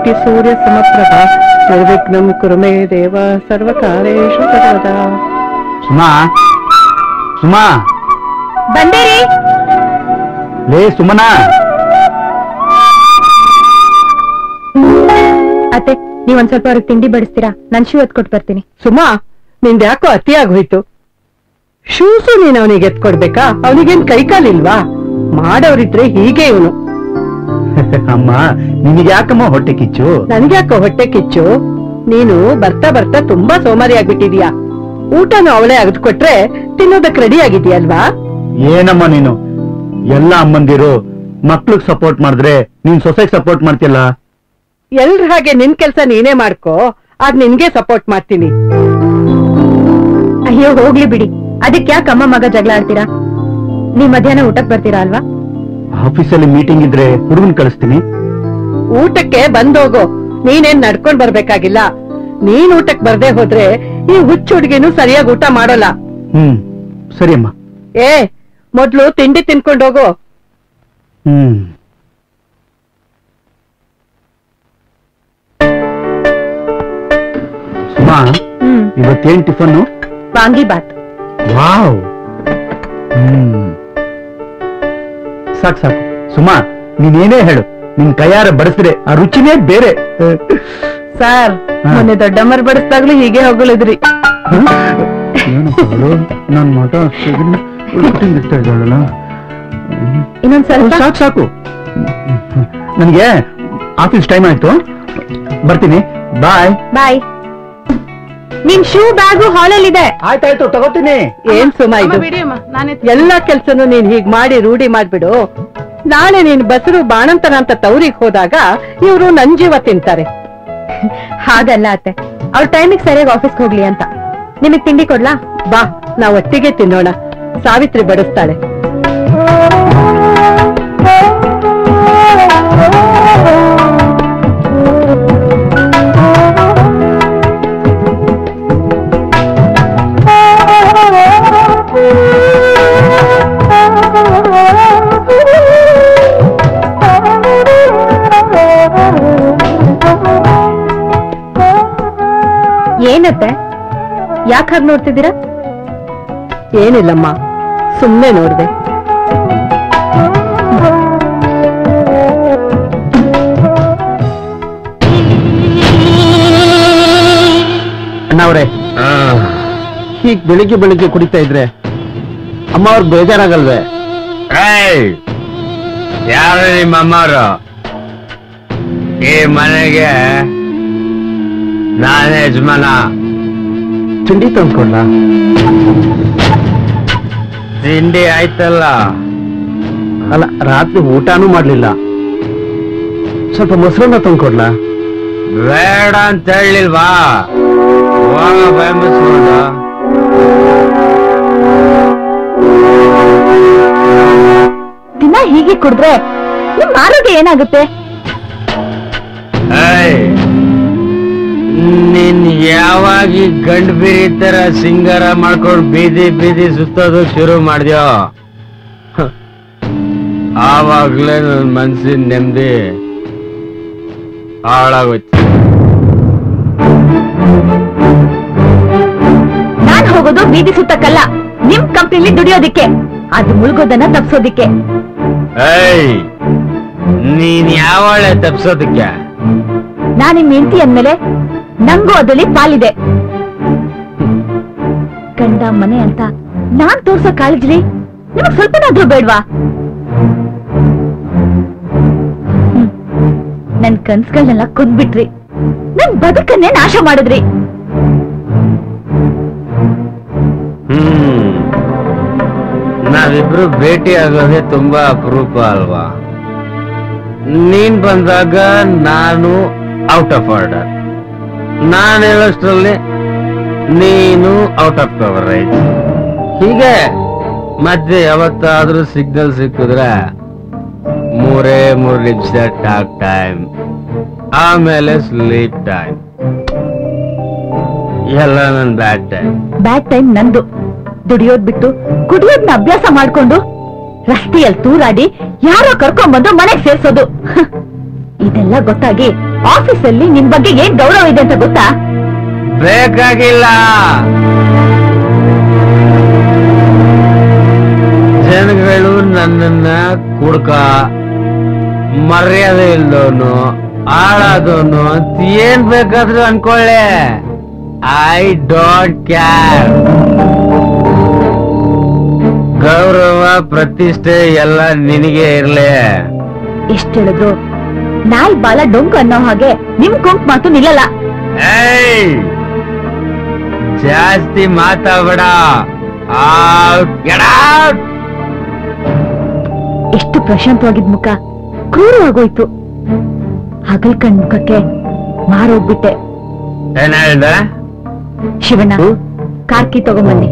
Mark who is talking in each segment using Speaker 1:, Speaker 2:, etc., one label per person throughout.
Speaker 1: ಕೋಟಿ ಸೂರ್ಯ ಸಮಪ್ರಭ ನಿರ್ವಿಘ್ನಂ ಕುರು ಮೇ ದೇವ ಸರ್ವಕಾಲೇಶು ಸರ್ವದಾ
Speaker 2: ಸುಮಾ ಸುಮಾ
Speaker 3: ಬಂದೇರಿ
Speaker 2: ಲೇ ಸುಮನಾ
Speaker 3: ಅತ್ತೆ ನೀವ್ ಒಂದ್ ಸ್ವಲ್ಪ ಅವ್ರಿಗೆ ತಿಂಡಿ ಬಡಿಸ್ತೀರಾ ನಾನ್ ಶೂ ಎತ್ಕೊಟ್ ಬರ್ತೀನಿ
Speaker 1: ಸುಮಾ ನಿಂದ ಯಾಕೋ ಅತಿಯಾಗೋಯ್ತು ಶೂಸು ನೀನ್ ಅವನಿಗೆ ಎತ್ಕೊಡ್ಬೇಕಾ ಅವನಿಗೇನ್ ಕೈಕಾಲಿಲ್ವಾ ಮಾಡೋರಿದ್ರೆ ಹೀಗೆ ಇವನು
Speaker 2: ಅಮ್ಮ ನಿನಗೆ ಯಾಕಮ್ಮ ಹೊಟ್ಟೆ ಕಿಚ್ಚು
Speaker 1: ನನ್ಗ್ಯಾಕೋ ಹೊಟ್ಟೆ ಕಿಚ್ಚು ನೀನು ಬರ್ತಾ ಬರ್ತಾ ತುಂಬಾ ಸೋಮಾರಿ ಆಗ್ಬಿಟ್ಟಿದ್ಯಾ ಊಟನು ಅವಳೇ ಅಗದ್ಕೊಟ್ರೆ ತಿನ್ನೋದಕ್ ರೆಡಿ ಆಗಿದ್ಯಲ್ವಾ
Speaker 2: ಏನಮ್ಮ ನೀನು ಎಲ್ಲ ಅಮ್ಮಂದಿರು ಮಕ್ಳಿಗ್ ಸಪೋರ್ಟ್ ಮಾಡಿದ್ರೆ ನೀನ್ ಸೊಸೈಗ್ ಸಪೋರ್ಟ್ ಮಾಡ್ತಿಲ್ಲ
Speaker 1: ಎಲ್ರ ಹಾಗೆ ನಿನ್ ಕೆಲ್ಸ ನೀನೇ ಮಾಡ್ಕೋ ಅದ್ ನಿನ್ಗೆ ಸಪೋರ್ಟ್ ಮಾಡ್ತೀನಿ
Speaker 3: ಅಯ್ಯೋ ಹೋಗ್ಲಿ ಬಿಡಿ ಅದಕ್ಕೆ ಯಾಕೆ ಅಮ್ಮ ಮಗ ಜಗಳ ಆಡ್ತೀರಾ ನೀವ್ ಮಧ್ಯಾಹ್ನ ಊಟಕ್ ಬರ್ತೀರಾ ಅಲ್ವಾ
Speaker 2: ಆಫೀಸಲ್ಲಿ ಮೀಟಿಂಗ್ ಇದ್ರೆ ಹುಡುಗನ್ ಕಳಿಸ್ತೀನಿ
Speaker 1: ಊಟಕ್ಕೆ ಬಂದೋಗು ನೀನೇನ್ ನಡ್ಕೊಂಡ್ ಬರ್ಬೇಕಾಗಿಲ್ಲ ನೀನ್ ಊಟಕ್ ಬರ್ದೇ ಹೋದ್ರೆ ಈ ಹುಚ್ಚ ಹುಡ್ಗಿನೂ ಸರಿಯಾಗಿ ಊಟ ಮಾಡೋಲ್ಲ
Speaker 2: ಹ್ಮ್ ಸರಿ ಅಮ್ಮ
Speaker 1: ಏ ಮೊದ್ಲು ತಿಂಡಿ ತಿನ್ಕೊಂಡ್ ಹೋಗು
Speaker 2: ಹ್ಮ್ ಸುಮಾ
Speaker 3: ಹ್ಮ್
Speaker 2: ಇವತ್ತೇನ್ ಟಿಫನ್ನು
Speaker 3: ವಾಂಗಿ ಬಾತ್
Speaker 2: ವಾವ್ ಹ್ಮ್ ಸಾಕ್ ಸಾಕು ಸುಮಾ ನೀನೇನೇ ಹೇಳು ನಿನ್ ಕೈಯಾರ ಬಡಿಸಿದ್ರೆ ಆ ರುಚಿನೇ ಬೇರೆ
Speaker 1: ಸರ್
Speaker 2: ಹಾ.
Speaker 1: ಮೊನ್ನೆ ದೊಡ್ಡಮ್ಮರ್ ಬಡಿಸ್ದಾಗ್ಲೂ ಹೀಗೆ ಹೊಗಳಿದ್ರಿ
Speaker 2: ನನ್ ಮಗ ಇರ್ತಾ ಇದ್ದಾಳಲ್ಲ
Speaker 3: ಇನ್ನೊಂದ್ ಸ್ವಲ್ಪ
Speaker 2: ಸಾಕು ಸಾಕು ನನಗೆ ಆಫೀಸ್ ಟೈಮ್ ಆಯ್ತು ಬರ್ತೀನಿ ಬಾಯ್
Speaker 3: ಬಾಯ್ ನಿನ್ ಶೂ ಬ್ಯಾಗು ಹಾಲಲ್ಲಿ ಇದೆ
Speaker 2: ಆಯ್ತಾಯ್ತು ತಗೋತೀನಿ
Speaker 1: ಏನ್ ಸುಮ ಇದು ಎಲ್ಲಾ ಕೆಲ್ಸನು ನೀನ್ ಹೀಗ್ ಮಾಡಿ ರೂಢಿ ಮಾಡ್ಬಿಡು ನಾಳೆ ನೀನ್ ಬಸರು ಬಾಣಂತನ ಅಂತ ತವ್ರಿಗ್ ಹೋದಾಗ ಇವ್ರು ನನ್ ಜೀವ ತಿಂತಾರೆ
Speaker 3: ಹಾಗಲ್ಲ ಅತ್ತೆ ಅವ್ರ ಟೈಮಿಗೆ ಸರಿಯಾಗಿ ಆಫೀಸ್ಗೆ ಹೋಗ್ಲಿ ಅಂತ ನಿಮಗ್ ತಿಂಡಿ ಕೊಡ್ಲಾ
Speaker 1: ಬಾ ನಾವ್ ಒಟ್ಟಿಗೆ ತಿನ್ನೋಣ ಸಾವಿತ್ರಿ ಬಡಿಸ್ತಾಳೆ
Speaker 3: ಏನತ್ತೆ ಯಾಕೆ ಹಾಗೆ ನೋಡ್ತಿದ್ದೀರಾ
Speaker 1: ಏನಿಲ್ಲಮ್ಮ ಸುಮ್ನೆ ನೋಡ್ದೆ
Speaker 2: ಅಣ್ಣವ್ರೆ ಹೀಗ್ ಬೆಳಿಗ್ಗೆ ಬೆಳಿಗ್ಗೆ ಕುಡಿತಾ ಇದ್ರೆ ಅಮ್ಮ ಅವ್ರಿಗೆ ಬೇಜಾರಾಗಲ್ವೇ
Speaker 4: ಏಯ್ ಯಾರು ನಿಮ್ಮ ಅಮ್ಮವರು ಈ ಮನೆಗೆ ನಾನೇ ಯಜಮಾನ
Speaker 2: ತಿಂಡಿ ತಂದ್ಕೊಡ್ಲಾ
Speaker 4: ತಿಂಡಿ ಆಯ್ತಲ್ಲ
Speaker 2: ಅಲ್ಲ ರಾತ್ರಿ ಊಟನೂ ಮಾಡ್ಲಿಲ್ಲ ಸ್ವಲ್ಪ ಮೊಸರನ್ನ ತಂದ್ಕೊಡ್ಲಾ
Speaker 4: ಬೇಡ ಅಂತ ಹೇಳಿಲ್ವಾ ಹೋಗ ಬಾಯ್ ಮುಚ್ಕೊಂಡು
Speaker 3: ದಿನ ಹೀಗೆ ಕುಡಿದ್ರೆ ನಿಮ್ ಆರೋಗ್ಯ ಏನಾಗುತ್ತೆ
Speaker 4: ಏಯ್ ನೀನ್ ಯಾವಾಗ ಈ ಗಂಡ್ ಬೀರಿ ತರ ಸಿಂಗಾರ ಮಾಡ್ಕೊಂಡು ಬೀದಿ ಬೀದಿ ಸುತ್ತೋದು ಶುರು ಮಾಡ್ದ್ಯೋ ಹ, ಆವಾಗ್ಲೇ ನನ್ ಮನ್ಸಿನ ನೆಮ್ಮದಿ ಹಾಳಾಗೋಯ್ತು
Speaker 3: ನಾನ್ ಹೋಗೋದು ಬೀದಿ ಸುತ್ತಕ್ಕಲ್ಲ ನಿಮ್ ಕಂಪ್ನಿಲಿ ದುಡಿಯೋದಿಕ್ಕೆ ಅದು ಮುಳುಗೋದನ್ನ ತಪ್ಸೋದಿಕ್ಕೆ
Speaker 4: ಏಯ್ ನೀನ್ ಯಾವಳೆ ತಪ್ಸೋದಕ್ಕೆ
Speaker 3: ನಾನ್ ನಿಮ್ ಹೆಂಡತಿ ಅಂದ್ಮೇಲೆ ನಂಗೂ ಅದ್ರಲ್ಲಿ ಪಾಲಿದೆ ಗಂಡ ಮನೆ ಅಂತ ನಾನ್ ತೋರ್ಸೋ ಕಾಳಜಿಲಿ ನಿಮಗ್ ಸ್ವಲ್ಪನಾದ್ರೂ ಬೇಡ್ವಾ ಹ್ಮ್. ನನ್ ಕನ್ಸ್ಗಳನ್ನೆಲ್ಲ ಕುದ್ಬಿಟ್ರಿ ನನ್ ಬದುಕನ್ನೇ ನಾಶ ಮಾಡಿದ್ರಿ
Speaker 4: ಹ್ಮ್ ನಾವಿಬ್ರು ಭೇಟಿ ಆಗೋದೇ ತುಂಬಾ ಅಪರೂಪ ಅಲ್ವಾ ನೀನ್ ಬಂದಾಗ ನಾನು ಔಟ್ ಆಫ್ ಆರ್ಡರ್ ನಾನು ಹೇಳೋಷ್ಟ್ರಲ್ಲಿ ನೀನು ಔಟ್ ಆಫ್ ಕವರ್ ಆಯ್ತು ಹೀಗೆ ಮಧ್ಯೆ ಯಾವತ್ತಾದ್ರೂ ಸಿಗ್ನಲ್ ಸಿಕ್ಕಿದ್ರೆ ಮೂರೇ ಮೂರು ನಿಮಿಷ ಟಾಕ್ ಟೈಮ್ ಆಮೇಲೆ ಸ್ಲೀಪ್ ಟೈಮ್ ಎಲ್ಲ ನನ್ ಬ್ಯಾಡ್ ಟೈಮ್
Speaker 3: ಬ್ಯಾಡ್ ಟೈಮ್ ನಂದು ದುಡಿಯೋದ್ ಬಿಟ್ಟು ಕುಡಿಯೋದ್ನ ಅಭ್ಯಾಸ ಮಾಡ್ಕೊಂಡು ರಸ್ತೆಯಲ್ಲಿ ತೂರಾಡಿ ಯಾರೋ ಕರ್ಕೊಂಡ್ಬಂದು ಮನೆಗ್ ಸೇರ್ಸೋದು ಇದೆಲ್ಲ ಗೊತ್ತಾಗಿ ಆಫೀಸಲ್ಲಿ ನಿನ್ ಬಗ್ಗೆ ಏನ್ ಗೌರವ ಇದೆ ಅಂತ ಗೊತ್ತಾ
Speaker 4: ಬೇಕಾಗಿಲ್ಲ ಜನಗಳು ನನ್ನನ್ನ ಕುಡ್ಕ ಮರ್ಯಾದೆ ಇಲ್ದವನು ಹಾಳಾದವನು ಅಂತ ಏನ್ ಬೇಕಾದ್ರೂ ಅನ್ಕೊಳ್ಳೆ ಐ ಡೋಂಟ್ ಕ್ಯಾರ್ ಗೌರವ ಪ್ರತಿಷ್ಠೆ ಎಲ್ಲ ನಿನಗೆ ಇರ್ಲಿ
Speaker 3: ಎಷ್ಟ್ ಹೇಳಿದ್ರು ನಾಯಿ ಬಾಲ ಡೊಂಕು ಅನ್ನೋ ಹಾಗೆ ನಿಮ್ ಕೊಂಕ್ ಮಾತು ನಿಲ್ಲಲ್ಲ
Speaker 4: ಏಯ್ ಜಾಸ್ತಿ ಮಾತಾಡ್ಬೇಡ ಔಟ್ ಗೆಟ್ ಔಟ್
Speaker 3: ಎಷ್ಟು ಪ್ರಶಾಂತವಾಗಿದ್ ಮುಖ ಕ್ರೂರವಾಗೋಯ್ತು ಹಗಲ್ ಕಣ್ ಮುಖಕ್ಕೆ ಮಾರೋಗ್ಬಿಟ್ಟೆ
Speaker 4: ಏನ್ ಹೇಳ್ದೆ
Speaker 3: ಶಿವಣ್ಣ
Speaker 4: ಹ್ಮ್?
Speaker 3: ಕಾರ್ಕಿ ತಗೊಂಬನ್ನಿ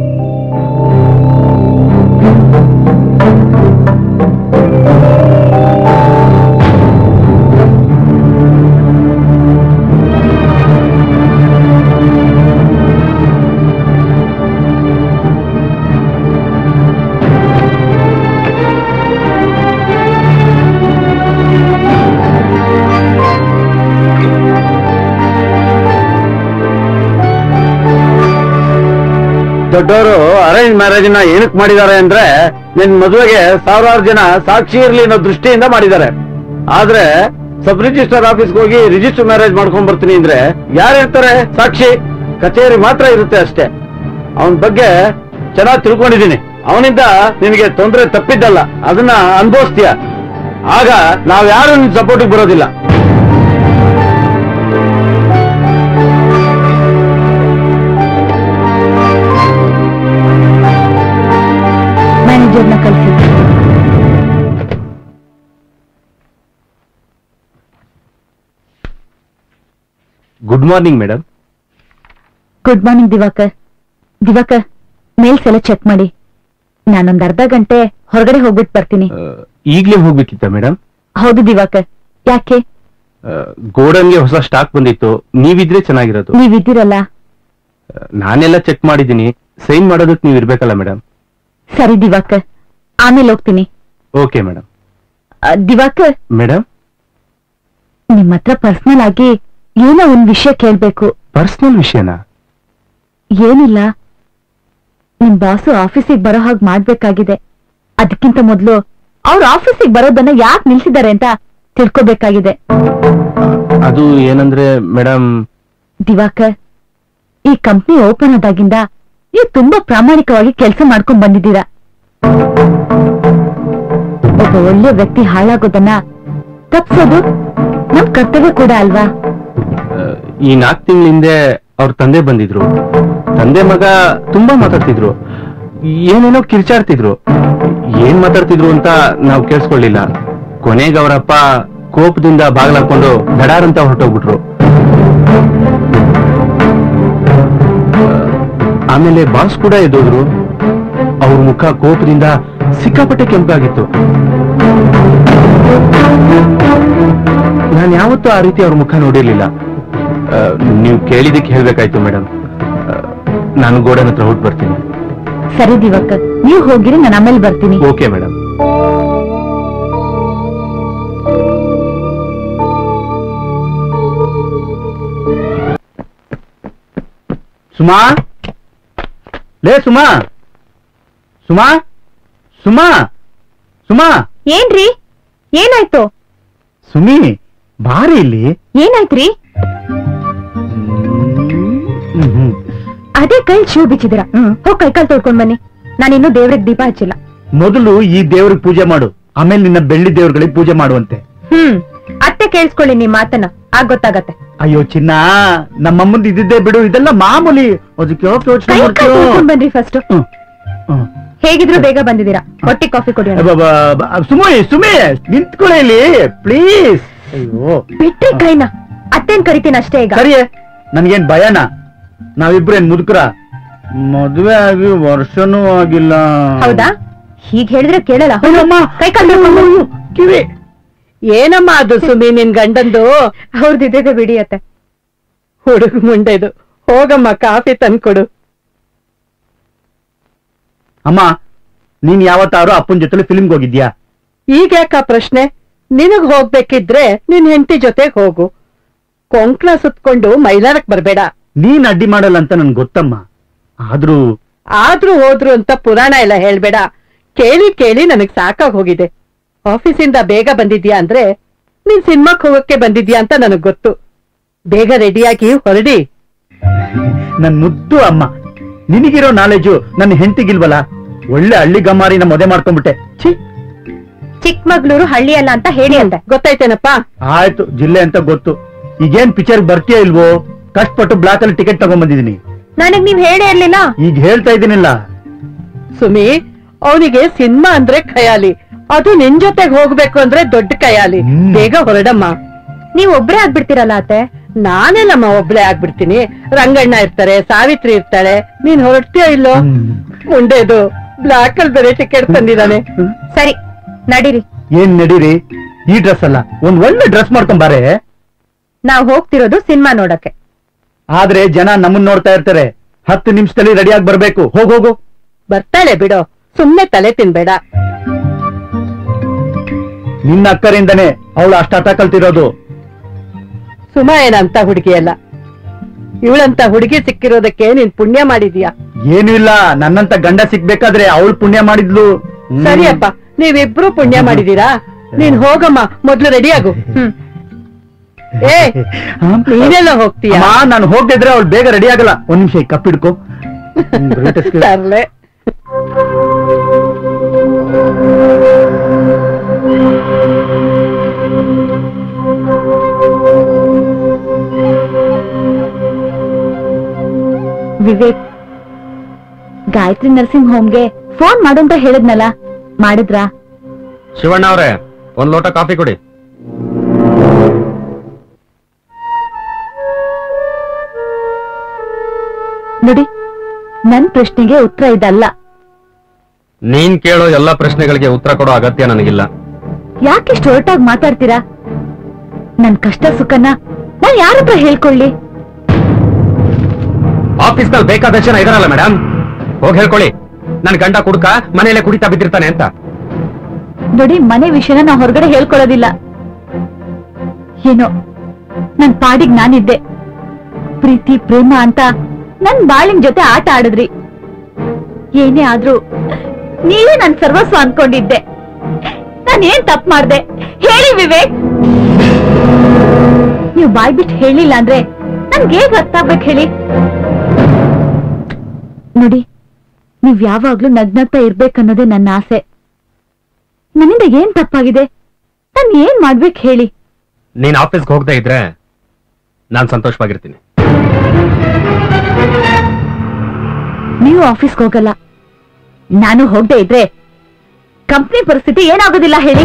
Speaker 2: ದೊಡ್ಡವರು ಅರೇಂಜ್ ಮ್ಯಾರೇಜ್ ನ ಏನಕ್ ಮಾಡಿದ್ದಾರೆ ಅಂದ್ರೆ ನಿನ್ ಮದುವೆಗೆ ಸಾವಿರಾರು ಜನ ಸಾಕ್ಷಿ ಇರ್ಲಿ ಅನ್ನೋ ದೃಷ್ಟಿಯಿಂದ ಮಾಡಿದ್ದಾರೆ ಆದ್ರೆ ಸಬ್ ರಿಜಿಸ್ಟರ್ ಆಫೀಸ್ಗೆ ಹೋಗಿ ರಿಜಿಸ್ಟರ್ ಮ್ಯಾರೇಜ್ ಮಾಡ್ಕೊಂಡ್ ಬರ್ತೀನಿ ಅಂದ್ರೆ ಯಾರು ಇರ್ತಾರೆ ಸಾಕ್ಷಿ ಕಚೇರಿ ಮಾತ್ರ ಇರುತ್ತೆ ಅಷ್ಟೇ ಅವನ ಬಗ್ಗೆ ಚೆನ್ನಾಗಿ ತಿಳ್ಕೊಂಡಿದ್ದೀನಿ ಅವನಿಂದ ನಿನಗೆ ತೊಂದರೆ ತಪ್ಪಿದ್ದಲ್ಲ ಅದನ್ನ ಅನುಭವಿಸ್ತೀಯ ಆಗ ನಾವ್ ಯಾರು ನಿನ್ ಸಪೋರ್ಟಿಗೆ ಬರೋದಿಲ್ಲ
Speaker 3: ಮ್ಯಾನೇಜರ್ನ ಕಳಿಸಿ
Speaker 2: good morning madam
Speaker 3: good morning Diwakar Diwakar mails ಎಲ್ಲ ಚೆಕ್ ಮಾಡಿ ನಾನೊಂದ್ ಅರ್ಧ ಗಂಟೆ ಹೊರಗಡೆ ಹೋಗ್ಬಿಟ್ಟು ಬರ್ತೀನಿ
Speaker 2: ಈಗ್ಲೇ ಹೋಗ್ಬೇಕಿತ್ತ ಮೇಡಮ್
Speaker 3: ಹೌದು ದಿವಾಕರ್ ಯಾಕೆ
Speaker 2: ಗೋಡನ್ಗೆ ಹೊಸ ಸ್ಟಾಕ್ ಬಂದಿತ್ತು ನೀವಿದ್ರೆ ಚೆನ್ನಾಗಿರೋದು
Speaker 3: ನೀವಿದ್ದೀರಲ್ಲ
Speaker 2: ನಾನೆಲ್ಲ ಚೆಕ್ ಮಾಡಿದ್ದೀನಿ ಸೈನ್ ಮಾಡೋದಕ್ಕೆ ನೀವು ಇರ್ಬೇಕಲ್ಲ ಮೇಡಮ್
Speaker 3: ಸರಿ ದಿವಾಕರ್ ಆಮೇಲೆ ಹೋಗ್ತೀನಿ
Speaker 2: ಓಕೆ ಮೇಡಮ್
Speaker 3: ಆ, ದಿವಾಕರ್
Speaker 2: ಮೇಡಮ್
Speaker 3: ನಿಮ್ ಹತ್ರ ಪರ್ಸನಲ್ ಆಗಿ ಏನೋ ಒಂದ್ ವಿಷಯ ಕೇಳ್ಬೇಕು
Speaker 2: ಪರ್ಸನಲ್ ವಿಷಯನಾ
Speaker 3: ಏನಿಲ್ಲ ನಿಮ್ ಬಾಸು ಆಫೀಸಿಗೆ ಬರೋ ಹಾಗೆ ಮಾಡ್ಬೇಕಾಗಿದೆ ಅದಕ್ಕಿಂತ ಮೊದ್ಲು ಅವ್ರ ಆಫೀಸಿಗೆ ಬರೋದನ್ನ ಯಾಕೆ ನಿಲ್ಸಿದ್ದಾರೆ ಅಂತ ತಿಳ್ಕೊಬೇಕಾಗಿದೆ
Speaker 2: ಅದು ಏನಂದ್ರೆ ಮೇಡಮ್
Speaker 3: ದಿವಾಕರ್ ಈ ಕಂಪ್ನಿ ಓಪನ್ ಆದಾಗಿಂದ ನೀವು ತುಂಬಾ ಪ್ರಾಮಾಣಿಕವಾಗಿ ಕೆಲಸ ಮಾಡ್ಕೊಂಡ್ ಬಂದಿದ್ದೀರಾ ಒಬ್ಬ ಒಳ್ಳೆ ವ್ಯಕ್ತಿ ಹಾಳಾಗೋದನ್ನ ತಪ್ಸೋದು ನಮ್ ಕರ್ತವ್ಯ ಕೂಡ ಅಲ್ವಾ
Speaker 2: ಈ ನಾಲ್ಕು ತಿಂಗಳ ಹಿಂದೆ ಅವ್ರ ತಂದೆ ಬಂದಿದ್ರು ತಂದೆ ಮಗ ತುಂಬಾ ಮಾತಾಡ್ತಿದ್ರು ಏನೇನೋ ಕಿರ್ಚಾಡ್ತಿದ್ರು ಏನ್ ಮಾತಾಡ್ತಿದ್ರು ಅಂತ ನಾವು ಕೇಳಿಸ್ಕೊಳ್ಳಿಲ್ಲ ಕೊನೆಗೆ ಅವರಪ್ಪ ಕೋಪದಿಂದ ಬಾಗ್ಲಾಕೊಂಡು ದಡಾರ್ ಅಂತ ಹೊರಟೋಗ್ಬಿಟ್ರು ಆಮೇಲೆ ಬಾಸ್ ಕೂಡ ಎದ್ದೋದ್ರು ಅವ್ರ ಮುಖ ಕೋಪದಿಂದ ಸಿಕ್ಕಾಪಟ್ಟೆ ಕೆಂಪಾಗಿತ್ತು ನಾನು ಯಾವತ್ತೂ ಆ ರೀತಿ ಅವ್ರ ಮುಖ ನೋಡಿರ್ಲಿಲ್ಲ ಆ, ನೀವು ಕೇಳಿದಕ್ಕೆ ಹೇಳ್ಬೇಕಾಯ್ತು ಮೇಡಮ್ ನಾನು ಗೋಡನ್ ಹತ್ರ ಹೊಟ್ಟು ಬರ್ತೀನಿ
Speaker 3: ಸರಿ ದಿವಾಕರ್ ನೀವು ಹೋಗಿರಿ ನಾನು ಆಮೇಲೆ ಬರ್ತೀನಿ
Speaker 2: ಓಕೆ ಮೇಡಮ್ ಸುಮಾ ಲೇ ಸುಮಾ ಸುಮಾ ಸುಮಾ ಸುಮಾ
Speaker 3: ಏನ್ರಿ ಏನಾಯ್ತು
Speaker 2: ಸುಮಿ ಬಾರಿ ಇಲ್ಲಿ
Speaker 3: ಏನಾಯ್ತ್ರಿ
Speaker 2: ಹ್ಮ್
Speaker 3: ಅದೇ ಕೈ ಶೂ ಬಿಚ್ಚಿದಿರ ಹೋಗ್ ಕೈ ಕಾಲ್ ತೊಳ್ಕೊಂಡ್ ಬನ್ನಿ ನಾನಿನ್ನೂ ದೇವ್ರಿಗೆ ದೀಪ ಹಚ್ಚಿಲ್ಲ
Speaker 2: ಮೊದಲು ಈ ದೇವ್ರಿಗೆ ಪೂಜೆ ಮಾಡು ಆಮೇಲೆ ನಿನ್ನ ಬೆಳ್ಳಿ ದೇವ್ರಗಳಿಗೆ ಪೂಜೆ ಮಾಡುವಂತೆ
Speaker 3: ಹ್ಮ್ ಅತ್ತೆ ಕೇಳಿಸ್ಕೊಳ್ಳಿ ನಿಮ್ ಮಾತನ್ನ ಆಗ ಗೊತ್ತಾಗತ್ತೆ
Speaker 2: ಅಯ್ಯೋ ಚಿನ್ನ ನಮ್ಮಮ್ಮಂದು ಇದ್ದಿದ್ದೇ ಬಿಡು ಇದೆಲ್ಲ ಮಾಮೂಲಿ ಅದಕ್ಕೆ ಯಾಕೆ ಯೋಚನೆ
Speaker 3: ಕೈ ಕಾಲ್
Speaker 2: ಮಾಡ್ತೀಯೋ?
Speaker 3: ತೊಳ್ಕೊಂಡ್ ಬನ್ರಿ ಫಸ್ಟ್
Speaker 2: ಹ್ಮ್, ಹ್ಮ್.
Speaker 3: ಹೇಗಿದ್ರು ಬೇಗ ಬಂದಿದ್ದೀರಾ ಹೊಟ್ಟೆ ಕಾಫಿ ಕುಡಿಯೋಣ
Speaker 2: ಅಬ್ಬ, ಅಬ್ಬ, ಅಬ್ಬ, ಸುಮಿ ಸುಮಿ ನಿಂತ್ಕೊಳ್ಳಿ ಇಲ್ಲಿ ಪ್ಲೀಸ್ ಅಯ್ಯೋ
Speaker 3: ಬಿಟ್ರಿ ಕೈನ ಅತ್ತೇನ್ ಕರಿತೀನಿ ಅಷ್ಟೇ ಈಗ
Speaker 2: ಸರಿಯೇ ನನ್ಗೇನ್ ಭಯನ ನಾವಿಬ್ರೇನ್ ಮುದುಕ್ರ ಮದುವೆ ಆಗಿ ವರ್ಷನೂ ಆಗಿಲ್ಲ
Speaker 3: ಹೌದಾ ಹೀಗ್ ಹೇಳಿದ್ರೆ ಕೇಳಲ್ಲ ಹೋಗು.
Speaker 2: ಅಯ್ಯಮ್ಮ,
Speaker 3: ಕೈ ಕಾಲ್ ತೊಳ್ಕೊಂಡ್ ಬನ್ನಿ.
Speaker 2: ಕಿವಿ
Speaker 1: ಏನಮ್ಮ ಅದು ಸುಮಿ ನಿನ್ ಗಂಡಂದು
Speaker 3: ಅವ್ರದ್ದಿದ್ದೆ ಬಿಡಿ ಅತ್ತೆ
Speaker 1: ಹುಡುಗ ಮುಂಡೆದು ಹೋಗಮ್ಮ ಕಾಫಿ ತಂದ್ಕೊಡು
Speaker 2: ಅಮ್ಮ ನೀನ್ ಯಾವತ್ತಾರು ಅಪ್ಪನ ಜೊತೆ ಫಿಲ್ಮ್ಗೆ ಹೋಗಿದ್ಯಾ
Speaker 1: ಈಗ ಯಾಕ ಪ್ರಶ್ನೆ ನಿನಗ್ ಹೋಗ್ಬೇಕಿದ್ರೆ ನಿನ್ ಹೆಂಡತಿ ಜೊತೆಗ್ ಹೋಗು ಕೊಂಕ್ಲ ಸುತ್ಕೊಂಡು ಮೈಲಾರಕ್ ಬರ್ಬೇಡ
Speaker 5: ನೀನ್ ಅಡ್ಡಿ ಮಾಡಲ್ಲ ಅಂತ ನನ್ ಗೊತ್ತಮ್ಮ ಆದ್ರೂ
Speaker 1: ಆದ್ರೂ ಹೋದ್ರು ಅಂತ ಪುರಾಣ ಎಲ್ಲ ಹೇಳ್ಬೇಡ ಕೇಳಿ ಕೇಳಿ ನನಗ್ ಸಾಕಾಗ್ ಹೋಗಿದೆ ಆಫೀಸಿಂದ ಬೇಗ ಬಂದಿದ್ಯಾ ಅಂದ್ರೆ ನೀನ್ ಸಿನಿಮಾಕ್ ಹೋಗಕ್ಕೆ ಬಂದಿದ್ಯಾ ಅಂತ ನನಗ್ ಗೊತ್ತು ಬೇಗ ರೆಡಿಯಾಗಿ ಹೊರಡಿ
Speaker 5: ನನ್ ಮುದ್ದು ಅಮ್ಮ ನಿನಗಿರೋ ನಾಲೆಜು ನನ್ನ ಹೆಂಡತಿಗಿಲ್ವಲ್ಲ ಒಳ್ಳೆ ಹಳ್ಳಿ ಗಮ್ಮಾರಿನ ಮದುವೆ ಮಾಡ್ಕೊಂಡ್ಬಿಟ್ಟೆ ಛೀ
Speaker 3: ಚಿಕ್ಕಮಗ್ಳೂರು ಹಳ್ಳಿ ಅಲ್ಲ ಅಂತ ಹೇಳಿ ಅಂದೆ
Speaker 1: ಗೊತ್ತಾಯ್ತೇನಪ್ಪ
Speaker 5: ಆಯ್ತು ಜಿಲ್ಲೆ ಅಂತ ಗೊತ್ತು ಈಗೇನ್ ಪಿಕ್ಚರ್ ಬರ್ತೀಯ ಇಲ್ವೋ ಕಷ್ಟಪಟ್ಟು ಬ್ಲಾಕ್ ಅಲ್ಲಿ ಟಿಕೆಟ್ ತಗೊಂಡ್ ಬಂದಿದೀನಿ
Speaker 3: ನನಗ್ ನೀವ್ ಹೇಳೇ ಇರ್ಲಿಲ್ಲ
Speaker 5: ಈಗ ಹೇಳ್ತಾ ಇದ್ದೀನಿಲ್ಲ
Speaker 1: ಸುಮಿ ಅವನಿಗೆ ಸಿನಿಮಾ ಅಂದ್ರೆ ಖಯಾಲಿ ಅದು ನಿನ್ ಜೊತೆಗ್ ಹೋಗ್ಬೇಕು ಅಂದ್ರೆ ದೊಡ್ಡ ಖಯಾಲಿ
Speaker 5: ಹ್ಮ್.
Speaker 1: ಬೇಗ ಹೊರಡಮ್ಮ
Speaker 3: ನೀವ್ ಒಬ್ರೇ ಆಗ್ಬಿಡ್ತೀರಲ್ಲ ಅತ್ತೆ
Speaker 1: ನಾನೆಲ್ಲಮ್ಮ ಒಬ್ಳೆ ಆಗ್ಬಿಡ್ತೀನಿ ರಂಗಣ್ಣ ಇರ್ತಾರೆ ಸಾವಿತ್ರಿ ಇರ್ತಾಳೆ ನೀನ್ ಹೊರಡ್ತೀಯೋ ಇಲ್ಲೋ
Speaker 5: ಹ್ಮ್.
Speaker 1: ಮುಂಡೆದು ಬ್ಲಾಕ್ ಅಲ್ಲಿ ಬೇರೆ ಟಿಕೆಟ್ ತಂದಿದ್ದಾನೆ
Speaker 3: ಸರಿ ನಡೀರಿ
Speaker 5: ಏನ್ ನಡೀರಿ ಈ ಡ್ರೆಸ್ ಅಲ್ಲ ಒಂದ್ ಒಳ್ಳೆ ಡ್ರೆಸ್ ಮಾಡ್ಕೊಂಡ್ ಬಾರೆ
Speaker 3: ನಾವ್ ಹೋಗ್ತಿರೋದು ಸಿನಿಮಾ ನೋಡಕ್ಕೆ
Speaker 5: ಆದ್ರೆ ಜನ ನಮ್ಮನ್ ನೋಡ್ತಾ ಇರ್ತಾರೆ ಹತ್ತು ನಿಮಿಷದಲ್ಲಿ ರೆಡಿಯಾಗಿ ಬರ್ಬೇಕು ಹೋಗ್ ಹೋಗು
Speaker 1: ಬರ್ತಾಳೆ ಬಿಡೋ ಸುಮ್ನೆ ತಲೆ ತಿನ್ಬೇಡ
Speaker 5: ನಿನ್ನ ಅಕ್ಕರಿಂದನೇ ಅವಳು ಅಷ್ಟ ಹಠ ಕಲ್ತಿರೋದು
Speaker 1: ಸುಮ ಏನಂತ ಹುಡುಗಿ ಅಲ್ಲ ಇವಳಂತ ಹುಡುಗಿ ಸಿಕ್ಕಿರೋದಕ್ಕೆ ನೀನ್ ಪುಣ್ಯ ಮಾಡಿದ್ಯಾ
Speaker 5: ಏನು ಇಲ್ಲ ನನ್ನಂತ ಗಂಡ ಸಿಕ್ಬೇಕಾದ್ರೆ ಅವಳು ಪುಣ್ಯ ಮಾಡಿದ್ಲು ಹ್ಮ್.
Speaker 1: ಸರಿಯಪ್ಪ ನೀವಿಬ್ರು ಪುಣ್ಯ ಮಾಡಿದೀರಾ ನೀನ್ ಹೋಗಮ್ಮ ಮೊದ್ಲು ರೆಡಿಯಾಗು ಹ್ಮ್ ಏ
Speaker 5: ಹ್ಮ್.
Speaker 1: ನೀನೆಲ್ಲ ಹೋಗ್ತೀಯ
Speaker 5: ಅಮ್ಮ, ನಾನು ಹೋಗ್ತಿದ್ರೆ ಅವಳು ಬೇಗ ರೆಡಿ ಆಗಲ್ಲ ಒಂದ್ ನಿಮಿಷ ಕಪ್ಪಿಡ್ಕೊ
Speaker 1: ತರ್ಲೆ
Speaker 3: ವಿವೇಕ್ ಗಾಯತ್ರಿ ನರ್ಸಿಂಗ್ ಹೋಮ್ಗೆ ಫೋನ್ ಮಾಡು ಅಂತ ಹೇಳಿದ್ನಲ್ಲ ಮಾಡಿದ್ರಾ
Speaker 4: ಶಿವಣ್ಣ ಅವ್ರೆ ಒಂದ್ ಲೋಟ ಕಾಫಿ ಕೊಡಿ
Speaker 3: ನೋಡಿ ನನ್ ಪ್ರಶ್ನೆಗೆ ಉತ್ತರ ಇದಲ್ಲ
Speaker 4: ನೀನ್ ಕೇಳೋ ಎಲ್ಲಾ ಪ್ರಶ್ನೆಗಳಿಗೆ ಉತ್ತರ ಕೊಡೋ ಅಗತ್ಯ ನನಗಿಲ್ಲ
Speaker 3: ಯಾಕೆ ಹೊರಟಾಗಿ ಮಾತಾಡ್ತೀರಾ ನನ್ ಕಷ್ಟ ಸುಖನ ನಾನ್ ಯಾರ ಹತ್ರ ಹೇಳ್ಕೊಳ್ಳಿ
Speaker 4: ಆಫೀಸ್ ನಲ್ಲಿ ಬೇಕಾದಷ್ಟು ಜನ ಇದಾರಲ್ಲ ಮೇಡಮ್ ಹೋಗಿ ಹೇಳ್ಕೊಳ್ಳಿ ನನ್ ಗಂಡ ಕುಡ್ಕ ಮನೆಯಲ್ಲೇ ಕುಡಿತಾ ಬಿದ್ದಿರ್ತಾನೆ ಅಂತ
Speaker 3: ನೋಡಿ ಮನೆ ವಿಷಯನ ನಾ ಹೊರಗಡೆ ಹೇಳ್ಕೊಳ್ಳೋದಿಲ್ಲ ಏನೋ ನನ್ ಪಾಡಿಗ್ ನಾನಿದ್ದೆ ಪ್ರೀತಿ ಪ್ರೇಮ ಅಂತ ನನ್ ಬಾಳಿನ ಜೊತೆ ಆಟ ಆಡಿದ್ರಿ ಏನೇ ಆದ್ರೂ ನೀವೇ ನನ್ ಸರ್ವಸ್ವ ಅನ್ಕೊಂಡಿದ್ದೆ ನಾನ್ ಏನ್ ತಪ್ಪು ಮಾಡ್ದೆ ಹೇಳಿ ವಿವೇಕ್ ನೀವು ಬಾಯ್ ಬಿಟ್ಟು ಹೇಳಿಲ್ಲ ಅಂದ್ರೆ ನನ್ಗೆ ಹೇಗ್ ಅರ್ಥ ಆಗ್ಬೇಕು ಹೇಳಿ ನೋಡಿ ನೀವ್ ಯಾವಾಗ್ಲೂ ನಗ್ನಗ್ತಾ ಇರ್ಬೇಕನ್ನೋದೇ ನನ್ನ ಆಸೆ ನನ್ನಿಂದ ಏನ್ ತಪ್ಪಾಗಿದೆ ನಾನ್ ಏನ್ ಮಾಡ್ಬೇಕು ಹೇಳಿ
Speaker 4: ನೀನ್ ಆಫೀಸ್ಗೆ ಹೋಗದೆ ಇದ್ರೆ ನಾನ್ ಸಂತೋಷವಾಗಿರ್ತೀನಿ
Speaker 3: ನೀವು ಆಫೀಸ್ಗೆ ಹೋಗಲ್ಲ ನಾನು ಹೋಗದೆ ಇದ್ರೆ ಕಂಪ್ನಿ ಪರಿಸ್ಥಿತಿ ಏನಾಗೋದಿಲ್ಲ ಹೇಳಿ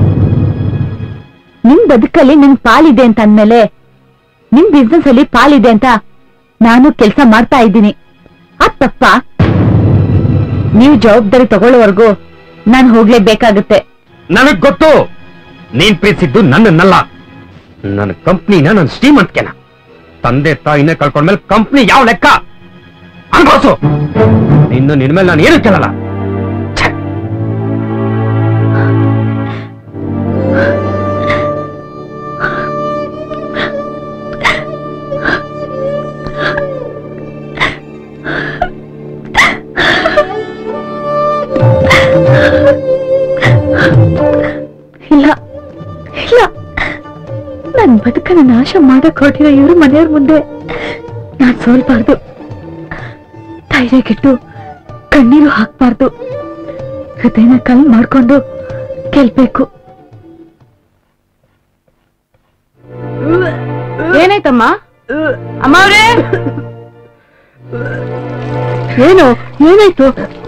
Speaker 3: ನಿಮ್ ಬದುಕಲ್ಲಿ ನಿಮ್ ಪಾಲಿದೆ ಅಂತ ಅಂದ್ಮೇಲೆ ನಿಮ್ ಬಿಸ್ನೆಸ್ ಅಲ್ಲಿ ಪಾಲಿದೆ ಅಂತ ನಾನು ಕೆಲಸ ಮಾಡ್ತಾ ಇದ್ದೀನಿ ಅದ್ ತಪ್ಪಾ ನೀವು ಜವಾಬ್ದಾರಿ ತಗೊಳ್ಳೋವರೆಗೂ ನಾನು ಹೋಗ್ಲೇಬೇಕಾಗುತ್ತೆ
Speaker 4: ನನಗ್ ಗೊತ್ತು ನೀನ್ ಪ್ರೀತಿಸಿದ್ದು ನನ್ನನ್ನಲ್ಲ ನನ್ನ ಕಂಪ್ನಿನ ನನ್ನ ಶ್ರೀಮಂತಿಕೆನ ತಂದೆ ತಾಯಿನ ಕಳ್ಕೊಂಡ್ಮೇಲೆ ಕಂಪ್ನಿ ಯಾವ ಲೆಕ್ಕ ಅನ್ಕೋಸು ಇನ್ನು ನಿನ್ ಮೇಲೆ ನಾನು ಏನು ಕೇಳಲ್ಲ ಛೆ.
Speaker 3: ಇಲ್ಲ ಇಲ್ಲ ನನ್ ಬದುಕನ್ನ ನಾಶ ಮಾಡಕ್ ಹೊರಟಿರೋ ಇವ್ರ ಮನೆಯವ್ರ ಮುಂದೆ ನಾನ್ ಸೋಲ್ಬಾರ್ದು ಧೈರ್ಯ ಕೆಟ್ಟು ಕಣ್ಣೀರು ಹಾಕ್ಬಾರ್ದು ಹೃದಯನ ಕಲ್ ಮಾಡ್ಕೊಂಡು ಗೆಲ್ಬೇಕು
Speaker 1: ಏನಾಯ್ತಮ್ಮ ಅಮ್ಮ ಅವ್ರೇ ಏನು ಏನಾಯ್ತು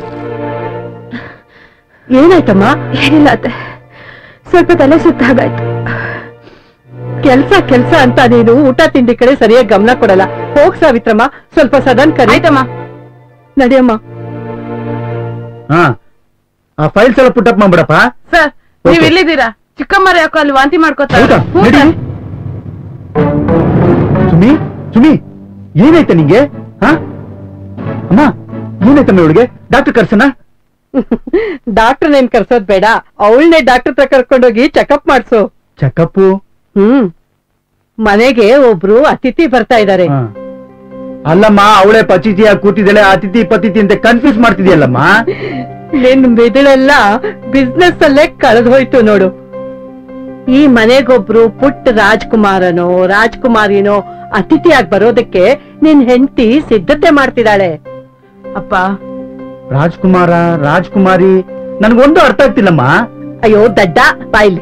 Speaker 1: ಏನಾಯ್ತಮ್ಮ
Speaker 3: ಏನಿಲ್ಲ ಅತ್ತೆ ಸ್ವಲ್ಪ ತಲೆ ಸುತ್ತ ಹಾಗಾಯ್ತು
Speaker 1: ಕೆಲ್ಸ ಕೆಲ್ಸ ಅಂತ ನೀನು ಊಟ ತಿಂಡಿ ಕಡೆ ಸರಿಯಾಗಿ ಗಮನ ಕೊಡಲ್ಲ ಹೋಗ್ ಸಾವಿತ್ರಮ್ಮ ಸ್ವಲ್ಪ ಸದನ್ ಕರಿ ಆಯ್ತಮ್ಮ ನಡಿಯಮ್ಮ
Speaker 5: ಹಾ ಆ ಫೈಲ್ಸ್ ಎಲ್ಲ ಪುಟ್ಟಪ್ ಮಾಡ್ಬಿಡಪ್ಪ
Speaker 1: ಸರ್
Speaker 5: ನೀವ್
Speaker 1: ಇಲ್ಲಿದ್ದೀರಾ ಚಿಕ್ಕಮ್ಮರ ಯಾಕೋ ಅಲ್ಲಿ ವಾಂತಿ
Speaker 5: ಹೌದಾ ನಡಿ. ಸುಮಿ ಸುಮಿ ಏನಾಯ್ತ ನಿಂಗೆ ಹಾ ಅಮ್ಮ ಏನಾಯ್ತಮ್ಮ ಇವಳಿಗೆ ಡಾಕ್ಟರ್ ಕರ್ಸನ
Speaker 1: ಡಾಕ್ಟರ್ ನೇನ್ ಕರ್ಸೋದ್ ಬೇಡ ಅವಳನ್ನೇ ಡಾಕ್ಟರ್ ಹತ್ರ ಕರ್ಕೊಂಡೋಗಿ ಚೆಕಪ್ ಮಾಡ್ಸು
Speaker 5: ಚೆಕಪ್ಪು
Speaker 1: ಹ್ಮ್ ಮನೆಗೆ ಒಬ್ರು ಅತಿಥಿ ಬರ್ತಾ ಇದ್ದಾರೆ
Speaker 5: ಹ. ಅಲ್ಲಮ್ಮ ಅವಳೆ ಪಚಿತಿಯಾಗಿ ಕೂತಿದ್ದಾಳೆ ಅತಿಥಿ ಪತಿಥಿ ಅಂತ ಕನ್ಫ್ಯೂಸ್ ಮಾಡ್ತಿದ್ಯಲ್ಲಮ್ಮ
Speaker 1: ನಿನ್ ಮಿದುಳೆಲ್ಲ ಬಿಸ್ನೆಸ್ ಅಲ್ಲೇ ಕಳೆದು ಹೋಯ್ತು ನೋಡು ಈ ಮನೆಗೊಬ್ರು ಪುಟ್ಟ ರಾಜ್ಕುಮಾರನೋ ರಾಜ್ಕುಮಾರಿನೋ ಅತಿಥಿಯಾಗಿ ಬರೋದಕ್ಕೆ ನಿನ್ ಹೆಂಡತಿ ಸಿದ್ಧತೆ ಮಾಡ್ತಿದ್ದಾಳೆ
Speaker 6: ಅಪ್ಪ
Speaker 5: ರಾಜ್ಕುಮಾರ ರಾಜ್ಕುಮಾರಿ ನನ್ಗೊಂದು ಅರ್ಥ ಆಗ್ತಿಲ್ಲಮ್ಮ
Speaker 1: ಅಯ್ಯೋ ದಡ್ಡ ಬಾಯ್ಲಿ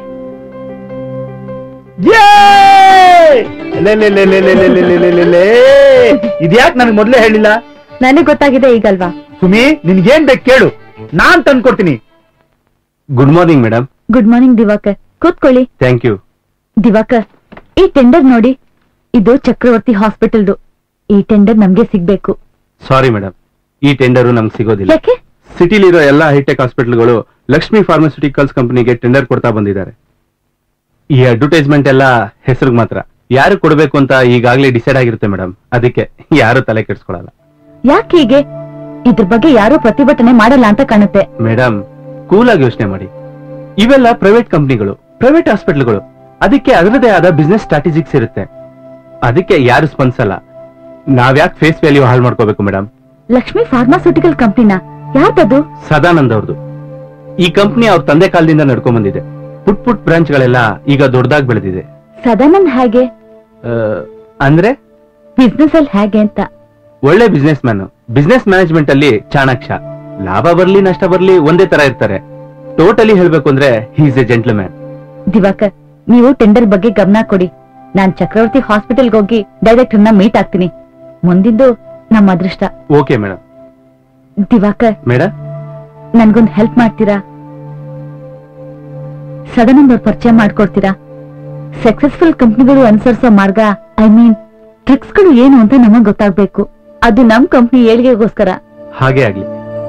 Speaker 5: ಇದ್ಯಾಕ್ ನನಗೆ ಮೊದ್ಲೇ ಹೇಳಿಲ್ಲ
Speaker 3: ನನಗ್ ಗೊತ್ತಾಗಿದೆ ಈಗಲ್ವಾ
Speaker 5: ಸುಮಿ ನಿನ್ಗೇನ್ ಬೇಕು ಕೇಳು ನಾನ್ ತಂದ್ಕೊಡ್ತೀನಿ
Speaker 2: good morning madam
Speaker 3: good morning Diwakar ಕೂತ್ಕೊಳ್ಳಿ
Speaker 2: ಥ್ಯಾಂಕ್ ಯು
Speaker 3: ದಿವಾಕರ್ ಈ ಟೆಂಡರ್ ನೋಡಿ ಇದು ಚಕ್ರವರ್ತಿ ಹಾಸ್ಪಿಟಲ್ದು ಈ ಟೆಂಡರ್ ನಮ್ಗೆ ಸಿಗ್ಬೇಕು
Speaker 2: ಸಾರಿ ಮೇಡಮ್ ಈ ಟೆಂಡರು ನಮ್ಗೆ ಸಿಗೋದಿಲ್ಲ
Speaker 3: ಯಾಕೆ
Speaker 2: ಸಿಟಿಲಿರೋ ಎಲ್ಲಾ ಹೈಟೆಕ್ ಹಾಸ್ಪಿಟಲ್ಗಳು ಲಕ್ಷ್ಮಿ ಫಾರ್ಮಾಸ್ಯೂಟಿಕಲ್ಸ್ ಕಂಪನಿಗೆ ಟೆಂಡರ್ ಕೊಡ್ತಾ ಬಂದಿದ್ದಾರೆ ಈ ಅಡ್ವರ್ಟೈಸ್ಮೆಂಟ್ ಎಲ್ಲ ಹೆಸರಿಗೆ ಮಾತ್ರ ಯಾರು ಕೊಡಬೇಕು ಅಂತ ಈಗಾಗಲೇ ಡಿಸೈಡ್ ಆಗಿರುತ್ತೆ ಮೇಡಮ್ ಅದಕ್ಕೆ ಯಾರು ತಲೆ ಕೆಡ್ಸ್ಕೊಳಲ್ಲ
Speaker 3: ಯಾಕೆ ಹೀಗೆ ಇದ್ರ ಬಗ್ಗೆ ಯಾರೂ ಪ್ರತಿಭಟನೆ ಮಾಡಲ್ಲ ಅಂತ ಕಾಣುತ್ತೆ
Speaker 2: ಮೇಡಮ್ ಕೂಲ್ ಆಗಿ ಯೋಚನೆ ಮಾಡಿ ಇವೆಲ್ಲ ಪ್ರೈವೇಟ್ ಕಂಪ್ನಿಗಳು ಪ್ರೈವೇಟ್ ಹಾಸ್ಪಿಟಲ್ಗಳು ಅದಕ್ಕೆ ಅದರದೇ ಆದ ಬಿಸ್ನೆಸ್ ಸ್ಟ್ರಾಟಜಿಕ್ಸ್ ಇರುತ್ತೆ ಅದಕ್ಕೆ ಯಾರು ಸ್ಪಂದಿಸಲ್ಲ ನಾವ್ಯಾಕೆ ಫೇಸ್ ವ್ಯಾಲ್ಯೂ ಹಾಳು ಮಾಡ್ಕೋಬೇಕು ಮೇಡಮ್
Speaker 3: ಲಕ್ಷ್ಮಿ ಫಾರ್ಮಾಸ್ಯೂಟಿಕಲ್ ಕಂಪ್ನಿನ ಯಾರ್ದದು
Speaker 2: ಸದಾನಂದ್ ಅವ್ರದ್ದು ಈ ಕಂಪ್ನಿ ಅವ್ರ ತಂದೆ ಕಾಲದಿಂದ ನಡ್ಕೊಂಡ್ ಬಂದಿದೆ ಪುಟ್ ಪುಟ್ ಬ್ರಾಂಚ್ ಗಳೆಲ್ಲ ಈಗ ದೊಡ್ಡದಾಗಿ ಬೆಳೆದಿದೆ
Speaker 3: ಸದಾನಂದ್ ಹೇಗೆ
Speaker 2: ಆ, ಅಂದ್ರೆ
Speaker 3: ಬಿಸ್ನೆಸ್ ಅಲ್ಲಿ ಹೇಗೆ ಅಂತ
Speaker 2: ಒಳ್ಳೆ ಬಿಸ್ನೆಸ್ ಮ್ಯಾನ್ ಬಿಸ್ನೆಸ್ ಮ್ಯಾನೇಜ್ಮೆಂಟ್ ಅಲ್ಲಿ ಚಾಣಾಕ್ಷ ಲಾಭ ಬರ್ಲಿ ನಷ್ಟ ಬರ್ಲಿ ಒಂದೇ ತರ ಇರ್ತಾರೆ ಟೋಟಲಿ ಹೇಳ್ಬೇಕು ಅಂದ್ರೆ ಹೀಸ್ ಎ ಜೆಂಟ್ಲ್ಮ್ಯಾನ್
Speaker 3: ದಿವಾಕರ್ ನೀವು ಟೆಂಡರ್ ಬಗ್ಗೆ ಗಮನ ಕೊಡಿ ನಾನ್ ಚಕ್ರವರ್ತಿ ಹಾಸ್ಪಿಟಲ್ಗೆ ಹೋಗಿ ಡೈರೆಕ್ಟರ್ ನ ಮೀಟ್ ಆಗ್ತೀನಿ ಮುಂದಿಂದು ನಮ್ಮ ಅದೃಷ್ಟ
Speaker 2: ಓಕೆ ಮೇಡಮ್
Speaker 3: ದಿವಾಕರ್
Speaker 2: ಮೇಡಮ್
Speaker 3: ನನ್ಗೊಂದ್ ಹೆಲ್ಪ್ ಮಾಡ್ತೀರಾ ಸಡನ್ ಅವ್ರ ಪರಿಚಯ ಮಾಡ್ಕೊಡ್ತೀರಾ ಸಕ್ಸಸ್ಫುಲ್ ಕಂಪ್ನಿಗಳು ಅನುಸರಿಸೋ ಮಾರ್ಗ ಐ ಮೀನ್ ಟ್ರಿಕ್ಸ್ಗಳು ಏನು ಅಂತ ನಮಗ್ ಗೊತ್ತಾಗ್ಬೇಕು ಅದು ನಮ್ ಕಂಪ್ನಿ ಏಳಿಗೆಗೋಸ್ಕರ
Speaker 2: ಹಾಗೆ ಆಗ್ಲಿ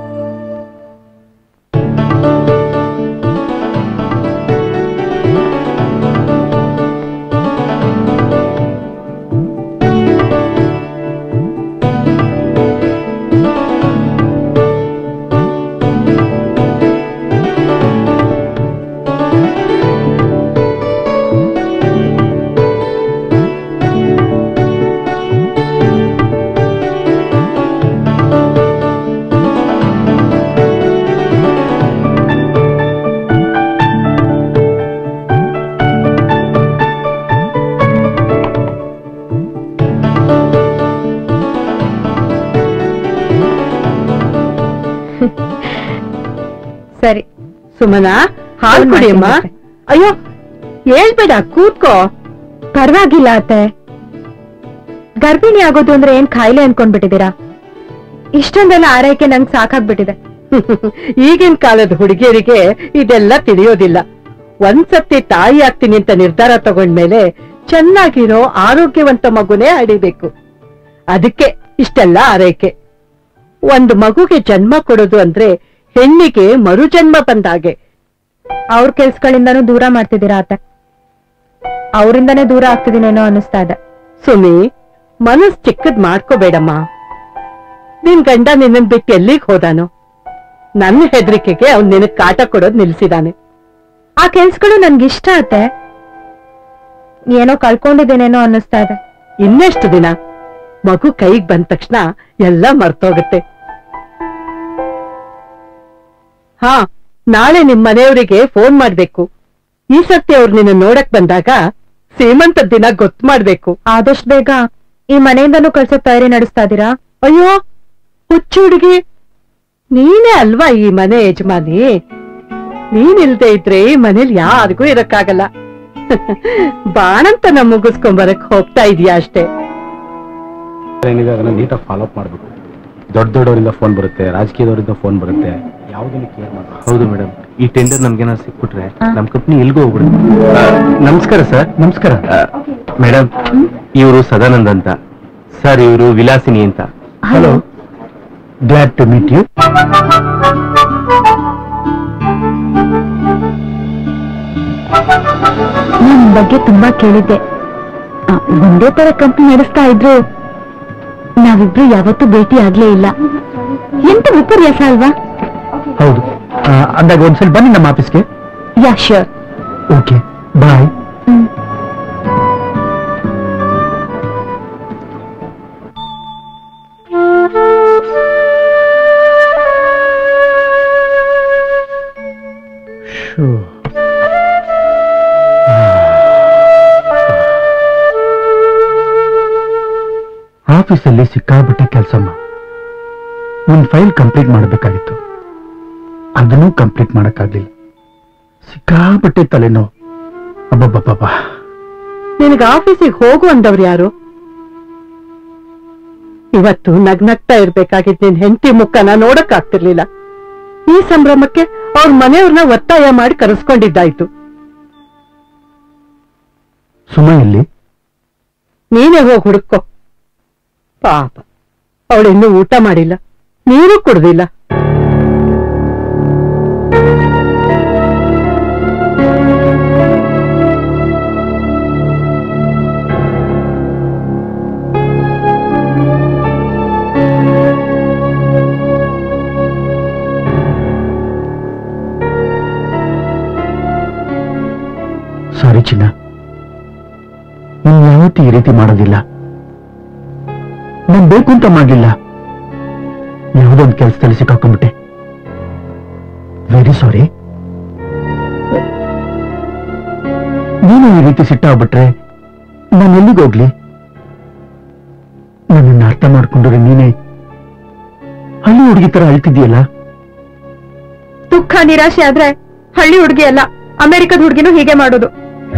Speaker 3: ಸರಿ
Speaker 1: ಸುಮನಾ ಹಾಲ್ ಕುಡಿಯಮ್ಮ ಅಯ್ಯೋ ಹೇಳ್ಬೇಡ ಕೂತ್ಕೋ
Speaker 3: ಪರವಾಗಿಲ್ಲ ಅತ್ತೆ ಗರ್ಭಿಣಿ ಆಗೋದು ಅಂದ್ರೆ ಏನ್ ಕಾಯಿಲೆ ಅನ್ಕೊಂಡ್ಬಿಟ್ಟಿದೀರಾ ಇಷ್ಟೊಂದೆಲ್ಲ ಆರೈಕೆ ನಂಗೆ ಸಾಕಾಗ್ಬಿಟ್ಟಿದೆ
Speaker 1: ಈಗಿನ ಕಾಲದ ಹುಡುಗಿಯರಿಗೆ ಇದೆಲ್ಲ ತಿಳಿಯೋದಿಲ್ಲ ಒಂದ್ಸತಿ ತಾಯಿ ಆಗ್ತೀನಿ ಅಂತ ನಿರ್ಧಾರ ತಗೊಂಡ್ಮೇಲೆ ಚೆನ್ನಾಗಿರೋ ಆರೋಗ್ಯವಂತ ಮಗುನೇ ಹಡಿಬೇಕು ಅದಕ್ಕೆ ಇಷ್ಟೆಲ್ಲ ಆರೈಕೆ ಒಂದು ಮಗುಗೆ ಜನ್ಮ ಕೊಡೋದು ಅಂದ್ರೆ ಹೆಣ್ಣಿಗೆ ಮರುಜನ್ಮ ಬಂದಾಗೆ
Speaker 3: ಅವ್ರ ಕೆಲ್ಸಗಳಿಂದನೂ ದೂರ ಮಾಡ್ತಿದ್ದೀರಾ ಅತ್ತೆ ಅವರಿಂದನೇ ದೂರ ಆಗ್ತಿದ್ದೀನೇನೋ ಅನ್ನಿಸ್ತಾ ಇದೆ
Speaker 1: ಸುಮಿ ಮನಸ್ ಚಿಕ್ಕದ್ ಮಾಡ್ಕೋಬೇಡಮ್ಮ ನಿನ್ ಗಂಡ ನಿನ್ನನ್ ಬಿಟ್ಟು ಎಲ್ಲಿಗ್ ಹೋದಾನು ನನ್ನ ಹೆದರಿಕೆಗೆ ಅವ್ನ್ ನಿನಗ್ ಕಾಟ ಕೊಡೋದ್ ನಿಲ್ಸಿದಾನೆ
Speaker 3: ಆ ಕೆಲ್ಸಗಳು ನನ್ಗಿಷ್ಟ ಅತ್ತೆ ಏನೋ ಕಳ್ಕೊಂಡಿದ್ದೇನೇನೋ ಅನ್ನಿಸ್ತಾ ಇದೆ
Speaker 1: ಇನ್ನೆಷ್ಟು ದಿನ ಮಗು ಕೈಗ್ ಬಂದ ತಕ್ಷಣ ಎಲ್ಲ ಮರ್ತೋಗುತ್ತೆ ಹಾ ನಾಳೆ ನಿಮ್ ಮನೆಯವರಿಗೆ ಫೋನ್ ಮಾಡ್ಬೇಕು ಈ ಸರ್ತಿ ಅವ್ರು ನಿನ್ನ ನೋಡಕ್ ಬಂದಾಗ ಸೀಮಂತ ದಿನ ಗೊತ್ತು ಮಾಡ್ಬೇಕು
Speaker 3: ಆದಷ್ಟು ಬೇಗ ಈ ಮನೆಯಿಂದನೂ ಕಳ್ಸೋಕ್ ತಯಾರಿ ನಡೆಸ್ತಾ ಇದೀರಾ
Speaker 1: ಅಯ್ಯೋ ಹುಚ್ಚು ಹುಡುಗಿ ನೀನೇ ಅಲ್ವಾ ಈ ಮನೆ ಯಜಮಾನಿ ನೀನಿಲ್ದೆ ಇದ್ರೆ ಈ ಮನೇಲಿ ಯಾರಿಗೂ ಇರಕ್ಕಾಗಲ್ಲ ಬಾಣಂತನ ಮುಗಿಸ್ಕೊಂಬರಕ್ ಹೋಗ್ತಾ ಇದೀಯಾ ಅಷ್ಟೇ
Speaker 2: ಏನಿದೆ ಅದನ್ನ ನೀಟಾಗಿ ಫಾಲೋ ಅಪ್ ಮಾಡಬೇಕು ದೊಡ್ಡ ದೊಡ್ಡವರಿಂದ ಫೋನ್ ಬರುತ್ತೆ ರಾಜಕೀಯದವರಿಂದ ಫೋನ್ ಬರುತ್ತೆ ಯಾವುದನ್ನು ಕೇರ್ ಮಾಡಿ ಹೌದು ಮೇಡಮ್ ಈ ಟೆಂಡರ್ ನಮ್ಗೇನಾದ್ರು ಸಿಕ್ಬಿಟ್ರೆ ನಮ್ ಕಂಪ್ನಿ ಎಲ್ಗೂ ಹೋಗ್ಬಿಡುತ್ತೆ ಆ, ನಮಸ್ಕಾರ ಸರ್
Speaker 5: ನಮಸ್ಕಾರ
Speaker 2: ಮೇಡಮ್ ಇವರು ಸದಾನಂದ್ ಅಂತ ಸರ್ ಇವರು ವಿಲಾಸಿನಿ ಅಂತ
Speaker 5: hello glad to meet you
Speaker 3: ನಾನ್ ನಿಮ್ ಬಗ್ಗೆ ತುಂಬಾ ಕೇಳಿದ್ದೆ ಆ, ಒಂದೇ ತರ ಕಂಪ್ನಿ ನಡೆಸ್ತಾ ಇದ್ರು ನಾವಿಬ್ರು ಯಾವತ್ತೂ ಭೇಟಿ ಆಗ್ಲೇ ಇಲ್ಲ ಎಂತ ವಿಪರ್ಯಾಸ ಅಲ್ವಾ
Speaker 5: ಹೌದು ಆ, ಅಂದಾಗ ಒಂದ್ಸಲ ಬನ್ನಿ ನಮ್ಮ ಆಫೀಸ್ಗೆ
Speaker 3: ಯಾ ಶ್ಯೂರ್
Speaker 5: ಓಕೆ ಬಾಯ್ ಆಫೀಸಲ್ಲಿ ಸಿಕ್ಕಾಬಿಟ್ಟೆ ಕೆಲಸಮ್ಮ ಒಂದ್ ಫೈಲ್ ಕಂಪ್ಲೀಟ್ ಮಾಡಬೇಕಾಗಿತ್ತು ಅದನ್ನೂ ಕಂಪ್ಲೀಟ್ ಮಾಡಕ್ಕಾಗ್ಲಿಲ್ಲ ಸಿಕ್ಕಾಬಿಟ್ಟೆ ತಲೆನೋವು ಅಬ್ಬಬ್ಬಬ್ಬಾ
Speaker 1: ನಿನಗೆ ಆಫೀಸಿಗೆ ಹೋಗು ಅಂದವ್ರು ಯಾರು ಇವತ್ತು ನಗ್ನಗ್ತಾ ಇರ್ಬೇಕಾಗಿದ್ ನಿನ್ ಹೆಂಡತಿ ಮುಖನ ನೋಡಕ್ ಆಗ್ತಿರ್ಲಿಲ್ಲ ಈ ಸಂಭ್ರಮಕ್ಕೆ ಅವ್ರ ಮನೆಯವ್ರನ್ನ ಒತ್ತಾಯ ಮಾಡಿ ಕರೆಸ್ಕೊಂಡಿದ್ದಾಯ್ತು
Speaker 5: ಸುಮ ಎಲ್ಲಿ
Speaker 1: ನೀನೇ ಹೋಗಿ ಹುಡುಕೋ ಪಾಪ ಅವಳಿನ್ನೂ ಊಟ ಮಾಡಿಲ್ಲ ನೀರು ಕುಡ್ದಿಲ್ಲ
Speaker 5: ಸಾರಿ ಚಿನ್ನ ನೀನ್ ಯಾವತ್ತೂ ಈ ರೀತಿ ಮಾಡೋದಿಲ್ಲ ನಾನ್ ಬೇಕು ಅಂತ ಮಾಡ್ಲಿಲ್ಲ ಯಾವುದೊಂದು ಕೆಲಸದಲ್ಲಿ ಸಿಕ್ಕಾಕೊಂಡ್ಬಿಟ್ಟೆ ವೆರಿ ಸಾರಿ ನೀನು ಈ ರೀತಿ ಸಿಟ್ಟಾಗ್ಬಿಟ್ರೆ ನಾನು ಎಲ್ಲಿಗೆ ಹೋಗ್ಲಿ ನನ್ನನ್ನು ಅರ್ಥ ಮಾಡ್ಕೊಂಡ್ರೆ ನೀನೇ ಹಳ್ಳಿ ಹುಡುಗಿ ತರ ಅಳ್ತಿದ್ಯಲ್ಲ
Speaker 3: ದುಃಖ ನಿರಾಶೆ ಆದ್ರೆ ಹಳ್ಳಿ ಹುಡುಗಿ ಅಲ್ಲ ಅಮೆರಿಕದ ಹುಡುಗಿನೂ ಹೀಗೆ ಮಾಡೋದು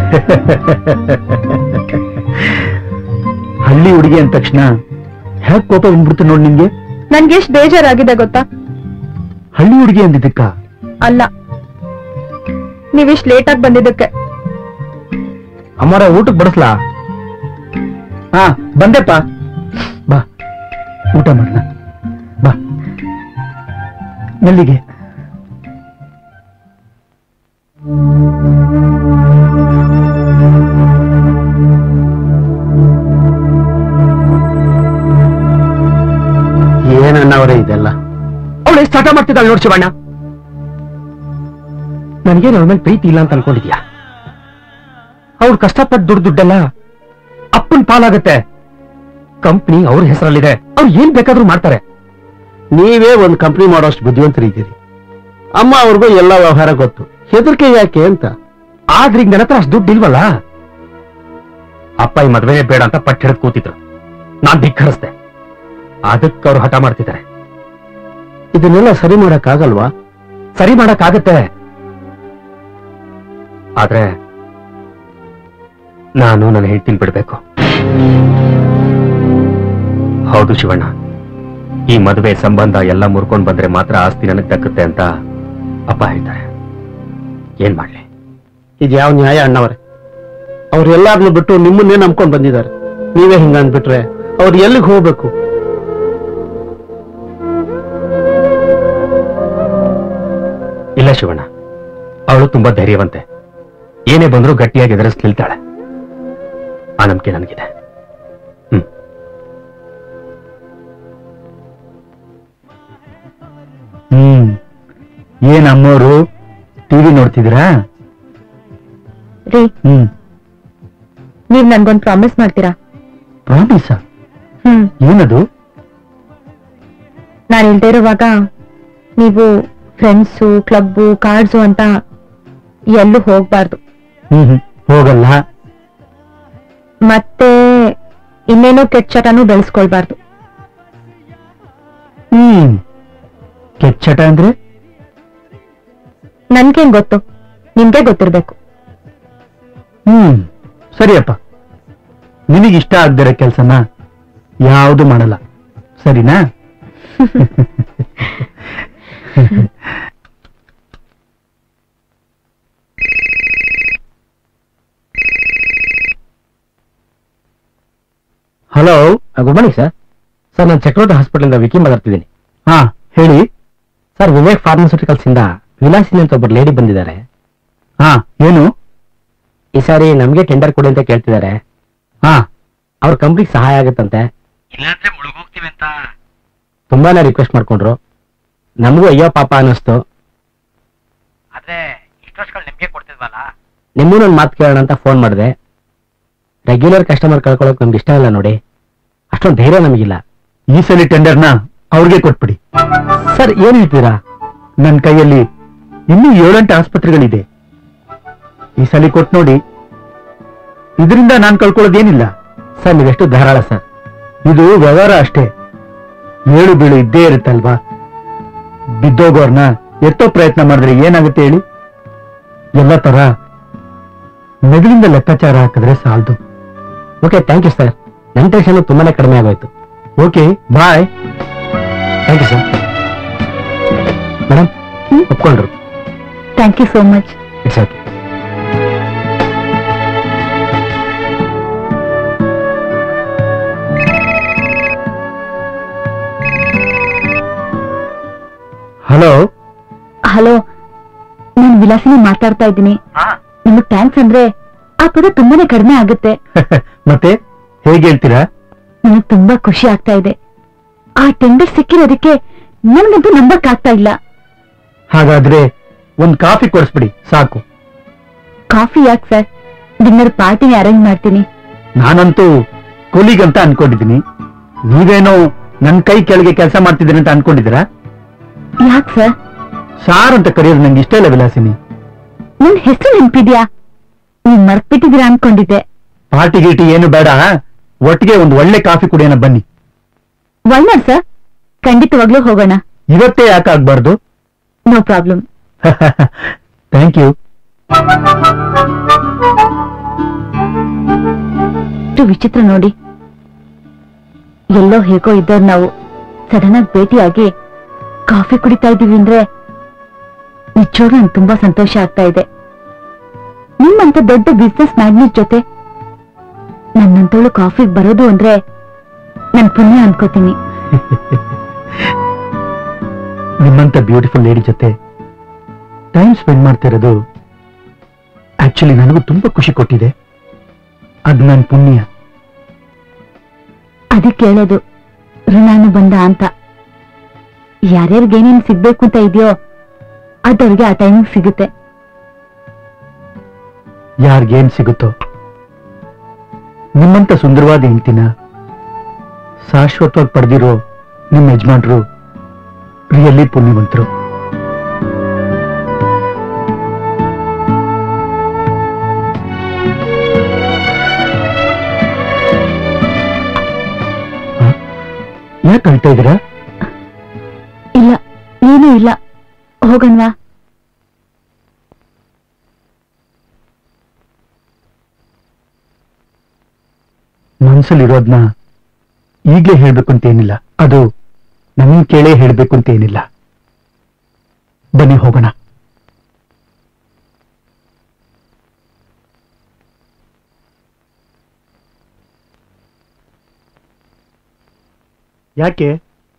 Speaker 5: ಹಳ್ಳಿ ಹುಡುಗಿ ಅಂದ ತಕ್ಷಣ ಹ್ಯಾಕ್ ಕೋಪ ಬಂದ್ಬಿಡ್ತು ನೋಡ್ ನಿಂಗೆ
Speaker 3: ನನ್ಗೆ ಎಷ್ಟ್ ಬೇಜಾರಾಗಿದೆ ಗೊತ್ತಾ
Speaker 5: ಹಳ್ಳಿ ಹುಡುಗಿ ಅಂದಿದ್ದಕ್ಕ
Speaker 3: ಅಲ್ಲ ನೀವಿಷ್ಟ್ ಲೇಟ್ ಆಗಿ ಬಂದಿದ್ದಕ್ಕೆ
Speaker 5: ಅಮ್ಮರ ಊಟಕ್ಕೆ ಬಡಿಸ್ಲಾ ಹಾ ಬಂದೆಪ್ಪ ಬಾ ಊಟ ಮಾಡೋಣ ಬಾ ಎಲ್ಲಿಗೆ ಏನನ್ನವರೇ ಇದೆಲ್ಲ
Speaker 4: ಅವಳು ಎಷ್ಟು ಹಠ ಮಾಡ್ತಿದ್ದಾಳೆ ನೋಡ್ ಶಿವಣ್ಣ ನನಗೇನು ಅವಳ ಮೇಲೆ ಪ್ರೀತಿ ಇಲ್ಲ ಅಂತ ಅನ್ಕೊಂಡಿದ್ಯಾ ಅವ್ಳು ಕಷ್ಟಪಟ್ಟು ದುಡ್ಡು ದುಡ್ಡೆಲ್ಲ ಅಪ್ಪನ್ ಪಾಲಾಗತ್ತೆ ಕಂಪ್ನಿ ಅವ್ರ ಹೆಸರಲ್ಲಿದೆ ಅವ್ರು ಏನ್ ಬೇಕಾದ್ರೂ ಮಾಡ್ತಾರೆ
Speaker 2: ನೀವೇ ಒಂದ್ ಕಂಪ್ನಿ ಮಾಡೋಷ್ಟು ಬುದ್ಧಿವಂತರಿದ್ದೀರಿ ಅಮ್ಮ ಅವ್ರಿಗೂ ಎಲ್ಲ ವ್ಯವಹಾರ ಗೊತ್ತು ಹೆದರಿಕೆ ಯಾಕೆ ಅಂತ
Speaker 4: ಆದ್ರೆ ಈಗ ನನ್ನ ಹತ್ರ ಅಷ್ಟು ದುಡ್ಡು ಇಲ್ವಲ್ಲ ಅಪ್ಪ ಈ ಮದ್ವೆನೇ ಬೇಡ ಅಂತ ಪಟ್ಟು ಹಿಡಿದು ಕೂತಿದ್ರು ನಾನ್ ಧಿಕ್ಕರಿಸ್ದೆ ಅದಕ್ಕೆ ಅವ್ರು ಹಠ ಮಾಡ್ತಿದ್ದಾರೆ
Speaker 2: ಇದನ್ನೆಲ್ಲ ಸರಿ ಮಾಡಕ್ಕಾಗಲ್ವಾ
Speaker 4: ಸರಿ ಮಾಡಕ್ಕಾಗತ್ತೆ ಆದ್ರೆ ನಾನು ನನ್ನ ಹೆಂಡತಿನ ಬಿಡ್ಬೇಕು ಹೌದು ಶಿವಣ್ಣ ಈ ಮದುವೆ ಸಂಬಂಧ ಎಲ್ಲ ಮುರ್ಕೊಂಡ್ ಬಂದ್ರೆ ಮಾತ್ರ ಆಸ್ತಿ ನನಗ್ ದಕ್ಕುತ್ತೆ ಅಂತ ಅಪ್ಪ ಹೇಳ್ತಾರೆ ಏನ್ ಮಾಡ್ಲಿ
Speaker 2: ಇದು ಯಾವ ನ್ಯಾಯ ಅಣ್ಣವರೇ ಅವ್ರು ಎಲ್ಲಾರ್ನು ಬಿಟ್ಟು ನಿಮ್ಮನ್ನೇ ನಂಬ್ಕೊಂಡ್ ಬಂದಿದ್ದಾರೆ ನೀವೇ ಹಿಂಗ ಅಂದ್ಬಿಟ್ರೆ ಅವ್ರು ಎಲ್ಲಿಗೆ ಹೋಗ್ಬೇಕು
Speaker 4: ಇಲ್ಲ ಶಿವಣ್ಣ ಅವಳು ತುಂಬಾ ಧೈರ್ಯವಂತೆ ಏನೇ ಬಂದ್ರೂ ಗಟ್ಟಿಯಾಗಿ ಎದುರಿಸ್ ನಿಲ್ತಾಳೆ ಆ ನಂಬಿಕೆ ನನಗಿದೆ ಹ್ಮ್
Speaker 5: ಹ್ಮ್ ಏನ್ ಅಮ್ಮೋರು ಟಿವಿ ನೋಡ್ತಿದ್ದೀರಾ
Speaker 3: ರೀ
Speaker 5: ಹ್ಮ್
Speaker 3: ನೀವ್ ನನ್ಗೊಂದ್ ಪ್ರಾಮಿಸ್ ಮಾಡ್ತೀರಾ
Speaker 5: ಪ್ರಾಮಿಸ
Speaker 3: ಹ್ಮ್
Speaker 5: ಏನದು
Speaker 3: ನಾನು ಇಲ್ದೇ ಇರುವಾಗ ನೀವು ಫ್ರೆಂಡ್ಸು ಕ್ಲಬ್ಬು ಕಾರ್ಡ್ಸು ಅಂತ ಎಲ್ಲೂ ಹೋಗ್ಬಾರ್ದು
Speaker 5: ಹ್ಮ್ ಹ್ಮ್ ಹೋಗಲ್ಲ
Speaker 3: ಮತ್ತೆ ಇನ್ನೇನೋ ಕೆಟ್ಟ ಚಟನೂ ಬೆಳೆಸ್ಕೊಳ್ಬಾರ್ದು
Speaker 5: ಹ್ಮ್ ಕೆಚ್ಚಟ ಅಂದ್ರೆ
Speaker 3: ನನ್ಗೇನ್ ಗೊತ್ತು ನಿಮ್ಗೆ ಗೊತ್ತಿರ್ಬೇಕು
Speaker 5: ಹ್ಮ್ ಸರಿಯಪ್ಪ ನಿನಗಿಷ್ಟ ಆಗದಿರೋ ಕೆಲ್ಸನ ಯಾವುದು ಮಾಡಲ್ಲ ಸರಿನಾ hello
Speaker 4: good morning sir sir ನಾನು ಚಕ್ರವರ್ತಿ ಹಾಸ್ಪಿಟಲ್ ಇಂದ ವಿಕಿ ಮಾತಾಡ್ತಿದ್ದೀನಿ
Speaker 5: ಹಾ ಹೇಳಿ
Speaker 4: ಸರ್ ವಿವೇಕ್ ಫಾರ್ಮಸ್ಯೂಟಿಕಲ್ಸ್ ಇಂದ ವಿಲಾಸಿನಿ ಅಂತ ಒಬ್ಬರು ಲೇಡಿ ಬಂದಿದ್ದಾರೆ
Speaker 5: ಹಾ ಏನು
Speaker 4: ಈ ಸಾರಿ ನಮ್ಗೆ ಟೆಂಡರ್ ಕೊಡಿ ಅಂತ ಕೇಳ್ತಿದ್ದಾರೆ
Speaker 5: ಹಾ
Speaker 4: ಅವ್ರ ಕಂಪ್ನಿಗೆ ಸಹಾಯ ಆಗುತ್ತಂತೆ
Speaker 6: ಇಲ್ಲಾಂದ್ರೆ ಮುಳುಗೋಗ್ತೀವಿ ಅಂತ
Speaker 4: ತುಂಬಾನೇ ರಿಕ್ವೆಸ್ಟ್ ಮಾಡ್ಕೊಂಡ್ರು ನಮಗೂ ಅಯ್ಯೋ ಪಾಪ ಅನ್ನಿಸ್ತು
Speaker 6: ಆದ್ರೆ ಇಷ್ಟೊಸ್ಗಳು ನಿಮ್ಗೆ ಕೊಡ್ತಿದ್ವಲ್ಲ
Speaker 4: ನಿಮ್ಮೂ ನನ್ನ ಮಾತು ಕೇಳೋಣ ಅಂತ ಫೋನ್ ಮಾಡಿದೆ ರೆಗ್ಯುಲರ್ ಕಸ್ಟಮರ್ ಕಳ್ಕೊಳ್ಳೋಕೆ ನಮ್ಗೆ ಇಷ್ಟ ಇಲ್ಲ ನೋಡಿ ಅಷ್ಟೊಂದು ಧೈರ್ಯ ನಮಗಿಲ್ಲ
Speaker 5: ಈ ಸಲ ಟೆಂಡರ್ನ ಅವ್ರಿಗೆ ಕೊಟ್ಬಿಡಿ
Speaker 4: ಸರ್ ಏನ್ ಹೇಳ್ತೀರಾ
Speaker 5: ನನ್ನ ಕೈಯಲ್ಲಿ ಇನ್ನೂ ಏಳೆಂಟು ಆಸ್ಪತ್ರೆಗಳಿದೆ ಈ ಸಲ ಕೊಟ್ಟು ನೋಡಿ ಇದರಿಂದ ನಾನು ಕಳ್ಕೊಳ್ಳೋದೇನಿಲ್ಲ
Speaker 4: ಸರ್ ನೀವೆಷ್ಟು ಧಾರಾಳ ಸರ್
Speaker 5: ಇದು ವ್ಯವಹಾರ ಅಷ್ಟೇ ಏಳು ಬೀಳು ಇದ್ದೇ ಇರುತ್ತಲ್ವಾ ಬಿದ್ದೋಗೋರ್ನ ಎತ್ತೋ ಪ್ರಯತ್ನ ಮಾಡಿದ್ರೆ ಏನಾಗುತ್ತೆ ಹೇಳಿ ಎಲ್ಲ ತರ ಮೆದುಳಿಂದ ಲೆಕ್ಕಾಚಾರ ಹಾಕಿದ್ರೆ ಸಾಲದು ಓಕೆ ಥ್ಯಾಂಕ್ ಯು ಸರ್ ನನ್ನ ಟೆನ್ಷನ್ ತುಂಬಾನೇ ಕಡಿಮೆ ಆಗೋಯ್ತು okay bye thank you sir madam ಒಪ್ಕೊಂಡ್ರು
Speaker 3: thank you so much
Speaker 5: it's okay hello
Speaker 3: hello ನಾನು ವಿಲಾಸಿನಿ ಮಾತಾಡ್ತಾ ಇದ್ದೀನಿ ನಿಮಗ್ ಥ್ಯಾಂಕ್ಸ್ ಅಂದ್ರೆ ಆ ಪದ ತುಂಬಾನೇ ಕಡಿಮೆ ಆಗುತ್ತೆ
Speaker 5: ಮತ್ತೆ ಹೇಗೆ ಹೇಳ್ತೀರಾ
Speaker 3: ನನಗ್ ತುಂಬಾ ಖುಷಿ ಆಗ್ತಾ ಇದೆ ಆ ಟೆಂಡರ್ ಸಿಕ್ಕಿರೋದಕ್ಕೆ ನನ್ಗಂತೂ ನಂಬಕ್ ಆಗ್ತಾ ಇಲ್ಲ
Speaker 5: ಹಾಗಾದ್ರೆ ಒಂದ್ ಕಾಫಿ ಕೊಡಿಸ್ಬಿಡಿ ಸಾಕು
Speaker 3: ಕಾಫಿ ಯಾಕೆ ಸರ್ ಡಿನ್ನರ್ ಪಾರ್ಟಿನ ಅರೇಂಜ್ ಮಾಡ್ತೀನಿ
Speaker 5: ನಾನಂತೂ ಕೊಲಿಗ್ ಅಂತ ಅನ್ಕೊಂಡಿದ್ದೀನಿ ನೀವೇನೋ ನನ್ ಕೈ ಕೆಳಗೆ ಕೆಲಸ ಮಾಡ್ತಿದ್ದೀರಿ ಅಂತ ಅನ್ಕೊಂಡಿದ್ದೀರಾ
Speaker 3: ಯಾಕೆ ಸರ್
Speaker 5: ಸಾರ್ ಅಂತ ಕರೆಯೋದು ನಂಗೆ ಇಷ್ಟ ಇಲ್ಲ ವಿಲಾಸಿನಿ
Speaker 3: ನನ್ ಹೆಸರು ನೆನ್ಪಿದ್ಯಾ ನೀವ್ ಮರ್ತ್ಬಿಟ್ಟಿದ್ದೀರಾ ಅನ್ಕೊಂಡಿದ್ದೆ
Speaker 5: ಪಾರ್ಟಿ ಗೀಟಿ ಏನು ಬೇಡ ಒಟ್ಟಿಗೆ ಒಂದು ಒಳ್ಳೆ ಕಾಫಿ ಕುಡಿಯೋಣ ಬನ್ನಿ
Speaker 3: ಒಳ್ಳೆ ಸರ್ ಖಂಡಿತವಾಗ್ಲೂ ಹೋಗೋಣ
Speaker 5: ಇವತ್ತೇ ಯಾಕೆ ಆಗ್ಬಾರ್ದು
Speaker 3: ನೋ ಪ್ರಾಬ್ಲಮ್
Speaker 5: ಥ್ಯಾಂಕ್ ಯು
Speaker 3: ಎಷ್ಟು ವಿಚಿತ್ರ ನೋಡಿ ಎಲ್ಲೋ ಹೇಗೋ ಇದ್ದವ್ರು ನಾವು ಸಡನ್ ಆಗಿ ಭೇಟಿಯಾಗಿ ಕಾಫಿ ಕುಡಿತಾ ಇದೀವಿ ಅಂದ್ರೆ ನಿಜವಾಗ್ಲೂ ನಂಗೆ ತುಂಬಾ ಸಂತೋಷ ಆಗ್ತಾ ಇದೆ ನಿಮ್ಮಂತ ದೊಡ್ಡ ಬಿಸ್ನೆಸ್ ಮ್ಯಾಗ್ನೆಟ್ ಜೊತೆ ನನ್ನಂತವಳು ಕಾಫಿಗೆ ಬರೋದು ಅಂದ್ರೆ ನನ್ ಪುಣ್ಯ ಅನ್ಕೋತೀನಿ
Speaker 5: ನಿಮ್ಮಂತ ಬ್ಯೂಟಿಫುಲ್ ಲೇಡಿ ಜೊತೆ ಟೈಮ್ ಸ್ಪೆಂಡ್ ಮಾಡ್ತಾ ಇರೋದು ಆಕ್ಚುಲಿ ನನಗೂ ತುಂಬಾ ಖುಷಿ ಕೊಟ್ಟಿದೆ ಅದ್ ನನ್ ಪುಣ್ಯ
Speaker 3: ಅದಕ್ಕೆ ಹೇಳೋದು ಋಣಾನುಬಂಧ ಅಂತ ಯಾರ್ಯಾರಿಗೆ ಏನೇನ್ ಸಿಗ್ಬೇಕು ಅಂತ ಇದೆಯೋ ಅದವ್ರಿಗೆ ಆ ಟೈಮಿಗೆ ಸಿಗುತ್ತೆ
Speaker 5: ಯಾರಿಗೇನ್ ಸಿಗುತ್ತೋ ನಿಮ್ಮಂತ ಸುಂದರವಾದ ಹೆಂಡ್ತಿನ ಶಾಶ್ವತವಾಗಿ ಪಡೆದಿರೋ ನಿಮ್ಮ ಯಜಮಾನ್ರು ರಿಯಲಿ ಪುಣ್ಯವಂತರು ಹ? ಯಾಕೆ ಅಳ್ತಾ ಇದ್ದೀರಾ
Speaker 3: ಇಲ್ಲ ಏನೂ ಇಲ್ಲ ಹೋಗಣ್ವಾ
Speaker 5: ಮನ್ಸಲ್ಲಿರೋದ್ನ ಈಗ್ಲೇ ಹೇಳ್ಬೇಕು ಅಂತ ಏನಿಲ್ಲ ಅದು ನನ್ ಕೇಳೇ ಹೇಳ್ಬೇಕು ಅಂತ ಏನಿಲ್ಲ ಬನ್ನಿ ಹೋಗೋಣ ಯಾಕೆ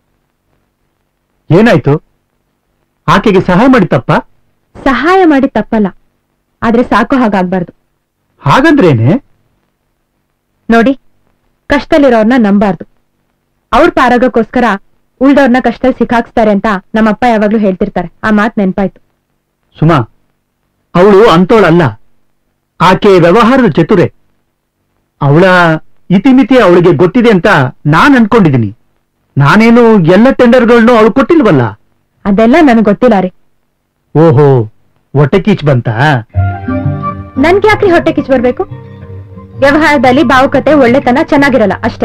Speaker 5: ಏನಾಯ್ತು ಆಕೆಗೆ ಸಹಾಯ ಮಾಡಿ ತಪ್ಪ
Speaker 3: ಸಹಾಯ ಮಾಡಿ ತಪ್ಪಲ್ಲ ಆದ್ರೆ ಸಾಕು ಹಾಗಾಗ್ಬಾರ್ದು
Speaker 5: ಹಾಗಂದ್ರೇನೆ
Speaker 3: ನೋಡಿ ಕಷ್ಟದಲ್ಲಿರೋರ್ನ ನಂಬಾರ್ದು ಅವ್ರ ಪಾರಾಗಕ್ಕೋಸ್ಕರ ಉಳ್ದವ್ರನ್ನ ಕಷ್ಟದಲ್ಲಿ ಸಿಕ್ಕಾಕ್ಸ್ತಾರೆ ಅಂತ ನಮ್ಮಪ್ಪ ಯಾವಾಗ್ಲೂ ಹೇಳ್ತಿರ್ತಾರೆ ಆ ಮಾತ್ ನೆನ್ಪಾಯ್ತು
Speaker 5: ಸುಮಾ ಅವಳು ಅಂತೋಳಲ್ಲ ಆಕೆ ವ್ಯವಹಾರದ ಚತುರೆ ಅವಳ ಇತಿಮಿತಿ ಅವಳಿಗೆ ಗೊತ್ತಿದೆ ಅಂತ ನಾನ್ ಅನ್ಕೊಂಡಿದ್ದೀನಿ ನಾನೇನು ಎಲ್ಲ ಟೆಂಡರ್ಗಳನ್ನು ಅವಳು ಕೊಟ್ಟಿಲ್ವಲ್ಲ
Speaker 3: ಅದೆಲ್ಲ ನನಗ್ ಗೊತ್ತಿಲ್ಲ ರೀ
Speaker 5: ಓಹೋ ಹೊಟ್ಟೆ ಕೀಚ್ ಬಂತಾ
Speaker 3: ನನ್ಗೆ ಯಾಕ್ರಿ ಹೊಟ್ಟೆ ಕಿಚ್ ಬರ್ಬೇಕು ವ್ಯವಹಾರದಲ್ಲಿ ಭಾವುಕತೆ ಒಳ್ಳೆತನ ಚೆನ್ನಾಗಿರಲ್ಲ ಅಷ್ಟೇ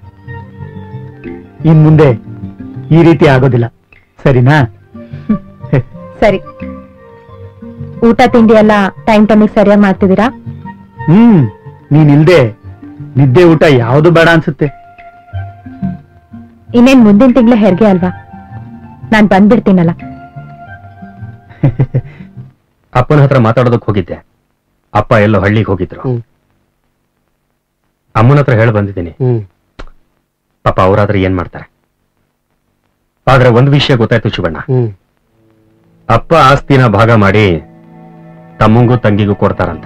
Speaker 5: ಇನ್ ಮುಂದೆ ಈ ರೀತಿ ಆಗೋದಿಲ್ಲ ಸರಿನಾ
Speaker 3: ಸರಿ ಊಟ ತಿಂಡಿ ಎಲ್ಲ ಟೈಮ್ ಟೈಮಿಗೆ ಸರಿಯಾಗಿ ಮಾಡ್ತಿದ್ದೀರಾ
Speaker 5: ಹ್ಮ್ ನೀನ್ ಇಲ್ದೆ ನಿದ್ದೆ ಊಟ ಯಾವುದು ಬೇಡ ಅನ್ಸುತ್ತೆ
Speaker 3: ಇನ್ನೇನ್ ಮುಂದಿನ ತಿಂಗಳ ಹೆರಿಗೆ ಅಲ್ವಾ ನಾನ್ ಬಂದ್ಬಿಡ್ತೀನಲ್ಲ
Speaker 4: ಅಪ್ಪನ ಹತ್ರ ಮಾತಾಡೋದಕ್ ಹೋಗಿದ್ದೆ ಅಪ್ಪ ಎಲ್ಲೋ ಹಳ್ಳಿಗೆ ಹೋಗಿದ್ರು ಅಮ್ಮನ ಹತ್ರ ಹೇಳಿ ಬಂದಿದ್ದೀನಿ ಪಾಪ ಅವರಾದ್ರೆ ಏನ್ ಮಾಡ್ತಾರೆ ಆದ್ರೆ ಒಂದ್ ವಿಷಯ ಗೊತ್ತಾಯ್ತು ಶಿವಣ್ಣ ಅಪ್ಪ ಆಸ್ತಿನ ಭಾಗ ಮಾಡಿ ತಮ್ಮಂಗೂ ತಂಗಿಗೂ ಕೊಡ್ತಾರಂತೆ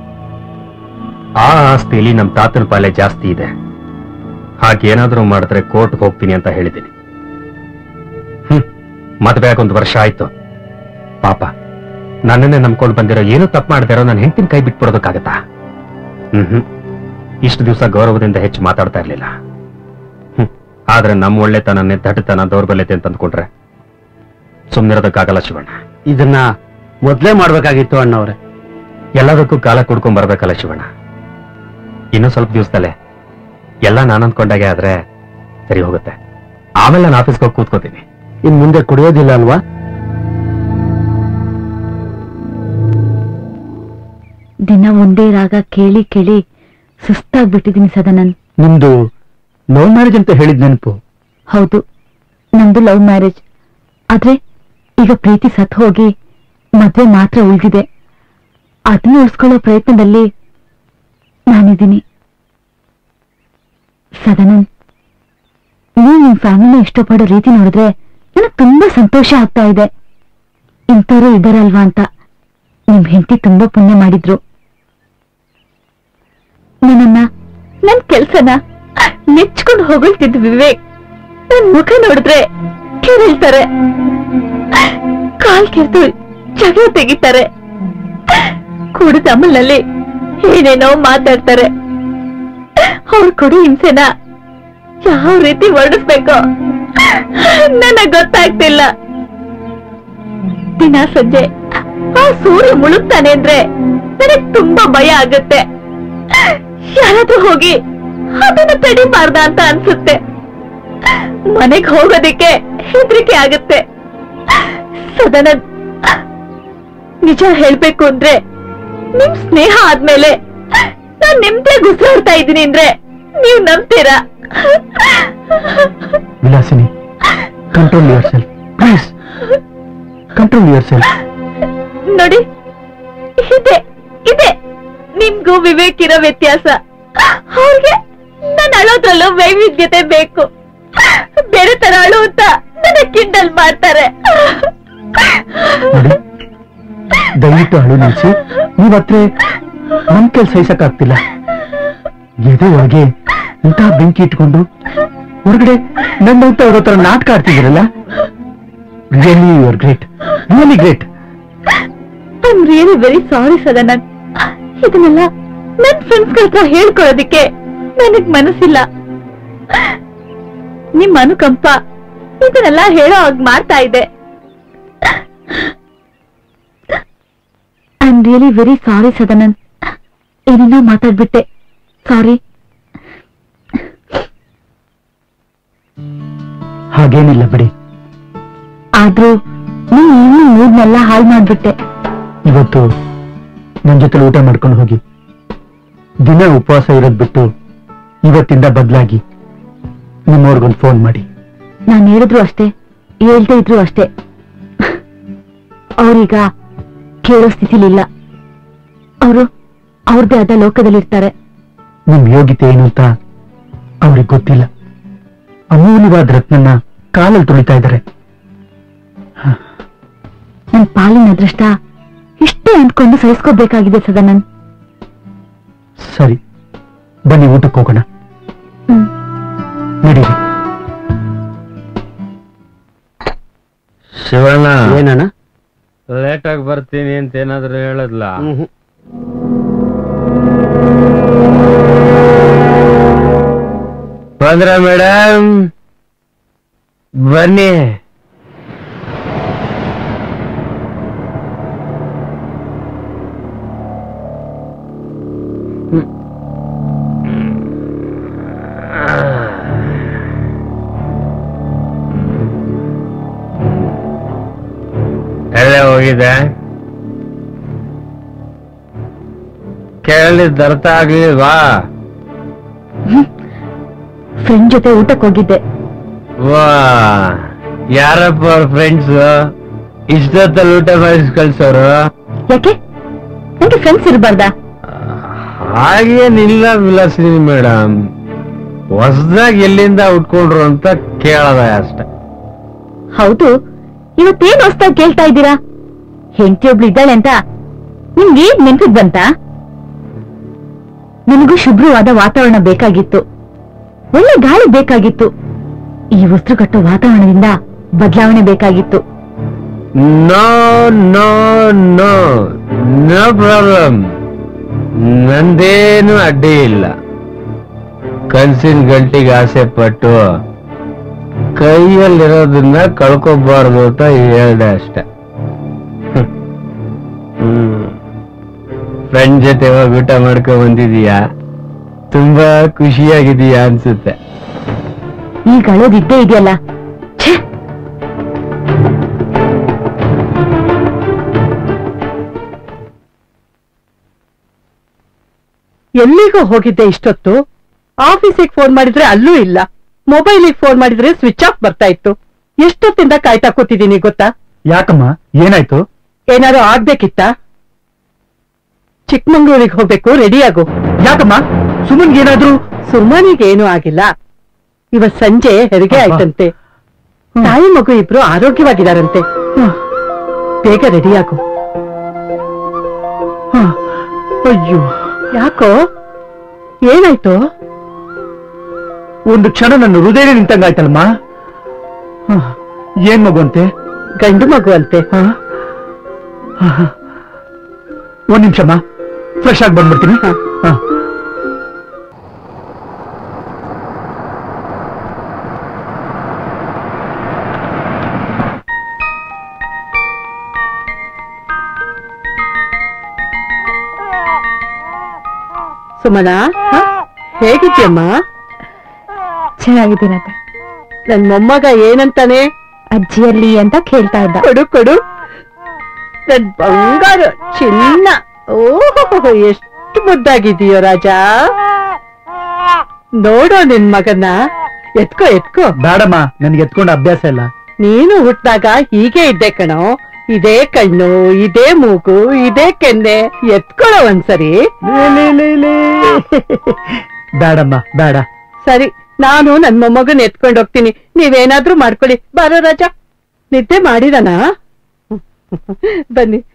Speaker 4: ಆ ಆಸ್ತಿಲಿ ನಮ್ ತಾತನ ಪಾಲೆ ಜಾಸ್ತಿ ಇದೆ ಹಾಗೇನಾದ್ರೂ ಮಾಡಿದ್ರೆ ಕೋರ್ಟ್ ಹೋಗ್ತೀನಿ ಅಂತ ಹೇಳಿದ್ದೀನಿ ಹ್ಮ್ ಮದ್ವೆ ಆಗೊಂದು ವರ್ಷ ಆಯ್ತು ಪಾಪ ನನ್ನನ್ನೇ ನಂಬ್ಕೊಂಡು ಬಂದಿರೋ ಏನೂ ತಪ್ಪು ಮಾಡದಿರೋ ನನ್ನ ಹೆಂಡತಿನ ಕೈ ಬಿಟ್ಬಿಡೋದಕ್ಕಾಗತ್ತಾ ಹ್ಮ್ ಹ್ಮ್ ಇಷ್ಟು ದಿವಸ ಗೌರವದಿಂದ ಹೆಚ್ಚು ಮಾತಾಡ್ತಾ ಇರ್ಲಿಲ್ಲ ಹ್ಮ್ ಆದ್ರೆ ನಮ್ಮ ಒಳ್ಳೆತನ ದಟ್ಟತನ ದೌರ್ಬಲ್ಯತೆ ಅಂತ ಅಂದ್ಕೊಂಡ್ರೆ ಸುಮ್ನಿರೋದಕ್ಕಾಗಲ್ಲ ಶಿವಣ್ಣ
Speaker 2: ಇದನ್ನ ಮೊದ್ಲೇ ಮಾಡ್ಬೇಕಾಗಿತ್ತು ಅಣ್ಣವ್ರೆ
Speaker 4: ಎಲ್ಲದಕ್ಕೂ ಕಾಲ ಕುಡ್ಕೊಂಡ್ ಬರ್ಬೇಕಲ್ಲ ಶಿವಣ್ಣ ಇನ್ನೂ ಸ್ವಲ್ಪ ದಿವಸದಲ್ಲೇ ಎಲ್ಲ ನಾನು ಅಂದ್ಕೊಂಡಾಗೆ ಆದ್ರೆ ಸರಿ ಹೋಗುತ್ತೆ ಆಮೇಲೆ ನಾನು ಆಫೀಸ್ಗೆ ಹೋಗಿ ಕೂತ್ಕೋತೀನಿ
Speaker 5: ಇನ್ ಮುಂದೆ ಕುಡಿಯೋದಿಲ್ಲ ಅಲ್ವಾ
Speaker 3: ದಿನ ಒಂದೇ ರಾಗ ಕೇಳಿ ಕೇಳಿ ಸುಸ್ತಾಗ್ಬಿಟ್ಟಿದೀನಿ ಸದನನ್
Speaker 5: ನಿಮ್ದು ಲವ್ ಮ್ಯಾರೇಜ್ ಅಂತ ಹೇಳಿದ್ ನೆನಪು
Speaker 3: ಹೌದು ನಮ್ದು ಲವ್ ಮ್ಯಾರೇಜ್ ಆದ್ರೆ ಈಗ ಪ್ರೀತಿ ಸತ್ ಹೋಗಿ ಮದ್ವೆ ಮಾತ್ರ ಉಳಿದಿದೆ ಅದನ್ನ ಉಳಿಸ್ಕೊಳ್ಳೋ ಪ್ರಯತ್ನದಲ್ಲಿ ನಾನಿದ್ದೀನಿ ಸದನನ್ ನೀವು ನಿಮ್ ಫ್ಯಾಮಿಲಿನ ಇಷ್ಟಪಡೋ ರೀತಿ ನೋಡಿದ್ರೆ ನನಗೆ ತುಂಬಾ ಸಂತೋಷ ಆಗ್ತಾ ಇದೆ ಇಂಥವ್ರು ಇದಾರಲ್ವಾ ಅಂತ ನಿಮ್ ಹೆಂಡತಿ ತುಂಬಾ ಪುಣ್ಯ ಮಾಡಿದ್ರು ನನ್ನನ್ನ ನನ್ ಕೆಲ್ಸನ ನೆಚ್ಕೊಂಡು ಹೊಗಳ್ತಿದ್ ವಿವೇಕ್ ನನ್ ಮುಖ ನೋಡಿದ್ರೆ ಕೇಳ್ತಾರೆ ಕಾಲ್ ಕೆರೆದು ಜಗಳ ತೆಗಿತಾರೆ ಕುಡಿದ ಅಮಲ್ನಲ್ಲಿ ಏನೇನೋ ಮಾತಾಡ್ತಾರೆ ಅವ್ರು ಕೊಡಿ ಹಿಂಸೆನ ಯಾವ ರೀತಿ ವರ್ಣಿಸ್ಬೇಕೋ ನನಗ್ ಗೊತ್ತಾಗ್ತಿಲ್ಲ ದಿನ ಸಂಜೆ ಆ ಸೂರ್ಯ ಮುಳುಗ್ತಾನೆ ಅಂದ್ರೆ ನನಗ್ ತುಂಬಾ ಭಯ ಆಗುತ್ತೆ ಯಾರಾದ್ರೂ ಹೋಗಿ ಅದನ್ನ ತಡಿಬಾರ್ದ ಅಂತ ಅನ್ಸುತ್ತೆ ಮನೆಗ್ ಹೋಗೋದಿಕ್ಕೆ ಹೆದರಿಕೆ ಆಗುತ್ತೆ ಸದನ ನಿಜ ಹೇಳ್ಬೇಕು ಅಂದ್ರೆ ನಿಮ್ ಸ್ನೇಹ ಆದ್ಮೇಲೆ ನಾನ್ ನಿಮ್ದೇ ಗುಸಾಡ್ತಾ ಇದ್ದೀನಿ ಅಂದ್ರೆ ನೀವ್ ನಂಬ್ತೀರಾ
Speaker 5: Vilasini control yourself please control yourself
Speaker 3: ನೋಡಿ ಇದೆ ಇದೆ ನಿಮ್ಗೂ ವಿವೇಕ್ ಇರೋ ವ್ಯತ್ಯಾಸ ಅವ್ರಿಗೆ ನಾನು ಅಳೋದ್ರಲ್ಲೂ ವೈವಿಧ್ಯತೆ ಬೇಕು ಬೇರೆ ತರ ಅಳು ಅಂತ ನನ್ನ ಕಿಂಡಲ್ ಮಾಡ್ತಾರೆ
Speaker 5: ನೋಡಿ ದಯವಿಟ್ಟು ಅಳು ನಿಲ್ಸಿ ನೀವ್ ಹತ್ರ ನಮ್ ಕೆಲ್ಸ ಸಹಿಸಕ್ಕಾಗ್ತಿಲ್ಲ ಎದೆ ಒಳಗೆ ಇಂಥ ಬೆಂಕಿ ಇಟ್ಕೊಂಡು ಹೊರಗಡೆ ನನ್ನಂತ ಅವ್ರ ಹತ್ರ ನಾಟಕ ಆಡ್ತಿದ್ದೀರಲ್ಲ really you are great really great
Speaker 3: I am really very sorry ಸದನನ್ ಇದನ್ನೆಲ್ಲ ನನ್ ಫ್ರೆಂಡ್ಸ್ ಹತ್ರ ಹೇಳ್ಕೊಳ್ಳೋದಿಕ್ಕೆ ನನಗ್ ಮನಸ್ಸಿಲ್ಲ ನಿಮ್ ಅನುಕಂಪ ಇದನ್ನೆಲ್ಲ ಹೇಳೋ ಹಾಗ್ ಮಾಡ್ತಾ ಇದೆ I am really very sorry ಸದನನ್ ಏನೇನೋ ಮಾತಾಡ್ಬಿಟ್ಟೆ ಸಾರಿ
Speaker 5: ಹಾಗೇನಿಲ್ಲ ಬಿಡಿ
Speaker 3: ಆದ್ರೂ ನೀನ್ ಇನ್ನೂ ಮೂಡ್ನೆಲ್ಲ ಹಾಳು ಮಾಡ್ಬಿಟ್ಟೆ
Speaker 5: ಇವತ್ತು ನನ್ ಜೊತೆ ಊಟ ಮಾಡ್ಕೊಂಡು ಹೋಗಿ ದಿನ ಉಪವಾಸ ಇರೋದ್ ಬಿಟ್ಟು ಇವತ್ತಿಂದ ಬದಲಾಗಿ ನಿಮ್ಮವ್ರಿಗೊಂದು ಫೋನ್ ಮಾಡಿ
Speaker 3: ನಾನ್ ಹೇಳಿದ್ರು ಅಷ್ಟೇ ಹೇಳ್ತಾ ಇದ್ರು ಅಷ್ಟೇ ಅವ್ರೀಗ ಕೇಳೋ ಸ್ಥಿತಿಲಿಲ್ಲ ಅವರು ಅವ್ರದೇ ಆದ ಲೋಕದಲ್ಲಿರ್ತಾರೆ
Speaker 5: ನಿಮ್ ಯೋಗ್ಯತೆ ಏನು ಅಂತ ಅವ್ರಿಗೆ ಗೊತ್ತಿಲ್ಲ ಅಮೂಲ್ಯವಾದ ರತ್ನನ್ನ ಕಾಲಲ್ಲಿ ತುಳಿತಾ ಇದ್ದಾರೆ
Speaker 3: ನನ್ ಪಾಲಿನ ಅದೃಷ್ಟ ಇಷ್ಟೇ ಅಂದ್ಕೊಂಡು ಸಹಿಸ್ಕೋಬೇಕಾಗಿದೆ ಸದನನ್
Speaker 5: ಸರಿ ಬನ್ನಿ ಊಟಕ್ಕೆ ಹೋಗೋಣ
Speaker 3: ಹ್ಮ್
Speaker 5: ನಡೀರಿ
Speaker 4: ಶಿವಣ್ಣ
Speaker 2: ಏನಣ್ಣ
Speaker 4: ಲೇಟ್ ಆಗಿ ಬರ್ತೀನಿ ಅಂತ ಏನಾದ್ರು ಹೇಳದ್ಲ ಬಂದ್ರ ಮೇಡಮ್ ಬನ್ನಿ ಎಲ್ಲ ಹೋಗಿದೆ ಕೇಳಿದ ಅರ್ಥ ಆಗ್ಲಿಲ್ವಾ
Speaker 3: ಫ್ರೆಂಡ್ ಜೊತೆ ಊಟಕ್ಕೆ ಹೋಗಿದ್ದೆ
Speaker 4: ವಾ ಯಾರಪ್ಪ ಅವ್ರ ಫ್ರೆಂಡ್ಸ್ ಇಷ್ಟೊತ್ತಲ್ಲಿ ಊಟ ಮಾಡಿಸ್ ಕಳ್ಸೋರು
Speaker 3: ಯಾಕೆ ನಂಗೆ ಫ್ರೆಂಡ್ಸ್ ಇರಬಾರ್ದಾ
Speaker 4: ಹಾಗೇನಿಲ್ಲ ವಿಲಾಸಿನಿ ಮೇಡಮ್ ಹೊಸದಾಗಿ ಎಲ್ಲಿಂದ ಉಟ್ಕೊಂಡ್ರು ಅಂತ ಕೇಳದ ಅಷ್ಟೆ
Speaker 3: ಹೌದು ಇವತ್ತೇನ್ ಹೊಸ್ದಾಗ್ ಕೇಳ್ತಾ ಇದ್ದೀರಾ ಹೆಂಡತಿ ಒಬ್ಳು ಇದ್ದಾಳೆ ಅಂತ ನಿಮ್ಗೆ ನೆನ್ಪಿಗ್ ಬಂತ ನನಗೂ ಶುಭ್ರವಾದ ವಾತಾವರಣ ಬೇಕಾಗಿತ್ತು ಒಳ್ಳೆ ಗಾಳಿ ಬೇಕಾಗಿತ್ತು ಈ ವಸ್ತು ಕಟ್ಟೋ ವಾತಾವರಣದಿಂದ ಬದಲಾವಣೆ ಬೇಕಾಗಿತ್ತು
Speaker 4: no no no no problem ನಂದೇನು ಅಡ್ಡಿ ಇಲ್ಲ ಕನ್ಸಿನ ಗಂಟಿಗೆ ಆಸೆ ಪಟ್ಟು ಕೈಯಲ್ಲಿರೋದನ್ನ ಕಳ್ಕೊಬಾರ್ದು ಅಂತ ಹೇಳ್ದೆ ಅಷ್ಟೆ ಹ್ಮ್ ಫ್ರೆಂಡ್ ಜೊತೆ ಹೋಗಿ ಊಟ ಮಾಡ್ಕೊಂಡ್ ಬಂದಿದೀಯಾ ತುಂಬಾ ಖುಷಿಯಾಗಿದೀಯಾ ಅನ್ಸುತ್ತೆ
Speaker 3: ಈಗ ಅಳೋದಿದ್ದೇ ಇದೆಯಲ್ಲ ಛೇ
Speaker 1: ಎಲ್ಲಿಗೂ ಹೋಗಿದ್ದೆ ಇಷ್ಟೊತ್ತು ಆಫೀಸಿಗೆ ಫೋನ್ ಮಾಡಿದ್ರೆ ಅಲ್ಲೂ ಇಲ್ಲ ಮೊಬೈಲಿಗೆ ಫೋನ್ ಮಾಡಿದ್ರೆ ಸ್ವಿಚ್ ಆಫ್ ಬರ್ತಾ ಇತ್ತು ಎಷ್ಟೊತ್ತಿಂದ ಕಾಯ್ತಾ ಕೂತಿದ್ದೀನಿ ಗೊತ್ತಾ
Speaker 5: ಯಾಕಮ್ಮ ಏನಾಯ್ತು
Speaker 1: ಏನಾದ್ರು ಆಗ್ಬೇಕಿತ್ತ ಚಿಕ್ಕಮಂಗ್ಳೂರಿಗೆ ಹೋಗ್ಬೇಕು ರೆಡಿ ಆಗು
Speaker 5: ಯಾಕಮ್ಮ ಸುಮನ್ಗೆ ಏನಾದ್ರು
Speaker 1: ಸುಮ್ಮನಿಗೆ ಏನೂ ಆಗಿಲ್ಲ ಇವತ್ ಸಂಜೆ ಹೆರಿಗೆ
Speaker 5: ಅಬ್ಬಾ.
Speaker 1: ಆಯ್ತಂತೆ ತಾಯಿ ಮಗು ಇಬ್ರು ಆರೋಗ್ಯವಾಗಿದಾರಂತೆ ಬೇಗ ರೆಡಿ ಆಗು
Speaker 5: ಹ, ಅಯ್ಯೋ
Speaker 1: ಯಾಕೋ ಏನಾಯ್ತು
Speaker 5: ಒಂದು ಕ್ಷಣ ನನ್ನ ಹೃದಯ ನಿಂತಂಗಾಯ್ತಲ್ಲಮ್ಮ ಹ, ಏನ್ ಮಗು ಅಂತೆ
Speaker 1: ಗಂಡು ಮಗು ಅಂತೆ
Speaker 5: ಹ? ಹ, ಹ. ಒಂದ್ ನಿಮಿಷಮ್ಮ ಫ್ರೆಶ್ ಆಗಿ ಬಂದ್ಬಿಡ್ತೀನಿ
Speaker 1: ಹ.
Speaker 5: ಹ.
Speaker 1: ಸುಮನಾ ಹೇಗಿದ್ಯಮ್ಮ
Speaker 3: ಚೆನ್ನಾಗಿದ್ದೀನತ್ತೆ
Speaker 1: ನನ್ ಮೊಮ್ಮಗ ಏನಂತಾನೆ
Speaker 3: ಅಜ್ಜಿಯಲ್ಲಿ ಅಂತ ಕೇಳ್ತಾ ಇದ್ದ
Speaker 1: ಕೊಡು ಕೊಡು ನನ್ ಬಂಗಾರ ಚಿನ್ನ ಓಹೋ ಎಷ್ಟು ಮುದ್ದಾಗಿದೀಯೋ ರಾಜ ನೋಡೋ ನಿನ್ ಮಗನ ಎತ್ಕೋ ಎತ್ಕೋ
Speaker 5: ಬೇಡಮ್ಮ ನನ್ಗೆ ಎತ್ಕೊಂಡು ಅಭ್ಯಾಸ ಇಲ್ಲ
Speaker 1: ನೀನು ಹುಟ್ಟಾಗ ಹೀಗೆ ಇದ್ದೆ ಕಣೋ ಇದೇ ಕಣ್ಣು ಇದೇ ಮೂಗು ಇದೇ ಕೆನ್ನೆ ಎತ್ಕೊಳ್ಳೋ ಒಂದ್ಸರಿ
Speaker 5: ಲೇ, ಲೇ, ಲೇ, ಲೇ. ಬೇಡಮ್ಮ ಬೇಡ
Speaker 1: ಸರಿ ನಾನು ನನ್ ಮೊಮ್ಮಗನ್ ಎತ್ಕೊಂಡು ಹೋಗ್ತೀನಿ ನೀವೇನಾದ್ರೂ ಮಾಡ್ಕೊಳ್ಳಿ ಬಾರೋ ರಾಜ ನಿದ್ದೆ ಮಾಡಿದನ ಬನ್ನಿ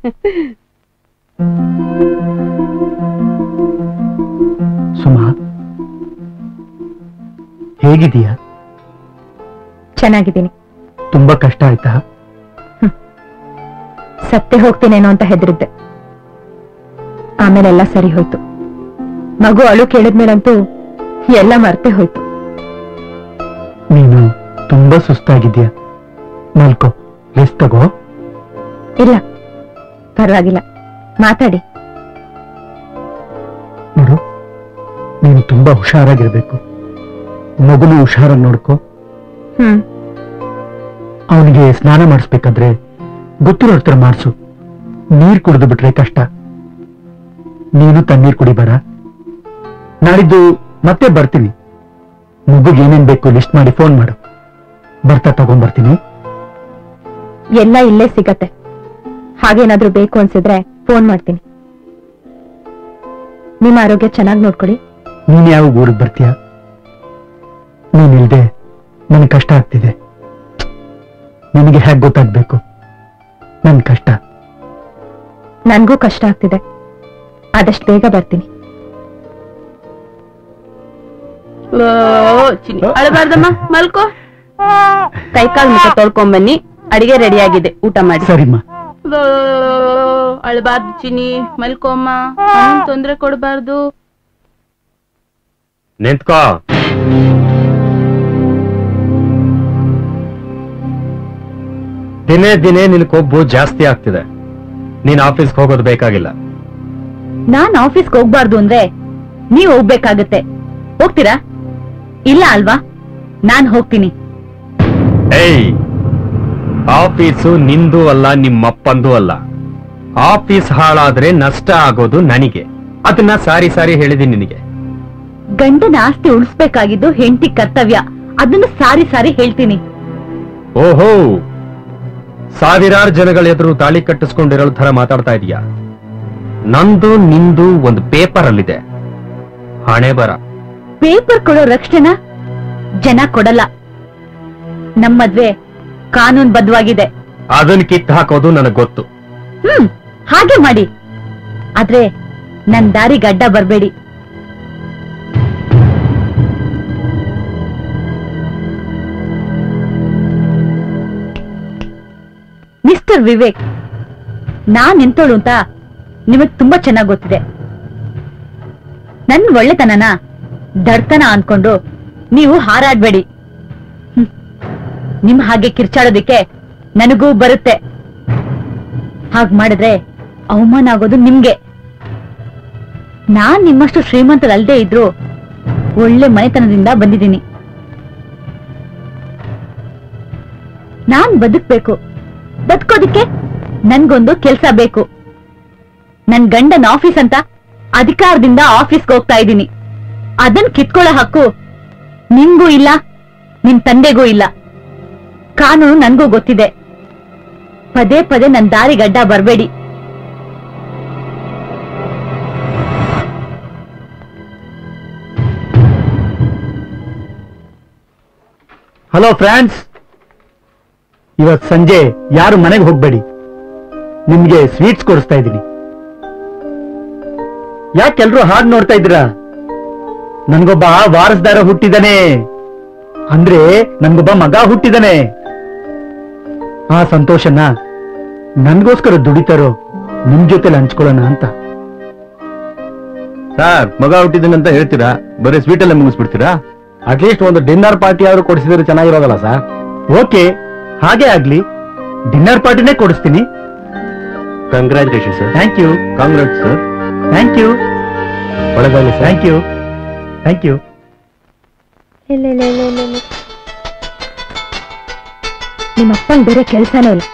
Speaker 5: ಸುಮಾ ಹೇಗಿದೀಯಾ
Speaker 3: ಚೆನ್ನಾಗಿದ್ದೀನಿ
Speaker 5: ತುಂಬಾ ಕಷ್ಟ ಆಯ್ತಾ
Speaker 3: ಸತ್ತೆ ಹೋಗ್ತೀನೇನೋ ಅಂತ ಹೆದರಿದ್ದೆ ಆಮೇಲೆಲ್ಲ ಸರಿ ಹೋಯ್ತು ಮಗು ಅಳು ಕೇಳಿದ್ಮೇಲಂತೂ ಎಲ್ಲ ಮರ್ತೆ ಹೋಯ್ತು
Speaker 5: ನೀನು ತುಂಬಾ ಸುಸ್ತಾಗಿದ್ಯಾ ಮಲ್ಕೋ ರೆಸ್ಟ್ ತಗೋ
Speaker 3: ಇಲ್ಲ ಪರವಾಗಿಲ್ಲ ಮಾತಾಡಿ
Speaker 5: ನೋಡು ನೀನು ತುಂಬಾ ಹುಷಾರಾಗಿರ್ಬೇಕು ಮಗುನು ಹುಷಾರಾಗಿ ನೋಡ್ಕೋ
Speaker 3: ಹ್ಮ್
Speaker 5: ಅವನಿಗೆ ಸ್ನಾನ ಮಾಡಿಸ್ಬೇಕಾದ್ರೆ ಗೊತ್ತಿರೋ ಹತ್ರ ಮಾಡಿಸು ನೀರ್ ಕುಡಿದು ಬಿಟ್ರೆ ಕಷ್ಟ ನೀನು ತಣ್ಣೀರ್ ಕುಡಿಬೇಡ ನಾಳಿದ್ದು ಮತ್ತೆ ಬರ್ತೀನಿ ಮಗುಗೆ ಏನೇನ್ ಬೇಕು ಲಿಸ್ಟ್ ಮಾಡಿ ಫೋನ್ ಮಾಡು ಬರ್ತಾ ತಗೊಂಡ್ಬರ್ತೀನಿ
Speaker 3: ಎಲ್ಲ ಇಲ್ಲೇ ಸಿಗತ್ತೆ ಹಾಗೇನಾದ್ರೂ ಬೇಕು ಅನ್ಸಿದ್ರೆ ಫೋನ್ ಮಾಡ್ತೀನಿ ನಿಮ್ಮ ಆರೋಗ್ಯ ಚೆನ್ನಾಗಿ ನೋಡ್ಕೊಳ್ಳಿ
Speaker 5: ನೀನ್ ಯಾವ ಊರಿಗೆ ಬರ್ತೀಯ ನೀನಿಲ್ದೆ ನನಗೆ ಕಷ್ಟ ಆಗ್ತಿದೆ ನಿನಗೆ ಹೇಗೆ ಗೊತ್ತಾಗ್ಬೇಕು ನನ್ ಕಷ್ಟ
Speaker 3: ನನ್ಗೂ ಕಷ್ಟ ಆಗ್ತಿದೆ ಆದಷ್ಟು ಬೇಗ ಬರ್ತೀನಿ
Speaker 7: ಅಳಬಾರ್ದಮ್ಮ ಮಲ್ಕೋ ಕೈ ಕಾಲ್ ಮುಖ ತೊಳ್ಕೊಂಡ್ ಬನ್ನಿ ಅಡಿಗೆ ರೆಡಿ ಆಗಿದೆ ಊಟ ಮಾಡಿ
Speaker 5: ಸರಿಮ್ಮ
Speaker 7: ಅಳಬಾರ್ದು ಚಿನಿ ಮಲ್ಕೋಮ್ಮ ಅವನ್ ತೊಂದ್ರೆ ಕೊಡಬಾರ್ದು
Speaker 4: ನಿಂತ್ಕೋ ದಿನೇ ದಿನೇ ನಿನ್ ಕೊಬ್ಬು ಜಾಸ್ತಿ ಆಗ್ತಿದೆ ನೀನ್ ಆಫೀಸ್ಗೆ ಹೋಗೋದು ಬೇಕಾಗಿಲ್ಲ
Speaker 3: ನಾನ್ ಆಫೀಸ್ಗೆ ಹೋಗ್ಬಾರ್ದು ಅಂದ್ರೆ ನೀವ್ ಹೋಗ್ಬೇಕಾಗತ್ತೆ ಹೋಗ್ತೀರಾ ಇಲ್ಲ ಅಲ್ವಾ ನಾನ್ ಹೋಗ್ತೀನಿ
Speaker 4: ಏಯ್ ಆಫೀಸು ನಿಂದು ಅಲ್ಲ ನಿಮ್ಮಪ್ಪಂದು ಅಲ್ಲ ಆಫೀಸ್ ಹಾಳಾದ್ರೆ ನಷ್ಟ ಆಗೋದು ನನಗೆ ಅದನ್ನ ಸಾರಿ ಸಾರಿ ಹೇಳಿದೀನಿ ನಿನಗೆ
Speaker 3: ಗಂಡನ ಆಸ್ತಿ ಉಳಿಸ್ಬೇಕಾಗಿದ್ದು ಹೆಂಡತಿ ಕರ್ತವ್ಯ ಅದನ್ನ ಸಾರಿ ಸಾರಿ ಹೇಳ್ತೀನಿ
Speaker 4: ಓಹೋ ಸಾವಿರಾರು ಜನಗಳ ಎದುರು ತಾಳಿ ಕಟ್ಟಿಸ್ಕೊಂಡಿರೋ ತರ ಮಾತಾಡ್ತಾ ಇದೀಯಾ ನಂದು ನಿಂದು ಒಂದು ಪೇಪರ್ ಅಲ್ಲಿದೆ ಹಣೆ ಬರ
Speaker 3: ಪೇಪರ್ ಕೊಡೋ ರಕ್ಷಣೆನ ಜನ ಕೊಡಲ್ಲ ನಮ್ ಮದ್ವೆ ಕಾನೂನ್ ಬದ್ಧವಾಗಿದೆ
Speaker 4: ಅದನ್ನ ಕಿತ್ತು ಹಾಕೋದು ನನಗ್ ಗೊತ್ತು
Speaker 3: ಹ್ಮ್ ಹಾಗೆ ಮಾಡಿ ಆದ್ರೆ ನನ್ ದಾರಿ ಗಡ್ಡ ಬರ್ಬೇಡಿ ಮಿಸ್ಟರ್ ವಿವೇಕ್ ನಾನ್ ನಿಂತೋಳು ಅಂತ ನಿಮಗ್ ತುಂಬಾ ಚೆನ್ನಾಗ್ ಗೊತ್ತಿದೆ ನನ್ ಒಳ್ಳೆತನನ ದಡ್ತನ ಅನ್ಕೊಂಡು ನೀವು ಹಾರಾಡ್ಬೇಡಿ ಹ್ಮ್. ನಿಮ್ ಹಾಗೆ ಕಿರ್ಚಾಡೋದಿಕ್ಕೆ ನನಗೂ ಬರುತ್ತೆ ಹಾಗ್ ಮಾಡಿದ್ರೆ ಅವಮಾನ ಆಗೋದು ನಿಮ್ಗೆ ನಾನ್ ನಿಮ್ಮಷ್ಟು ಶ್ರೀಮಂತರಲ್ದೇ ಇದ್ರು ಒಳ್ಳೆ ಮನೆತನದಿಂದ ಬಂದಿದ್ದೀನಿ ನಾನ್ ಬದುಕ್ಬೇಕು ಬದುಕೋದಿಕ್ಕೆ ನನ್ಗೊಂದು ಕೆಲ್ಸ ಬೇಕು ನನ್ ಗಂಡನ ಆಫೀಸ್ ಅಂತ ಅಧಿಕಾರದಿಂದ ಆಫೀಸ್ಗೆ ಹೋಗ್ತಾ ಇದ್ದೀನಿ ಅದನ್ ಕಿತ್ಕೊಳ್ಳೋ ಹಕ್ಕು ನಿಮ್ಗೂ ಇಲ್ಲ ನಿಮ್ ತಂದೆಗೂ ಇಲ್ಲ ಕಾನೂನು ನನ್ಗೂ ಗೊತ್ತಿದೆ ಪದೇ ಪದೇ ನನ್ ದಾರಿಗಡ್ಡ ಬರ್ಬೇಡಿ
Speaker 5: ಹಲೋ ಫ್ರೆಂಡ್ಸ್ ಇವತ್ ಸಂಜೆ ಯಾರು ಮನೆಗೆ ಹೋಗ್ಬೇಡಿ ನಿಮ್ಗೆ ಸ್ವೀಟ್ಸ್ ಕೊಡಿಸ್ತಾ ಇದ್ದೀನಿ ಯಾಕೆಲ್ರು ಹಾಡ್ ನೋಡ್ತಾ ಇದ್ದೀರಾ ನನ್ಗೊಬ್ಬ ವಾರಸ್ದಾರ ಹುಟ್ಟಿದಾನೆ ಅಂದ್ರೆ ನನ್ಗೊಬ್ಬ ಮಗ ಹುಟ್ಟಿದಾನೆ ಆ ಸಂತೋಷನ ನನ್ಗೋಸ್ಕರ ದುಡಿತಾರೋ ನಿಮ್ ಜೊತೆಲಿ ಹಂಚ್ಕೊಳ್ಳೋಣ ಅಂತ
Speaker 2: ಸರ್ ಮಗ ಹುಟ್ಟಿದನಂತ ಹೇಳ್ತೀರಾ ಬರೀ ಸ್ವೀಟ್ ಅಲ್ಲೇ ಮುಗಿಸ್ಬಿಡ್ತೀರಾ ಅಟ್ಲೀಸ್ಟ್ ಒಂದು ಡಿನ್ನರ್ ಪಾರ್ಟಿ ಆದ್ರೂ ಕೊಡಿಸಿದ್ರೆ ಚೆನ್ನಾಗಿರೋದಲ್ಲ ಸರ್
Speaker 5: ಓಕೆ ಹಾಗೆ ಆಗ್ಲಿ ಡಿನ್ನರ್ ಪಾರ್ಟಿನೇ ಕೊಡಿಸ್ತೀನಿ
Speaker 2: congratulation sir
Speaker 5: thank you
Speaker 2: congress sir
Speaker 5: thank you ಒಳಗಾಗಲಿ ಥ್ಯಾಂಕ್ ಯು ಥ್ಯಾಂಕ್ ಯು
Speaker 3: ನಿಮ್ಮಪ್ಪನ್ ಬೇರೆ ಕೆಲ್ಸನೇ ಇಲ್ಲ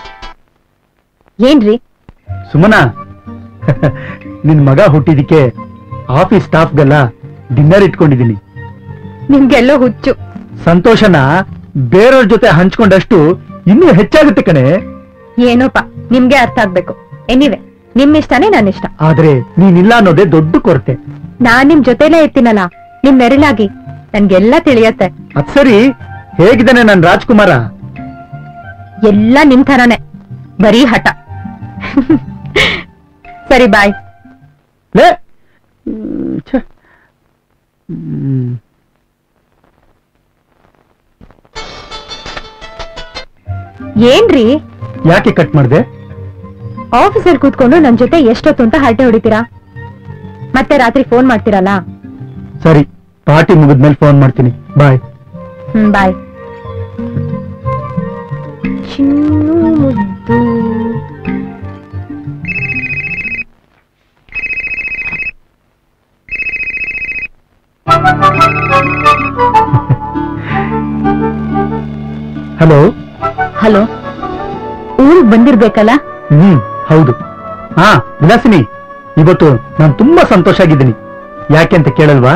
Speaker 3: ಏನ್ರಿ
Speaker 5: ಸುಮನಾ ನಿನ್ ಮಗ ಹುಟ್ಟಿದಕ್ಕೆ ಆಫೀಸ್ ಸ್ಟಾಫ್ಗೆಲ್ಲ ಡಿನ್ನರ್ ಇಟ್ಕೊಂಡಿದ್ದೀನಿ
Speaker 1: ನಿಮ್ಗೆಲ್ಲೋ ಹುಚ್ಚು
Speaker 5: ಸಂತೋಷನ ಬೇರೆಯವ್ರ ಜೊತೆ ಹಂಚ್ಕೊಂಡಷ್ಟು ಇನ್ನೂ ಹೆಚ್ಚಾಗುತ್ತೆ ಕಣೆ
Speaker 1: ಏನೋಪ್ಪ ನಿಮ್ಗೆ ಅರ್ಥ ಆಗ್ಬೇಕು ಎನಿವೆ ನಿಮ್ ಇಷ್ಟನೇ ನನ್ನ ಇಷ್ಟ
Speaker 5: ಆದ್ರೆ ನೀನಿಲ್ಲ ಅನ್ನೋದೇ ದೊಡ್ಡ ಕೊರತೆ
Speaker 1: ನಾನ್ ನಿಮ್ ಜೊತೆಲೇ ಇರ್ತೀನಲ್ಲ ನಿಮ್ ನೆರಳಾಗಿ ನನ್ಗೆಲ್ಲ ತಿಳಿಯತ್ತೆ
Speaker 5: ಅದ್ ಸರಿ ಹೇಗಿದ್ದಾನೆ ನನ್ ರಾಜ್ಕುಮಾರ
Speaker 1: ಎಲ್ಲ ನಿಮ್ ಥರನೇ ಬರೀ ಹಠ ಸರಿ ಬಾಯ್
Speaker 5: ಲೇ ಹ್ಮ್, ಛೆ. ಹ್ಮ್.
Speaker 1: ಏನ್ರಿ
Speaker 5: ಯಾಕೆ ಕಟ್ ಮಾಡ್ದೆ
Speaker 1: ಆಫೀಸಲ್ಲಿ ಕೂತ್ಕೊಂಡು ನನ್ ಜೊತೆ ಎಷ್ಟೊತ್ತು ಅಂತ ಹರಟೆ ಹೊಡಿತೀರಾ ಮತ್ತೆ ರಾತ್ರಿ ಫೋನ್ ಮಾಡ್ತೀರಲ್ಲ
Speaker 5: ಸರಿ ಪಾರ್ಟಿ ಮುಗಿದ್ಮೇಲೆ ಫೋನ್ ಮಾಡ್ತೀನಿ ಬಾಯ್
Speaker 1: ಹ್ಮ್ ಬಾಯ್ ಚಿನ್ನು ಮುದ್ದು
Speaker 5: ಹಲೋ
Speaker 3: ಹಲೋ ಊರಿಗೆ ಬಂದಿರ್ಬೇಕಲ್ಲ
Speaker 5: ಹ್ಮ್ ಹೌದು ಹಾ ವಿಲಾಸಿನಿ ಇವತ್ತು ನಾನು ತುಂಬಾ ಸಂತೋಷ ಆಗಿದ್ದೀನಿ ಯಾಕೆ ಅಂತ ಕೇಳಲ್ವಾ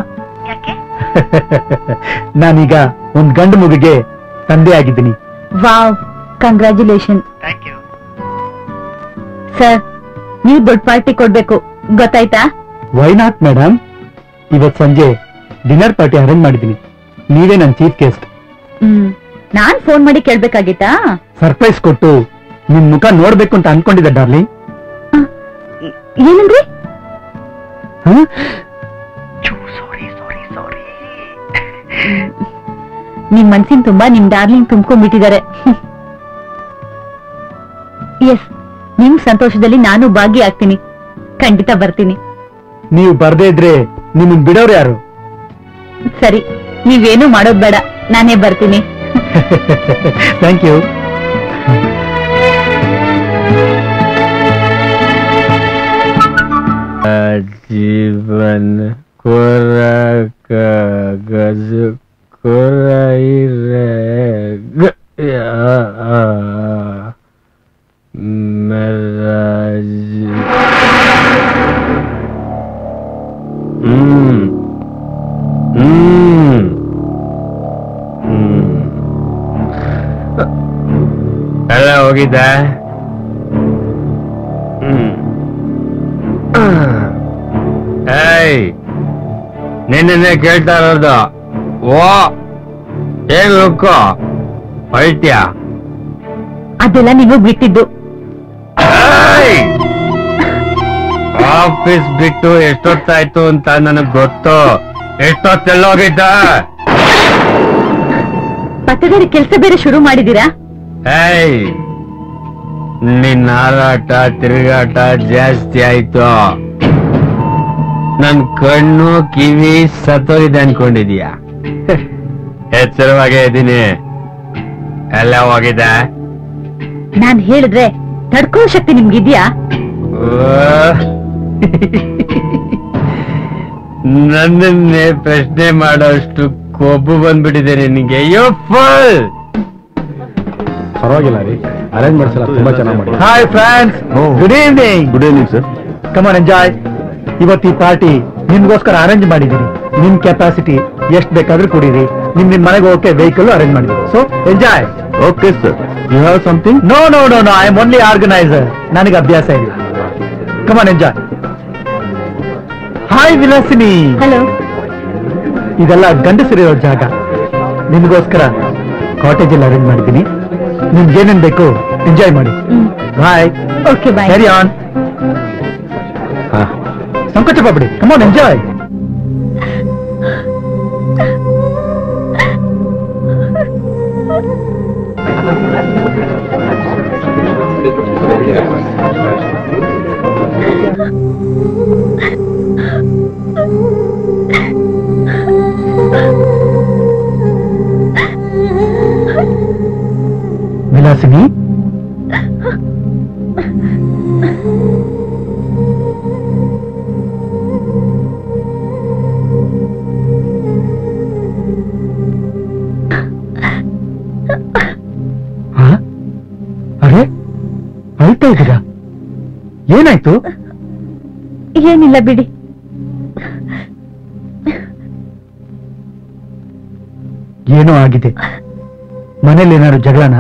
Speaker 5: ನಾನೀಗ ಒಂದ್ ಗಂಡು ಮಗುಗೆ ತಂದೆ ಆಗಿದ್ದೀನಿ
Speaker 3: wow congratulation
Speaker 6: thank you
Speaker 3: sir ನೀವು ದೊಡ್ಡ ಪಾರ್ಟಿ ಕೊಡ್ಬೇಕು ಗೊತ್ತಾಯ್ತಾ
Speaker 5: ವೈ ನಾಟ್ ಮೇಡಮ್ ಇವತ್ ಸಂಜೆ ಡಿನ್ನರ್ ಪಾರ್ಟಿ ಅರೇಂಜ್ ಮಾಡಿದ್ದೀನಿ ನೀವೇ ನನ್ನ ಚೀಫ್ ಗೆಸ್ಟ್
Speaker 3: ಹ್ಮ್ ನಾನ್ ಫೋನ್ ಮಾಡಿ ಕೇಳ್ಬೇಕಾಗಿತ್ತಾ
Speaker 5: ಸರ್ಪ್ರೈಸ್ ಕೊಟ್ಟು ನಿಮ್ ಮುಖ ನೋಡ್ಬೇಕು ಅಂತ ಅನ್ಕೊಂಡಿದ್ದೆ ಡಾರ್ಲಿಂಗ್
Speaker 3: ಏನಂದ್ರಿ
Speaker 6: ಸಾರಿ ಸಾರಿ ಸಾರಿ
Speaker 3: ನಿಮ್ ಮನ್ಸಿನ ತುಂಬಾ ನಿಮ್ ಡಾರ್ಲಿಂಗ್ ತುಂಬ್ಕೊಂಡ್ಬಿಟ್ಟಿದ್ದಾರೆ ಎಸ್ ನಿಮ್ ಸಂತೋಷದಲ್ಲಿ ನಾನು ಭಾಗಿಯಾಗ್ತೀನಿ ಖಂಡಿತ ಬರ್ತೀನಿ
Speaker 5: ನೀವು ಬರ್ದೇ ಇದ್ರೆ ನಿಮ್ಮನ್ ಬಿಡೋರು ಯಾರು
Speaker 3: ಸರಿ ನೀವೇನು ಮಾಡೋದ್ ಬೇಡ ನಾನೇ ಬರ್ತೀನಿ
Speaker 5: ಥ್ಯಾಂಕ್ ಯು
Speaker 2: ಜೀವನ್ ಕೊರಕ ಗಜ ಕೊರೈರೆ ಗ ಮರಾಜ್ ಹ್ಮ್ ಹ್ಮ್ ಹ್ಮ್ ಎಲ್ಲ ಹೋಗಿದ್ದ ಹ್ಮ್ ಏಯ್ ನಿನ್ನೆ ಕೇಳ್ತಾ ಇರೋದು ಓ ಏನ್ ಲುಕ್ಕು ಹೊಳ್ತ್ಯಾ
Speaker 3: ಅದೆಲ್ಲ ನಿಮಗ್ ಬಿಟ್ಟಿದ್ದು
Speaker 2: ಆಫೀಸ್ ಬಿಟ್ಟು ಎಷ್ಟೊತ್ತಾಯ್ತು ಅಂತ ನನಗ್ ಗೊತ್ತು ಎಷ್ಟೊತ್ತೆಲ್ಲೋಗಿದ್ದ
Speaker 3: ಪಕ್ಕದಲ್ಲಿ ಕೆಲಸ ಬೇರೆ ಶುರು ಮಾಡಿದೀರಾ
Speaker 2: ಏಯ್ ನಿನ್ ಹಾರಾಟ ತಿರುಗಾಟ ಜಾಸ್ತಿ ಆಯ್ತು ನನ್ ಕಣ್ಣು ಕಿವಿ ಸತ್ತೋಗಿದೆ ಅನ್ಕೊಂಡಿದೀಯ ಎಚ್ಚರವಾಗೇ ಇದ್ದೀನಿ ಎಲ್ಲ ಹೋಗಿದೆ
Speaker 3: ನಾನ್ ಹೇಳಿದ್ರೆ ತಡ್ಕೋ ಶಕ್ತಿ ನಿಮ್ಗಿದ್ಯಾ
Speaker 2: ನನ್ನನ್ನೇ ಪ್ರಶ್ನೆ ಮಾಡೋಷ್ಟು ಕೊಬ್ಬು ಬಂದ್ಬಿಟ್ಟಿದೆ ನಿನಗೆ ಅಯ್ಯೋ ಫುಲ್ ಪರವಾಗಿಲ್ಲ ರೀ ಅರೇಂಜ್ ಮಾಡಿಸಲ್ಲ ತುಂಬಾ ಚೆನ್ನಾಗಿ ಮಾಡಿ
Speaker 5: hi friends good evening
Speaker 2: good evening sir
Speaker 5: come on enjoy ಇವತ್ತು ಈ ಪಾರ್ಟಿ ನಿಮ್ಗೋಸ್ಕರ ಅರೇಂಜ್ ಮಾಡಿದೀನಿ ನಿಮ್ ಕೆಪಾಸಿಟಿ ಎಷ್ಟ್ ಬೇಕಾದ್ರೂ ಕುಡೀರಿ ನಿಮ್ ನಿಮ್ ಮನೆಗೆ ಹೋಗಕ್ಕೆ ವೆಹಿಕಲ್ ಅರೇಂಜ್ ಮಾಡಿದೀನಿ so enjoy
Speaker 2: okay sir you have something
Speaker 5: no no no no I am only organiser ನನಗೆ ಅಭ್ಯಾಸ ಇಲ್ಲ come on enjoy hi Vilasini
Speaker 3: hello
Speaker 5: ಇದೆಲ್ಲ ಗಂಡಸರಿರೋ ಜಾಗ ನಿಮಗೋಸ್ಕರ ಕಾಟೇಜ್ ಅಲ್ಲಿ ಅರೇಂಜ್ ಮಾಡಿದ್ದೀನಿ ನಿಮ್ಗೆ ಏನೇನ್ ಬೇಕು ಎಂಜಾಯ್ ಮಾಡಿ ಬಾಯ್
Speaker 3: ಓಕೆ ಬಾಯ್
Speaker 5: ಸರಿ ಆನ್ ಸಂಕೋಚ ಪಡ್ಬಿಡಿ ಕಮಾನ್ ಎಂಜಾಯ್ ವಿಲಾಸಿನಿ ಹ? ಅರೆ ಅಳ್ತಾ ಇದ್ದೀರಾ ಏನಾಯ್ತು
Speaker 3: ಏನಿಲ್ಲ ಬಿಡಿ
Speaker 5: ಏನೋ ಆಗಿದೆ ಮನೇಲಿ ಏನಾದ್ರು ಜಗಳನ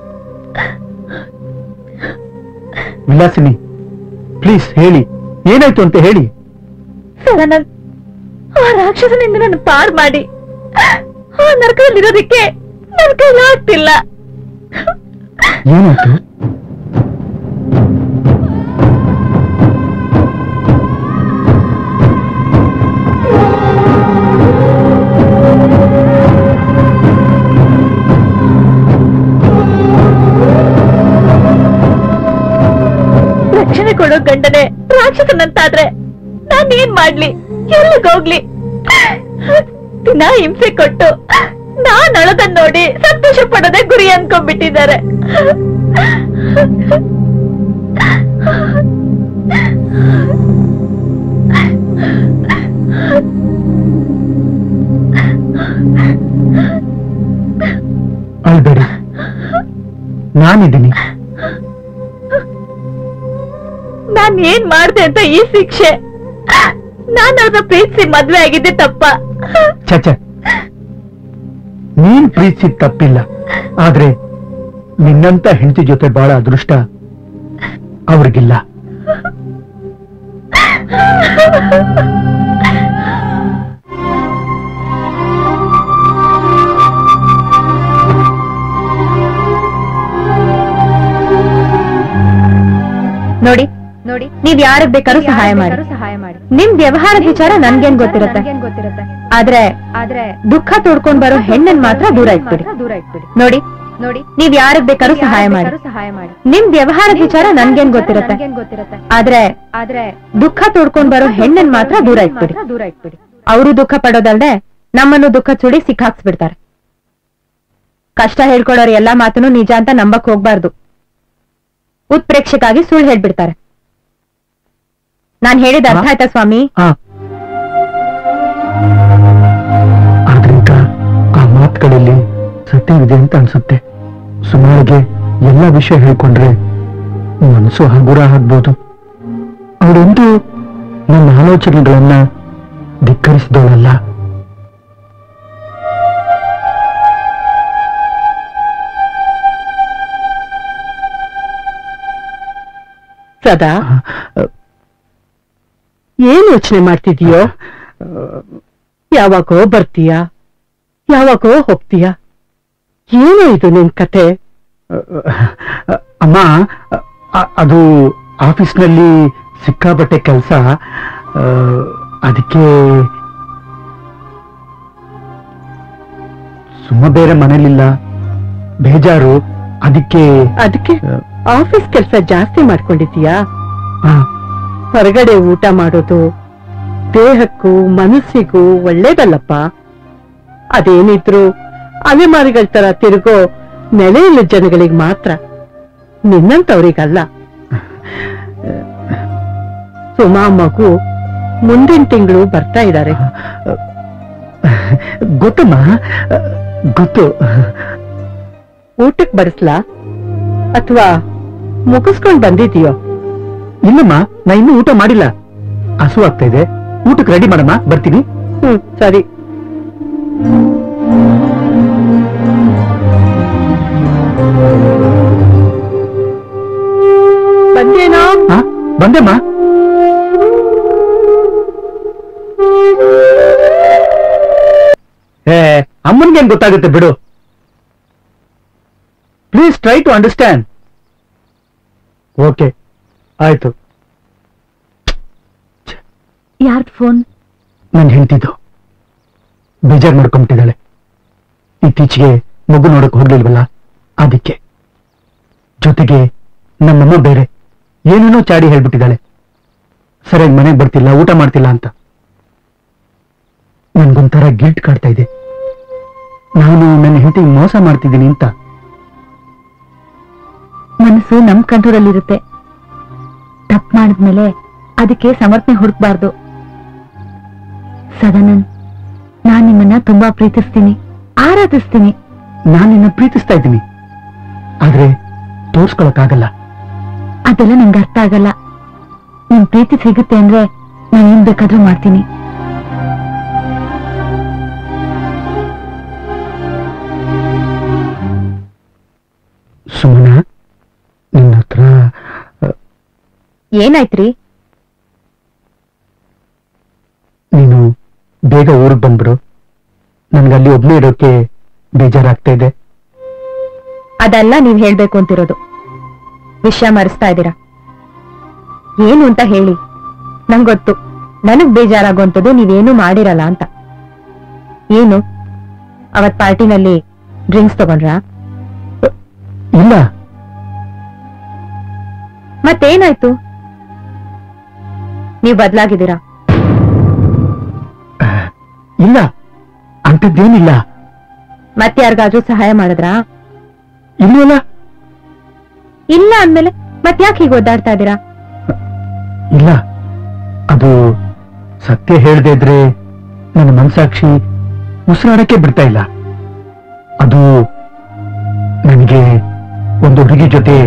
Speaker 5: ವಿಲಾಸಿನಿ ಪ್ಲೀಸ್ ಹೇಳಿ ಏನಾಯ್ತು ಅಂತ ಹೇಳಿ
Speaker 3: ಸದಾನಂದ್ ಆ ರಾಕ್ಷಸನಿಂದ ನನ್ನ ಪಾರ್ ಮಾಡಿ ಆ ನರಕದಲ್ಲಿರೋದಕ್ಕೆ ನನ್ನ ಕೈಲಾಗ್ತಿಲ್ಲ
Speaker 5: ಏನಾಯ್ತು
Speaker 3: ರಕ್ಷಣೆ ಕೊಡೋ ಗಂಡನೆ ರಾಕ್ಷಸನಂತಾದ್ರೆ ನಾನ್ ಏನ್ ಮಾಡ್ಲಿ ಎಲ್ಲಿಗೋಗ್ಲಿ ದಿನ ಹಿಂಸೆ ಕೊಟ್ಟು ನಾನ್ ಅಳದನ್ ನೋಡಿ ಸಂತೋಷ ಪಡೋದೇ ಗುರಿ ಅನ್ಕೊಂಡ್ಬಿಟ್ಟಿದ್ದಾರೆ
Speaker 5: ಅಳ್ಬೇಡಿ ನಾನಿದ್ದೀನಿ
Speaker 3: ನಾನ್ ಏನ್ ಮಾಡ್ದೆ ಅಂತ ಈ ಶಿಕ್ಷೆ ನಾನ್ ಅವ್ರನ್ನ ಪ್ರೀತಿಸಿ ಮದ್ವೆ ಆಗಿದ್ದೆ ತಪ್ಪ
Speaker 5: ಚಚ ನೀನ್ ಪ್ರೀತಿಸಿದ ತಪ್ಪಿಲ್ಲ ಆದ್ರೆ ನಿನ್ನಂತ ಹೆಂಡತಿ ಜೊತೆ ಬಹಳ ಅದೃಷ್ಟ ಅವ್ರಿಗಿಲ್ಲ
Speaker 3: ನೋಡಿ ನೋಡಿ ನೀವ್ ಯಾರಿಗ್ ಬೇಕಾದ್ರೂ ಸಹಾಯ ಮಾಡಿ ಸಹಾಯ ಮಾಡಿ ನಿಮ್ ವ್ಯವಹಾರದ ವಿಚಾರ ನನ್ಗೇನ್ ಗೊತ್ತಿರುತ್ತೆ ಗೊತ್ತಿರುತ್ತೆ ಆದ್ರೆ ಆದ್ರೆ ದುಃಖ ತೋಡ್ಕೊಂಡ್ ಬರೋ ಹೆಣ್ಣನ್ ಮಾತ್ರ ದೂರ ಇಟ್ಬಿಡಿ ದೂರ ಇಟ್ಬಿಡಿ ನೋಡಿ ನೋಡಿ ನೀವ್ ಯಾರಿಗ್ ಬೇಕಾದ್ರೂ ಸಹಾಯ ಮಾಡಿ ಸಹಾಯ ಮಾಡಿ ನಿಮ್ ವ್ಯವಹಾರದ ವಿಚಾರ ನನ್ಗೇನ್ ಗೊತ್ತಿರುತ್ತೆ ಗೊತ್ತಿರುತ್ತೆ ಆದ್ರೆ ಆದ್ರೆ ದುಃಖ ತೋಡ್ಕೊಂಡ್ ಬರೋ ಹೆಣ್ಣನ್ ಮಾತ್ರ ದೂರ ಇಟ್ಬಿಡಿ ದೂರ ಇಟ್ಬಿಡಿ ಅವರು ದುಃಖ ಪಡೋದಲ್ದೆ ನಮ್ಮನ್ನು ದುಃಖ ಚುಡಿ ಸಿಕ್ಕಾಕ್ಸ್ಬಿಡ್ತಾರೆ ಕಷ್ಟ ಹೇಳ್ಕೊಡೋರು ಎಲ್ಲಾ ಮಾತನ್ನು ನಿಜ ಅಂತ ನಂಬಕ್ ಹೋಗ್ಬಾರ್ದು ಉತ್ಪ್ರೇಕ್ಷಕ್ಕಾಗಿ ಸುಳ್ಳು ಹೇಳ್ಬಿಡ್ತಾರೆ ನಾನ್ ಹೇಳಿದ ಅರ್ಥ ಆಯ್ತಾ ಸ್ವಾಮಿ
Speaker 5: ಆ ಆದ್ರಿಂದ ಆ ಮಾತುಗಳಲ್ಲಿ ಸತ್ಯವಿದೆ ಅಂತ ಅನ್ಸುತ್ತೆ ಸುಮಾರಿಗೆ ಎಲ್ಲ ವಿಷಯ ಹೇಳ್ಕೊಂಡ್ರೆ ಮನಸ್ಸು ಹಗುರ ಆಗ್ಬೋದು ಅವಳೊಂದು ನನ್ನ ಆಲೋಚನೆಗಳನ್ನ ಧಿಕ್ಕರಿಸಿದವಳಲ್ಲ
Speaker 1: ಸದಾ ಏನ್ ಯೋಚನೆ ಮಾಡ್ತಿದೀಯೋ ಯಾವಾಗೋ ಬರ್ತೀಯ ಯಾವಾಗೋ ಹೋಗ್ತೀಯ ಏನೋ ಇದು ನಿನ್ ಕತೆ
Speaker 5: ಅಮ್ಮ ಅ- ಅದು ಆಫೀಸ್ನಲ್ಲಿ ಸಿಕ್ಕಾಪಟ್ಟೆ ಕೆಲಸ ಅದಕ್ಕೆ ಸುಮ್ಮ ಬೇರೆ ಮನೇಲಿಲ್ಲ ಬೇಜಾರು ಅದಕ್ಕೆ
Speaker 1: ಅದಕ್ಕೆ ಆಫೀಸ್ ಕೆಲಸ ಜಾಸ್ತಿ ಮಾಡ್ಕೊಂಡಿದೀಯಾ
Speaker 5: ಆ,
Speaker 1: ಹೊರಗಡೆ ಊಟ ಮಾಡೋದು ದೇಹಕ್ಕೂ ಮನಸ್ಸಿಗೂ ಒಳ್ಳೇದಲ್ಲಪ್ಪ ಅದೇನಿದ್ರು ಅಲೆಮಾರಿಗಳ ತರ ತಿರುಗೋ ನೆಲೆಯಿಲ್ಲ ಜನಗಳಿಗೆ ಮಾತ್ರ ನಿನ್ನಂತವ್ರಿಗಲ್ಲ ಸುಮಾ ಮಗು ಮುಂದಿನ ತಿಂಗಳು ಬರ್ತಾ ಇದ್ದಾರೆ
Speaker 5: ಗೊತ್ತಮ್ಮ ಗೊತ್ತು
Speaker 1: ಊಟಕ್ ಬಡಿಸ್ಲಾ ಅಥವಾ ಮುಗಿಸ್ಕೊಂಡ್ ಬಂದಿದೀಯೋ
Speaker 5: ಇಲ್ಲಮ್ಮ ನಾ ಇನ್ನೂ ಊಟ ಮಾಡಿಲ್ಲ ಹಸು ಆಗ್ತಾ ಇದೆ ಊಟಕ್ಕೆ ರೆಡಿ ಮಾಡಮ್ಮ ಬರ್ತೀನಿ
Speaker 1: ಹ್ಮ್ ಸರಿ ಬಂದೇನೋ
Speaker 5: ಹಾ ಬಂದೆಮ್ಮ ಏ ಅಮ್ಮನ್ಗೇನ್ ಗೊತ್ತಾಗುತ್ತೆ ಬಿಡು please try to understand okay ಆಯ್ತು
Speaker 3: ಯಾರ್ದ್ ಫೋನ್
Speaker 5: ನನ್ ಹೆಂಡ್ತಿದ್ದು ಬೇಜಾರ್ ಮಾಡ್ಕೊಂಬಿಟ್ಟಿದ್ದಾಳೆ ಇತ್ತೀಚೆಗೆ ಮಗು ನೋಡಕ್ ಹೋಗ್ಲಿಲ್ವಲ್ಲ ಅದಕ್ಕೆ ಜೊತೆಗೆ ನಮ್ಮಮ್ಮ ಬೇರೆ ಏನೇನೋ ಚಾಡಿ ಹೇಳ್ಬಿಟ್ಟಿದ್ದಾಳೆ ಸರಿಯಾಗಿ ಮನೆಗೆ ಬರ್ತಿಲ್ಲ ಊಟ ಮಾಡ್ತಿಲ್ಲ ಅಂತ ನನ್ಗೊಂಥರ ಗಿಲ್ಟ್ ಕಾಡ್ತಾ ಇದೆ ನಾನು ನನ್ನ ಹೆಂಡತಿಗೆ ಮೋಸ ಮಾಡ್ತಿದ್ದೀನಿ ಅಂತ
Speaker 3: ಮನಸ್ಸು ನಮ್ ಕಂಟ್ರೋಲಲ್ಲಿರುತ್ತೆ ತಪ್ಪು ಮಾಡಿದ್ಮೇಲೆ ಅದಕ್ಕೆ ಸಮರ್ಥನೆ ಹುಡುಕ್ಬಾರ್ದು ಸದಾನಂದ್ ನಾನ್ ನಿಮ್ಮನ್ನ ತುಂಬಾ ಪ್ರೀತಿಸ್ತೀನಿ ಆರಾಧಿಸ್ತೀನಿ
Speaker 5: ನಾನು ನಿನ್ನ ಪ್ರೀತಿಸ್ತಾ ಇದ್ದೀನಿ ಆದ್ರೆ ತೋರ್ಸ್ಕೊಳಕ್ಕಾಗಲ್ಲ
Speaker 3: ಅದೆಲ್ಲ ನಂಗೆ ಅರ್ಥ ಆಗಲ್ಲ ನಿಮ್ ಪ್ರೀತಿ ಸಿಗುತ್ತೆ ಅಂದ್ರೆ ನಾನು ಏನ್ ಬೇಕಾದ್ರೂ ಮಾಡ್ತೀನಿ
Speaker 5: ಸುಮನ ನಿನ್ನ ಹತ್ರ ಅ,
Speaker 3: ಏನಾಯ್ತ್ರಿ
Speaker 5: ನೀನು ಬೇಗ ಊರಿಗೆ ಬಂದ್ಬಿಡು ನನ್ಗಲ್ಲಿ ಒಬ್ನೇ ಇರೋಕೆ ಬೇಜಾರಾಗ್ತಾ ಇದೆ
Speaker 3: ಅದೆಲ್ಲ ನೀವ್ ಹೇಳ್ಬೇಕು ಅಂತಿರೋದು ವಿಷಯ ಮರೆಸ್ತಾ ಇದ್ದೀರಾ ಏನು ಅಂತ ಹೇಳಿ ನಂಗೊತ್ತು ನನಗ್ ಬೇಜಾರಾಗುವಂಥದ್ದು ನೀವೇನು ಮಾಡಿರಲ್ಲ ಅಂತ ಏನು ಅವತ್ ಪಾರ್ಟಿನಲ್ಲಿ ಡ್ರಿಂಕ್ಸ್ ತಗೊಂಡ್ರಾ
Speaker 5: ಇಲ್ಲ
Speaker 3: ಮತ್ತೇನಾಯ್ತು ನೀವ್ ಬದ್ಲಾಗಿದ್ದೀರಾ
Speaker 5: ಆ, ಇಲ್ಲ ಅಂಥದ್ದೇನಿಲ್ಲ
Speaker 3: ಮತ್ತೆ ಯಾರಿಗಾದ್ರೂ ಸಹಾಯ ಮಾಡಿದ್ರಾ
Speaker 5: ಇಲ್ವಲ್ಲ
Speaker 3: ಇಲ್ಲ ಅಂದ್ಮೇಲೆ ಮತ್ತ್ಯಾಕೆ ಹೀಗೆ ಓದಾಡ್ತಾ ಇದ್ದೀರಾ
Speaker 5: ಇಲ್ಲ ಅದು ಸತ್ಯ ಹೇಳ್ದೆ ಇದ್ರೆ ನನ್ನ ಮನ್ಸಾಕ್ಷಿ ಉಸಿರಾಡಕ್ಕೆ ಬಿಡ್ತಾ ಇಲ್ಲ ಅದು ನನಗೆ ಒಂದು ಹುಡುಗಿ ಜೊತೆ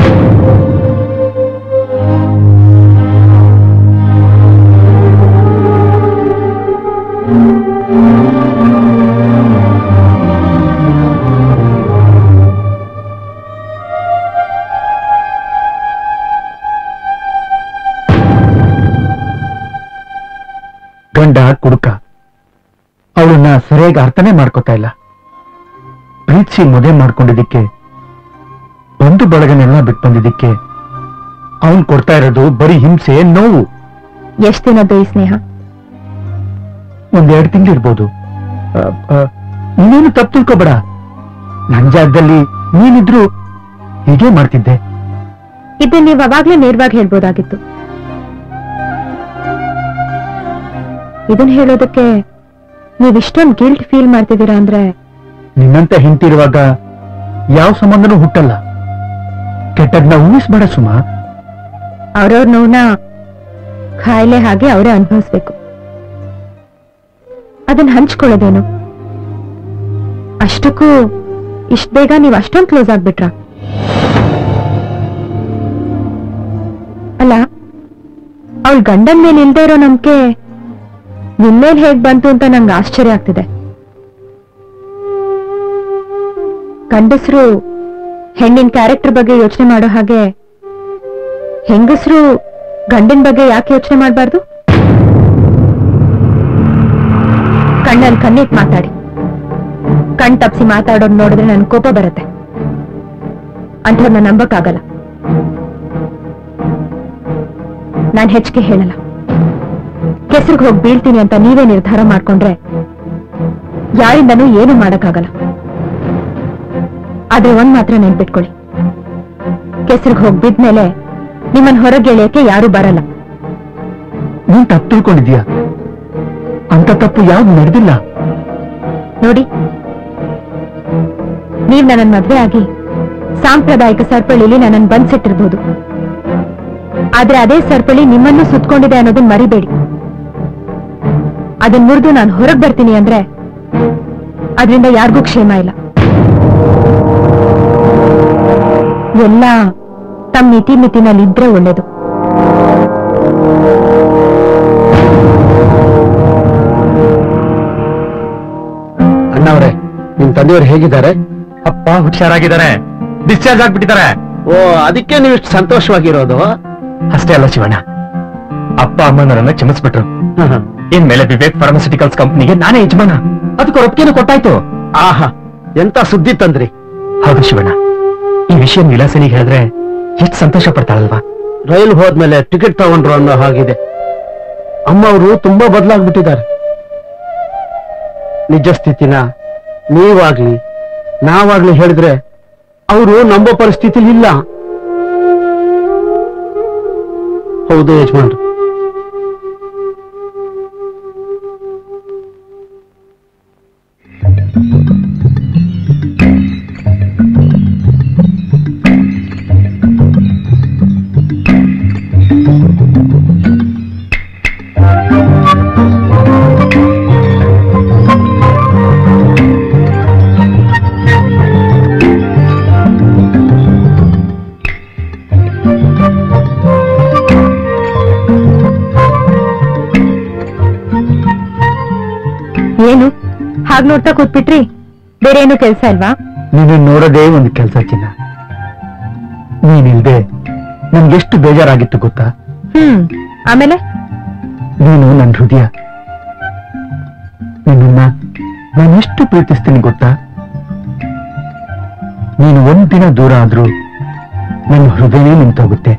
Speaker 5: ಗಂಡ ಕುಡುಕ ಅವಳನ್ನ ಸರಿಯಾಗಿ ಅರ್ಥನೇ ಮಾಡ್ಕೋತಾ ಇಲ್ಲ ಪ್ರೀತಿಸಿ ಮದುವೆ ಮಾಡ್ಕೊಂಡಿದ್ದಕ್ಕೆ ಬಂಧು ಬಳಗನೆಲ್ಲ ಬಿಟ್ಟು ಬಂದಿದ್ದಕ್ಕೆ ಅವನ್ ಕೊಡ್ತಾ ಇರೋದು ಬರೀ ಹಿಂಸೆ ನೋವು
Speaker 3: ಎಷ್ಟ್ ದಿನದ್ದು ಈ ಸ್ನೇಹ
Speaker 5: ಒಂದೆರಡು ತಿಂಗಳಿರ್ಬೋದು ಆ, ಆ, ನೀನೇನು ತಪ್ಪು ತಿಳ್ಕೊಬೇಡ ನನ್ ಜಾಗದಲ್ಲಿ ನೀನಿದ್ರು ಹೀಗೆ ಮಾಡ್ತಿದ್ದೆ
Speaker 3: ಇದನ್ನ ನೀವ್ ಅವಾಗ್ಲೇ ನೇರವಾಗಿ ಹೇಳ್ಬೋದಾಗಿತ್ತು ಇದನ್ ಹೇಳೋದಕ್ಕೆ ನೀವ್ ಇಷ್ಟೊಂದು ಗಿಲ್ಟ್ ಫೀಲ್ ಮಾಡ್ತಿದ್ದೀರಾ ಅಂದ್ರೆ
Speaker 5: ನಿನ್ನಂತ ಹಿಂತಿರುವಾಗ ಯಾವ ಸಂಬಂಧನೂ ಹುಟ್ಟಲ್ಲ ಕೆಟ್ಟದ್ನ ಊಹಿಸ್ಬೇಡ ಸುಮಾ
Speaker 3: ಅವ್ರವ್ರ ನೋವನ್ನ ಕಾಯಿಲೆ ಹಾಗೆ ಅವರೇ ಅನುಭವಿಸ್ಬೇಕು ಅದನ್ನ ಹಂಚ್ಕೊಳ್ಳೋದೇನು ಅಷ್ಟಕ್ಕೂ ಇಷ್ಟ ಬೇಗ ನೀವ್ ಅಷ್ಟೊಂದು ಕ್ಲೋಸ್ ಆಗ್ಬಿಟ್ರ ಅಲ್ಲ ಅವಳ ಗಂಡನ್ ಮೇಲೆ ಇಲ್ದೇ ಇರೋ ನಂಬಿಕೆ ನಿಮ್ಮೇಲ್ ಹೇಗ್ ಬಂತು ಅಂತ ನಂಗೆ ಆಶ್ಚರ್ಯ ಆಗ್ತಿದೆ ಗಂಡಸರು ಹೆಣ್ಣಿನ ಕ್ಯಾರೆಕ್ಟರ್ ಬಗ್ಗೆ ಯೋಚನೆ ಮಾಡೋ ಹಾಗೆ ಹೆಂಗಸರು ಗಂಡನ ಬಗ್ಗೆ ಯಾಕೆ ಯೋಚನೆ ಮಾಡಬಾರ್ದು ಕಣ್ಣಲ್ಲಿ ಕಣ್ಣಿಟ್ ಮಾತಾಡಿ ಕಣ್ ತಪ್ಸಿ ಮಾತಾಡೋದ್ ನೋಡಿದ್ರೆ ನನ್ ಕೋಪ ಬರುತ್ತೆ ಅಂಥವ್ರನ್ನ ನಂಬಕ್ಕಾಗಲ್ಲ ನಾನ್ ಹೆಚ್ಚಿಗೆ ಹೇಳಲ್ಲ ಕೆಸರಿಗೆ ಹೋಗಿ ಬೀಳ್ತೀನಿ ಅಂತ ನೀವೇ ನಿರ್ಧಾರ ಮಾಡ್ಕೊಂಡ್ರೆ ಯಾರಿಂದನೂ ಏನು ಮಾಡಕ್ಕಾಗಲ್ಲ ಆದ್ರೆ ಒಂದ್ ಮಾತ್ರ ನೆನ್ಪಿಟ್ಕೊಳ್ಳಿ ಕೆಸರಿಗೆ ಹೋಗಿ ಬಿದ್ಮೇಲೆ ನಿಮ್ಮನ್ ಹೊರಗೆ ಎಳೆಯಕ್ಕೆ ಯಾರು ಬರಲ್ಲ
Speaker 5: ನೀನ್ ತಪ್ಪು ತಿಳ್ಕೊಂಡಿದ್ಯಾ ಅಂತ ತಪ್ಪು ಯಾವ್ದು ನಡೆದಿಲ್ಲ
Speaker 3: ನೋಡಿ ನೀವ್ ನನ್ನ ಮದ್ವೆ ಆಗಿ ಸಾಂಪ್ರದಾಯಿಕ ಸರಪಳಿಲಿ ನನ್ನನ್ನು ಬಂದ್ಸಿಟ್ಟಿರ್ಬೋದು ಆದ್ರೆ ಅದೇ ಸರಪಳಿ ನಿಮ್ಮನ್ನು ಸುತ್ಕೊಂಡಿದೆ ಅನ್ನೋದನ್ನ ಮರಿಬೇಡಿ ಅದನ್ ಮುರಿದು ನಾನು ಹೊರಗ್ ಬರ್ತೀನಿ ಅಂದ್ರೆ ಅದರಿಂದ ಯಾರಿಗೂ ಕ್ಷೇಮ ಇಲ್ಲ ಎಲ್ಲ ತಮ್ಮ ಮಿತಿ ಮಿತಿನಲ್ಲಿ ಇದ್ರೆ ಒಳ್ಳೇದು
Speaker 2: ಅಣ್ಣವ್ರೆ ನಿಮ್ ತಂದೆಯವರು ಹೇಗಿದ್ದಾರೆ
Speaker 5: ಅಪ್ಪ ಹುಷಾರಾಗಿದ್ದಾರೆ ಡಿಸ್ಚಾರ್ಜ್ ಆಗ್ಬಿಟ್ಟಿದ್ದಾರೆ
Speaker 2: ಓ ಅದಕ್ಕೆ ನೀವು ಇಷ್ಟು ಸಂತೋಷವಾಗಿರೋದು
Speaker 5: ಅಷ್ಟೇ ಅಲ್ಲ ಶಿವಣ್ಣ ಅಪ್ಪ ಅಮ್ಮನವರನ್ನ ಕ್ಷಮಿಸ್ಬಿಟ್ರು ಇನ್ಮೇಲೆ ವಿವೇಕ್ ಫಾರ್ಮಸ್ಯೂಟಿಕಲ್ಸ್ ಕಂಪ್ನಿಗೆ ನಾನೇ ಯಜಮಾನ ಅದಕ್ಕೆ ಒಪ್ಪಿಗೆನೂ ಕೊಟ್ಟಾಯ್ತು
Speaker 2: ಆಹಾ ಎಂತ ಸುದ್ದಿ ತಂದ್ರಿ
Speaker 5: ಹೌದು ಶಿವಣ್ಣ ಈ ವಿಷಯ ವಿಲಾಸಿನಿಗೆ ಹೇಳಿದ್ರೆ ಎಷ್ಟು ಸಂತೋಷ ಪಡ್ತಾಳಲ್ವಾ
Speaker 2: ರೈಲ್ ಹೋದ್ಮೇಲೆ ಟಿಕೆಟ್ ತಗೊಂಡ್ರು ಅನ್ನೋ ಹಾಗಿದೆ ಅಮ್ಮ ಅವರು ತುಂಬಾ ಬದಲಾಗ್ಬಿಟ್ಟಿದ್ದಾರೆ ನಿಜ ಸ್ಥಿತಿನ ನೀವಾಗ್ಲಿ ನಾವಾಗ್ಲಿ ಹೇಳಿದ್ರೆ ಅವರು ನಂಬೋ ಪರಿಸ್ಥಿತಿಲಿ ಇಲ್ಲ ಹೌದು ಯಜಮಾನ್ರು
Speaker 3: ಏನು ಹಾಗ್ ನೋಡ್ತಾ ಕೂತ್ಬಿಟ್ರಿ ಬೇರೆ ಏನು ಕೆಲ್ಸ ಇಲ್ವಾ
Speaker 5: ನೀನು ನೋಡೋದೇ ಒಂದು ಕೆಲಸ ಚಿನ್ನ ನೀನಿಲ್ದೆ ನನ್ಗೆಷ್ಟು ಬೇಜಾರಾಗಿತ್ತು ಗೊತ್ತಾ
Speaker 3: ಹ್ಮ್ ಆಮೇಲೆ
Speaker 5: ನೀನು ನನ್ನ ಹೃದಯ ನಿನ್ನ ನಾನೆಷ್ಟು ಪ್ರೀತಿಸ್ತೀನಿ ಗೊತ್ತಾ ನೀನು ಒಂದಿನ ದೂರ ಆದ್ರೂ ನನ್ನ ಹೃದಯನೇ ನಿಂತೋಗುತ್ತೆ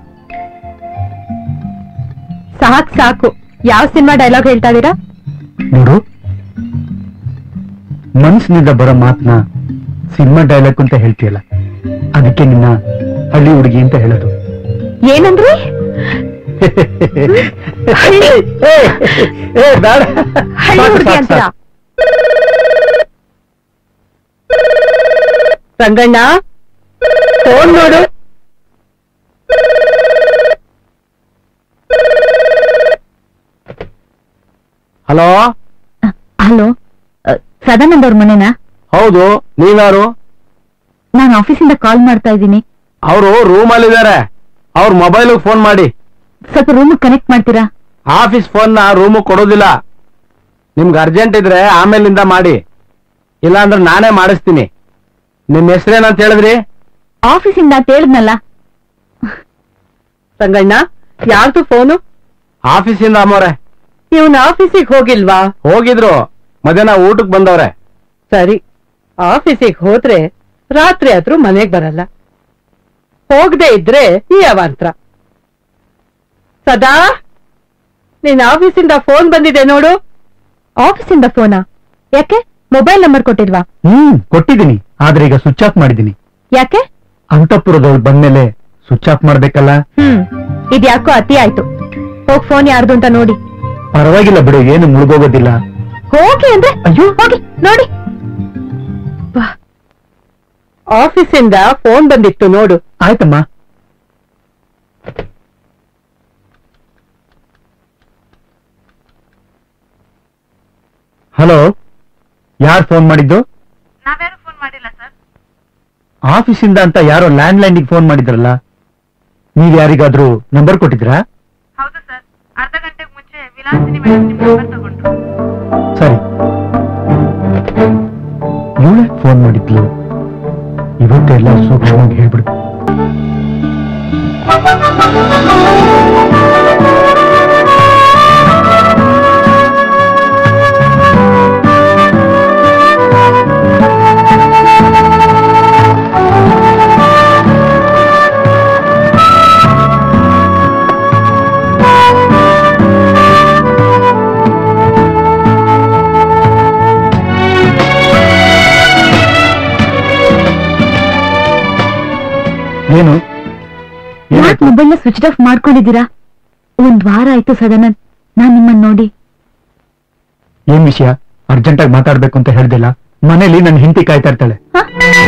Speaker 3: ಸಾಕ್ ಸಾಕು ಯಾವ ಸಿನಿಮಾ ಡೈಲಾಗ್ ಹೇಳ್ತಾ ಇದೀರಾ
Speaker 5: ನೋಡು ಮನ್ಸಿನಿಂದ ಬರೋ ಮಾತನ್ನ ಸಿನಿಮಾ ಡೈಲಾಗ್ ಅಂತ ಹೇಳ್ತೀಯಲ್ಲ ಅದಕ್ಕೆ ನಿನ್ನ ಹಳ್ಳಿ ಹುಡುಗಿ ಅಂತ ಹೇಳೋದು
Speaker 3: ಏನಂದ್ರಿ ಹಳ್ಳಿ ಹಳ್ಳಿ ಹುಡುಗಿ ಅಂತೀರಾ
Speaker 1: ರಂಗಣ್ಣ ಫೋನ್ ನೋಡು
Speaker 2: ಹಲೋ
Speaker 3: ಹಲೋ ಸದಾನಂದ್ ಅವ್ರ ಮನೆನಾ
Speaker 2: ಹೌದು ನೀವ್ಯಾರು
Speaker 3: ನಾನು ಆಫೀಸಿಂದ ಕಾಲ್ ಮಾಡ್ತಾ ಇದ್ದೀನಿ
Speaker 2: ಅವರು ರೂಮ್ ಅಲ್ಲಿದ್ದಾರೆ ಅವ್ರ ಮೊಬೈಲ್ ಫೋನ್ ಮಾಡಿ
Speaker 3: ಸ್ವಲ್ಪ ರೂಮ್ ಕನೆಕ್ಟ್ ಮಾಡ್ತೀರಾ
Speaker 2: ಆಫೀಸ್ ಫೋನ್ ನ ರೂಮ್ ಕೊಡೋದಿಲ್ಲ ನಿಮ್ಗೆ ಅರ್ಜೆಂಟ್ ಇದ್ರೆ ಆಮೇಲಿಂದ ಮಾಡಿ ಇಲ್ಲಾಂದ್ರೆ ನಾನೇ ಮಾಡಿಸ್ತೀನಿ ನಿಮ್ ಹೆಸರೇನಂತ ಹೇಳಿದ್ರಿ
Speaker 3: ಆಫೀಸಿಂದ ಅಂತ ಹೇಳಿದ್ನಲ್ಲ
Speaker 1: ರಂಗಣ್ಣ ಯಾರ್ದು ಫೋನು
Speaker 2: ಆಫೀಸಿಂದ ಅಮ್ಮವ್ರೆ
Speaker 1: ಇವನ್ ಆಫೀಸಿಗೆ ಹೋಗಿಲ್ವಾ
Speaker 2: ಹೋಗಿದ್ರು ಮಧ್ಯಾಹ್ನ ಊಟಕ್ ಬಂದವ್ರೆ
Speaker 1: ಸರಿ ಆಫೀಸಿಗೆ ಹೋದ್ರೆ ರಾತ್ರಿ ಆದ್ರೂ ಮನೆಗ್ ಬರಲ್ಲ ಹೋಗದೆ ಇದ್ರೆ ಈ ಅವಾಂತರ ಸದಾ ನಿನ್ ಆಫೀಸಿಂದ ಫೋನ್ ಬಂದಿದೆ ನೋಡು
Speaker 3: ಆಫೀಸಿಂದ ಫೋನಾ ಯಾಕೆ ಮೊಬೈಲ್ ನಂಬರ್ ಕೊಟ್ಟಿಲ್ವಾ
Speaker 5: ಹ್ಮ್ ಕೊಟ್ಟಿದ್ದೀನಿ ಆದ್ರೆ ಈಗ ಸ್ವಿಚ್ ಆಫ್ ಮಾಡಿದ್ದೀನಿ
Speaker 3: ಯಾಕೆ
Speaker 5: ಅಂತಪುರದವ್ರು ಬಂದ್ಮೇಲೆ ಸ್ವಿಚ್ ಆಫ್ ಮಾಡ್ಬೇಕಲ್ಲ
Speaker 3: ಹ್ಮ್ ಇದ್ಯಾಕೋ ಅತಿ ಆಯ್ತು ಹೋಗ್ ಫೋನ್ ಯಾರ್ದು ಅಂತ ನೋಡಿ
Speaker 5: ಪರವಾಗಿಲ್ಲ ಬಿಡು ಏನು ಮುಳುಗೋಗೋದಿಲ್ಲ
Speaker 3: ಹೋಗಿ ಅಂದ್ರೆ
Speaker 5: ಅಯ್ಯೋ
Speaker 3: ಹೋಗಿ ನೋಡಿ
Speaker 1: ಆಫೀಸಿಂದ ಫೋನ್ ಬಂದಿತ್ತು ನೋಡು
Speaker 5: ಆಯ್ತಮ್ಮ ಹಲೋ ಯಾರು ಫೋನ್ ಮಾಡಿದ್ದು
Speaker 7: ನಾವ್ಯಾರು ಫೋನ್ ಮಾಡಿಲ್ಲ ಸರ್
Speaker 5: ಆಫೀಸಿಂದ ಅಂತ ಯಾರೋ ಲ್ಯಾಂಡ್ ಲೈನ್ಗೆ ಫೋನ್ ಮಾಡಿದ್ರಲ್ಲ ನೀವ್ ಯಾರಿಗಾದ್ರೂ ನಂಬರ್ ಕೊಟ್ಟಿದ್ರಾ
Speaker 7: ಹೌದು ಸರ್ ಅರ್ಧ ಗಂಟೆಗೆ ಮುಂಚೆ ವಿಲಾಸಿನಿ ಮೇಡಮ್ ನಿಮ್ ನಂಬರ್ ತಗೊಂಡ್ರು
Speaker 5: ಸರಿ ಇವಳೆ ಫೋನ್ ಮಾಡಿದ್ಲು ಇವತ್ತೆಲ್ಲ ಸೂಕ್ಷ್ಮವಾಗಿ ಹೇಳ್ಬಿಡು ಏನು
Speaker 3: ಯಾಕೆ ಮೊಬೈಲ್ ನ ಸ್ವಿಚ್ ಆಫ್ ಮಾಡ್ಕೊಂಡಿದ್ದೀರಾ ಒಂದ್ ವಾರ ಆಯ್ತು ಸದಾನಂದ್ ನಾನ್ ನಿಮ್ಮನ್ನ ನೋಡಿ
Speaker 5: ಏನ್ ವಿಷಯ ಅರ್ಜೆಂಟ್ ಆಗಿ ಮಾತಾಡ್ಬೇಕು ಅಂತ ಹೇಳ್ದಿಲ್ಲ ಮನೇಲಿ ನನ್ನ ಹೆಂಡತಿ ಕಾಯ್ತಾ ಇರ್ತಾಳೆ
Speaker 3: ಹ?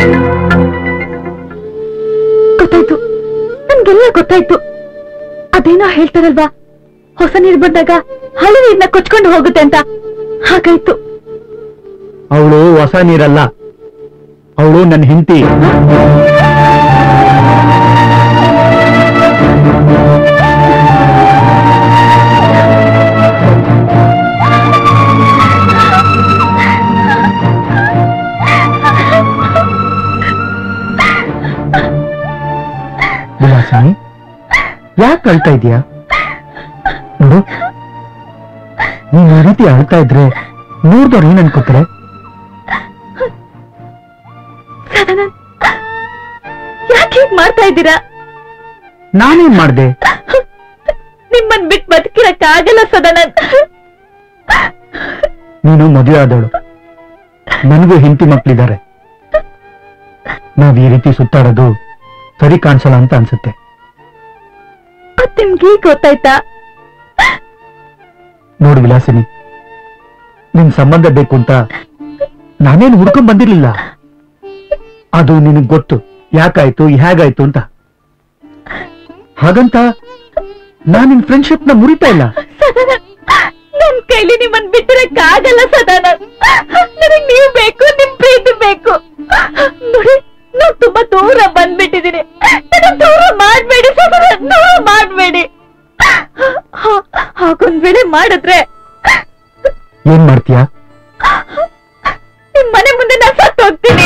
Speaker 3: ಗೊತ್ತಾಯ್ತು ನನ್ಗೆಲ್ಲ ಗೊತ್ತಾಯ್ತು ಅದೇನೋ ಹೇಳ್ತಾರಲ್ವಾ ಹೊಸ ನೀರ್ ಬಂದಾಗ ಹಳೆ ನೀರ್ನ ಕೊಚ್ಕೊಂಡು ಹೋಗುತ್ತೆ ಅಂತ ಹಾಗಾಯ್ತು
Speaker 5: ಅವಳು ಹೊಸ ನೀರಲ್ಲ ಅವಳು ನನ್ನ ಹೆಂಡತಿ ವಿಲಾಸಿನಿ ಯಾಕೆ ಅಳ್ತಾ ಇದೀಯಾ ನೋಡು ನೀನ್ ಈ ರೀತಿ ಅಳ್ತಾ ಇದ್ರೆ ನೋಡ್ದವ್ರು ಏನ್ ಅನ್ಕೋತಾರೆ
Speaker 3: ಸದಾನಂದ್ ಯಾಕೆ ಹೀಗ್ ಮಾಡ್ತಾ ಇದ್ದೀರಾ
Speaker 5: ನಾನೇನ್ ಮಾಡ್ದೆ
Speaker 3: ನಿಮ್ಮನ್ ಬಿಟ್ಟು ಬದುಕಿರಕ್ ಆಗಲ್ಲ ಸದಾನಂದ್
Speaker 5: ನೀನು ಮದುವೆ ಆದವಳು ನನಗೂ ಹೆಂಡತಿ ಮಕ್ಳಿದ್ದಾರೆ ನಾವ್ ಈ ರೀತಿ ಸುತ್ತಾಡೋದು ಸರಿ ಕಾಣಿಸಲ್ಲ ಅಂತ ಅನ್ಸುತ್ತೆ
Speaker 3: ಅದ್ ನಿಮ್ಗೆ ಈಗ ಗೊತ್ತಾಯ್ತಾ
Speaker 5: ನೋಡು ವಿಲಾಸಿನಿ ನಿನ್ ಸಂಬಂಧ ಬೇಕು ಅಂತ ನಾನೇನು ಹುಡ್ಕೊಂಡ್ ಬಂದಿರ್ಲಿಲ್ಲ ಅದು ನಿನಗ್ ಗೊತ್ತು ಯಾಕಾಯ್ತು ಹೇಗಾಯ್ತು ಅಂತ ಹಾಗಂತ ನಾನ್ ನಿನ್ ಫ್ರೆಂಡ್ಶಿಪ್ ನ ಮುರಿತಾ ಇಲ್ಲ
Speaker 3: ಸದಾನಂದ್ ನನ್ ಕೈಲಿ ನಿಮ್ಮನ್ ಬಿಟ್ಟಿರಕ್ ಆಗಲ್ಲ ಸದಾನಂದ್ ನನಗ್ ನೀವ್ ಬೇಕು ನಿಮ್ ಪ್ರೀತಿ ಬೇಕು ನೋಡಿ ನಾವ್ ತುಂಬಾ ದೂರ ಬಂದ್ಬಿಟ್ಟಿದೀನಿ ನನಗ್ ದೂರ ಮಾಡ್ಬೇಡಿ ಸದಾನಂದ್ ದೂರ ಮಾಡ್ಬೇಡಿ ಹಾ- ಹಾಗೊಂದ್ ವೇಳೆ ಮಾಡಿದ್ರೆ
Speaker 5: ಏನ್ ಮಾಡ್ತೀಯಾ
Speaker 3: ನಿಮ್ ಮನೆ ಮುಂದೆ ನಾ ಸತ್ತು ಹೋಗ್ತೀನಿ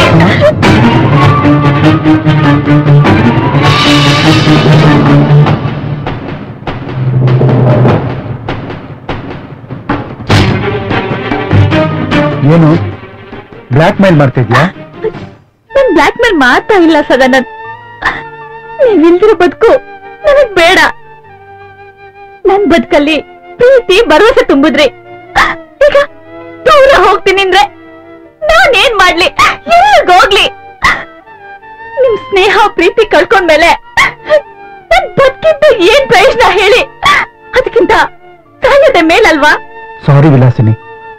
Speaker 5: ಏನು ಬ್ಲಾಕ್ ಮೇಲ್ ಮಾಡ್ತಾ ಇದ್ಯಾ
Speaker 3: ನನ್ ಬ್ಲಾಕ್ ಮೇಲ್ ಮಾಡ್ತಾ ಇಲ್ಲ ಸದಾನಂದ್ ನೀವ್ ಇಲ್ದಿರೋ ಬದುಕು ನನಗ್ ಬೇಡ ನನ್ ಬದುಕಲ್ಲಿ ಪ್ರೀತಿ ಭರವಸೆ ತುಂಬಿದ್ರಿ ಈಗ ದೂರ ಹೋಗ್ತೀನಿ ಅಂದ್ರೆ ನಾನೇನ್ ಮಾಡ್ಲಿ ಎಲ್ಲಿಗ್ ಹೋಗ್ಲಿ ನಿಮ್ ಸ್ನೇಹ ಪ್ರೀತಿ ಕಳ್ಕೊಂಡ್ಮೇಲೆ ನನ್ ಬದುಕಿದ್ದು ಏನ್ ಪ್ರಯೋಜನ ಹೇಳಿ ಅದಕ್ಕಿಂತ ಸಾಯದೆ ಮೇಲಲ್ವಾ
Speaker 5: ಸಾರಿ ವಿಲಾಸಿನಿ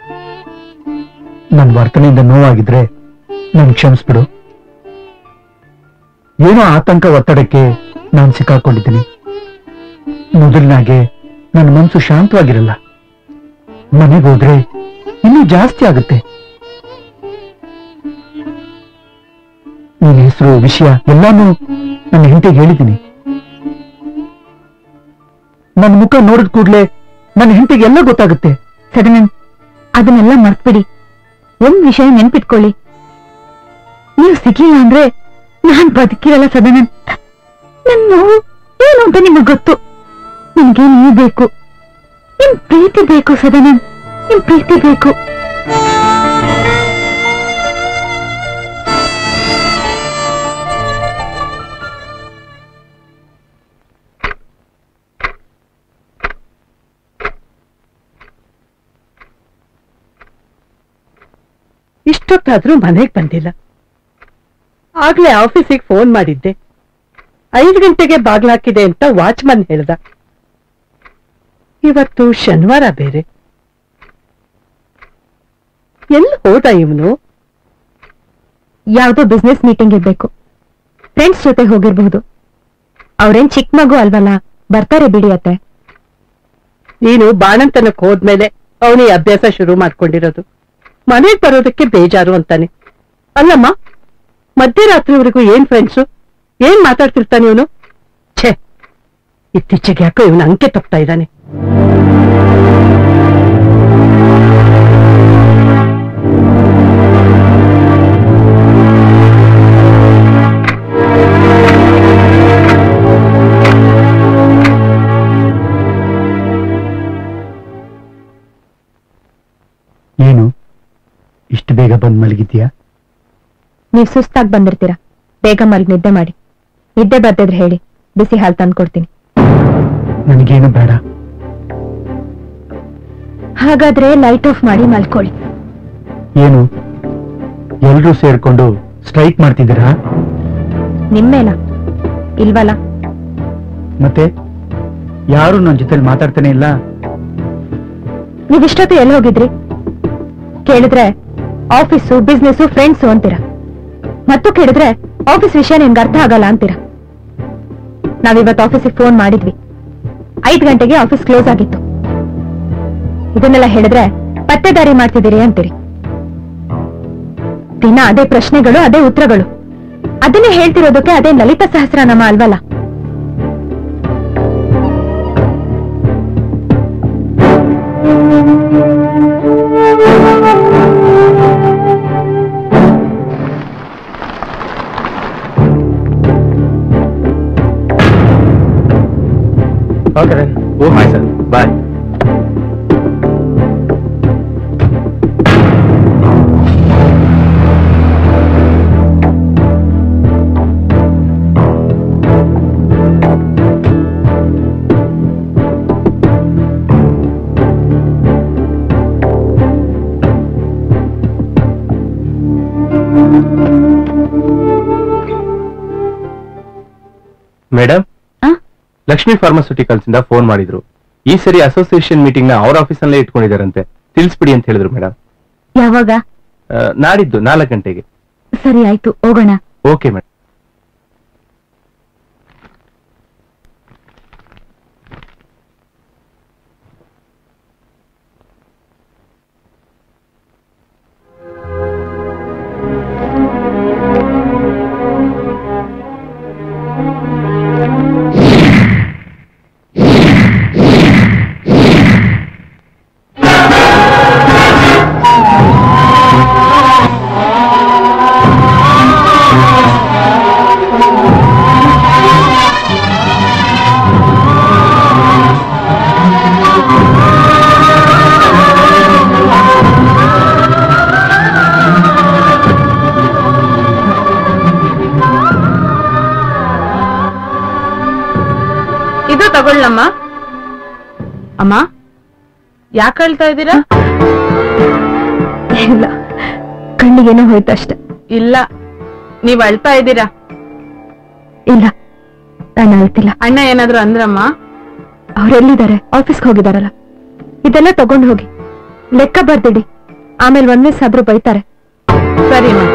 Speaker 5: ನನ್ ವರ್ತನೆಯಿಂದ ನೋವಾಗಿದ್ರೆ ನನ್ ಕ್ಷಮಿಸ್ಬಿಡು ಏನೋ ಆತಂಕ ಒತ್ತಡಕ್ಕೆ ನಾನ್ ಸಿಕ್ಕಾಕೊಂಡಿದ್ದೀನಿ ಮೊದಲಿನಾಗೆ ನನ್ನ ಮನಸ್ಸು ಶಾಂತವಾಗಿರಲ್ಲ ಮನೆಗೆ ಹೋದ್ರೆ ಇನ್ನೂ ಜಾಸ್ತಿ ಆಗುತ್ತೆ ನಿನ್ ಹೆಸರು ವಿಷಯ ಎಲ್ಲಾನು ನನ್ನ ಹೆಂಡತಿಗೆ ಹೇಳಿದ್ದೀನಿ ನನ್ನ ಮುಖ ನೋಡಿದ ಕೂಡ್ಲೆ ನನ್ನ ಹೆಂಡತಿಗೆ ಎಲ್ಲ ಗೊತ್ತಾಗುತ್ತೆ
Speaker 3: ಸದನನ್ ಅದನ್ನೆಲ್ಲ ಮರ್ತ್ಬಿಡಿ ಒಂದ್ ವಿಷಯ ನೆನ್ಪಿಟ್ಕೊಳ್ಳಿ ನೀವು ಸಿಗ್ಲಿಲ್ಲ ಅಂದ್ರೆ ನಾನ್ ಬದುಕಿರಲ್ಲ ಸದನನ್ ನನ್ ನೋವು ಏನು ಅಂತ ನಿಮಗ್ ಗೊತ್ತು ನಿಮ್ಗೆ ನೀವು ಬೇಕು ನಿಮ್ ಪ್ರೀತಿ ಬೇಕು ಸದನನ್ ನಿಮ್ ಪ್ರೀತಿ ಬೇಕು
Speaker 1: ಇಷ್ಟೊತ್ತಾದ್ರೂ ಮನೆಗ್ ಬಂದಿಲ್ಲ ಆಗ್ಲೇ ಆಫೀಸಿಗೆ ಫೋನ್ ಮಾಡಿದ್ದೆ ಐದು ಗಂಟೆಗೆ ಬಾಗ್ಲಾಕಿದೆ ಅಂತ ವಾಚ್ಮನ್ ಹೇಳ್ದ ಇವತ್ತು ಶನಿವಾರ ಬೇರೆ ಎಲ್ಲಿ ಹೋದ ಇವನು
Speaker 3: ಯಾವ್ದೋ ಬಿಸ್ನೆಸ್ ಮೀಟಿಂಗ್ ಇರ್ಬೇಕು ಫ್ರೆಂಡ್ಸ್ ಜೊತೆ ಹೋಗಿರ್ಬಹುದು ಅವ್ರೇನ್ ಚಿಕ್ಕ ಮಗು ಅಲ್ವಲ್ಲ ಬರ್ತಾರೆ ಬಿಡಿ ಅತ್ತೆ
Speaker 1: ನೀನು ಬಾಣಂತನಕ್ ಹೋದ್ಮೇಲೆ ಅವನಿ ಅಭ್ಯಾಸ ಶುರು ಮಾಡ್ಕೊಂಡಿರೋದು ಮನೆಗ್ ಬರೋದಕ್ಕೆ ಬೇಜಾರು ಅಂತಾನೆ ಅಲ್ಲಮ್ಮ ಮಧ್ಯರಾತ್ರಿವರೆಗೂ ಏನ್ ಫ್ರೆಂಡ್ಸು ಏನ್ ಮಾತಾಡ್ತಿರ್ತಾನೆ ಇವನು ಛೇ ಇತ್ತೀಚೆಗೆ ಯಾಕೋ ಇವನು ಅಂಕೆ ತಪ್ತಾ ಇದ್ದಾನೆ
Speaker 5: ಏನು ಇಷ್ಟು ಬೇಗ ಬಂದ್ ಮಲಗಿದ್ಯಾ
Speaker 3: ನೀವ್ ಸುಸ್ತಾಗಿ ಬಂದಿರ್ತೀರಾ ಬೇಗ ಮಲ್ಗ್ ನಿದ್ದೆ ಮಾಡಿ ನಿದ್ದೆ ಬರ್ತಿದ್ರೆ ಹೇಳಿ ಬಿಸಿ ಹಾಲು ತಂದ್ಕೊಡ್ತೀನಿ
Speaker 5: ನನಗೇನು ಬೇಡ
Speaker 3: ಹಾಗಾದ್ರೆ ಲೈಟ್ ಆಫ್ ಮಾಡಿ ಮಲ್ಕೊಳ್ಳಿ
Speaker 5: ಏನು ಎಲ್ರೂ ಸೇರ್ಕೊಂಡು ಸ್ಟ್ರೈಕ್ ಮಾಡ್ತಿದ್ದೀರಾ
Speaker 3: ನಿಮ್ಮೇನ ಇಲ್ವಲ್ಲ
Speaker 5: ಮತ್ತೆ ಯಾರು ನನ್ನ ಜೊತೆಲಿ ಮಾತಾಡ್ತಾನೆ ಇಲ್ಲ
Speaker 3: ನೀವಿಷ್ಟೊತ್ತು ಎಲ್ಲಿ ಹೋಗಿದ್ರಿ ಕೇಳಿದ್ರೆ ಆಫೀಸು ಬಿಸ್ನೆಸ್ಸು ಫ್ರೆಂಡ್ಸು ಅಂತೀರ ಮತ್ತು ಕೇಳಿದ್ರೆ ಆಫೀಸ್ ವಿಷಯ ನಿಮ್ಗೆ ಅರ್ಥ ಆಗಲ್ಲ ಅಂತೀರ ನಾವಿವತ್ತು ಆಫೀಸಿಗೆ ಫೋನ್ ಮಾಡಿದ್ವಿ ಐದು ಗಂಟೆಗೆ ಆಫೀಸ್ ಕ್ಲೋಸ್ ಆಗಿತ್ತು ಇದನ್ನೆಲ್ಲ ಹೇಳಿದ್ರೆ ಪತ್ತೆದಾರಿ ಮಾಡ್ತಿದ್ದೀರಿ ಅಂತೀರಿ ದಿನ ಅದೇ ಪ್ರಶ್ನೆಗಳು ಅದೇ ಉತ್ತರಗಳು ಅದನ್ನೇ ಹೇಳ್ತಿರೋದಕ್ಕೆ ಅದೇ ಲಲಿತ ಸಹಸ್ರನಾಮ ಅಲ್ವಲ್ಲ
Speaker 5: okay oh hi sir bye madam
Speaker 3: ಆ?
Speaker 5: ಲಕ್ಷ್ಮಿ ಫಾರ್ಮಾಸ್ಯೂಟಿಕಲ್ಸ್ ಇಂದ ಫೋನ್ ಮಾಡಿದ್ರು ಈ ಸರಿ ಅಸೋಸಿಯೇಷನ್ ಮೀಟಿಂಗ್ ನ ಅವ್ರ ಆಫೀಸ್ ನಲ್ಲೇ ಇಟ್ಕೊಂಡಿದಾರಂತೆ ತಿಳಿಸ್ಬಿಡಿ ಅಂತ ಹೇಳಿದ್ರು ಮೇಡಮ್
Speaker 3: ಯಾವಾಗ
Speaker 5: ನಾಡಿದ್ದು ನಾಲ್ಕು ಗಂಟೆಗೆ
Speaker 3: ಸರಿ ಆಯ್ತು ಹೋಗೋಣ
Speaker 5: ಓಕೆ ಮೇಡಮ್
Speaker 7: ಇದು ತಗೊಳ್ಳಮ್ಮ ಅಮ್ಮ ಯಾಕೆ ಹೇಳ್ತಾ ಇದ್ದೀರಾ
Speaker 3: ಇಲ್ಲ ಕಣ್ಣಿಗೇನೋ ಹೋಯ್ತಷ್ಟೆ
Speaker 7: ಇಲ್ಲ ನೀವ್ ಅಳ್ತಾ ಇದ್ದೀರಾ
Speaker 3: ಇಲ್ಲ ನಾನು ಅಳ್ತಿಲ್ಲ
Speaker 7: ಅಣ್ಣ ಏನಾದ್ರು ಅಂದ್ರಮ್ಮ
Speaker 3: ಅವ್ರೆಲ್ಲಿದ್ದಾರೆ ಆಫೀಸ್ಗೆ ಹೋಗಿದಾರಲ್ಲ ಇದೆಲ್ಲ ತಗೊಂಡು ಹೋಗಿ ಲೆಕ್ಕ ಬರ್ದಿಡಿ ಆಮೇಲೆ ಒಂದೇ ಸಾಬ್ರು ಬೈತಾರೆ
Speaker 7: ಸರಿ ಅಮ್ಮ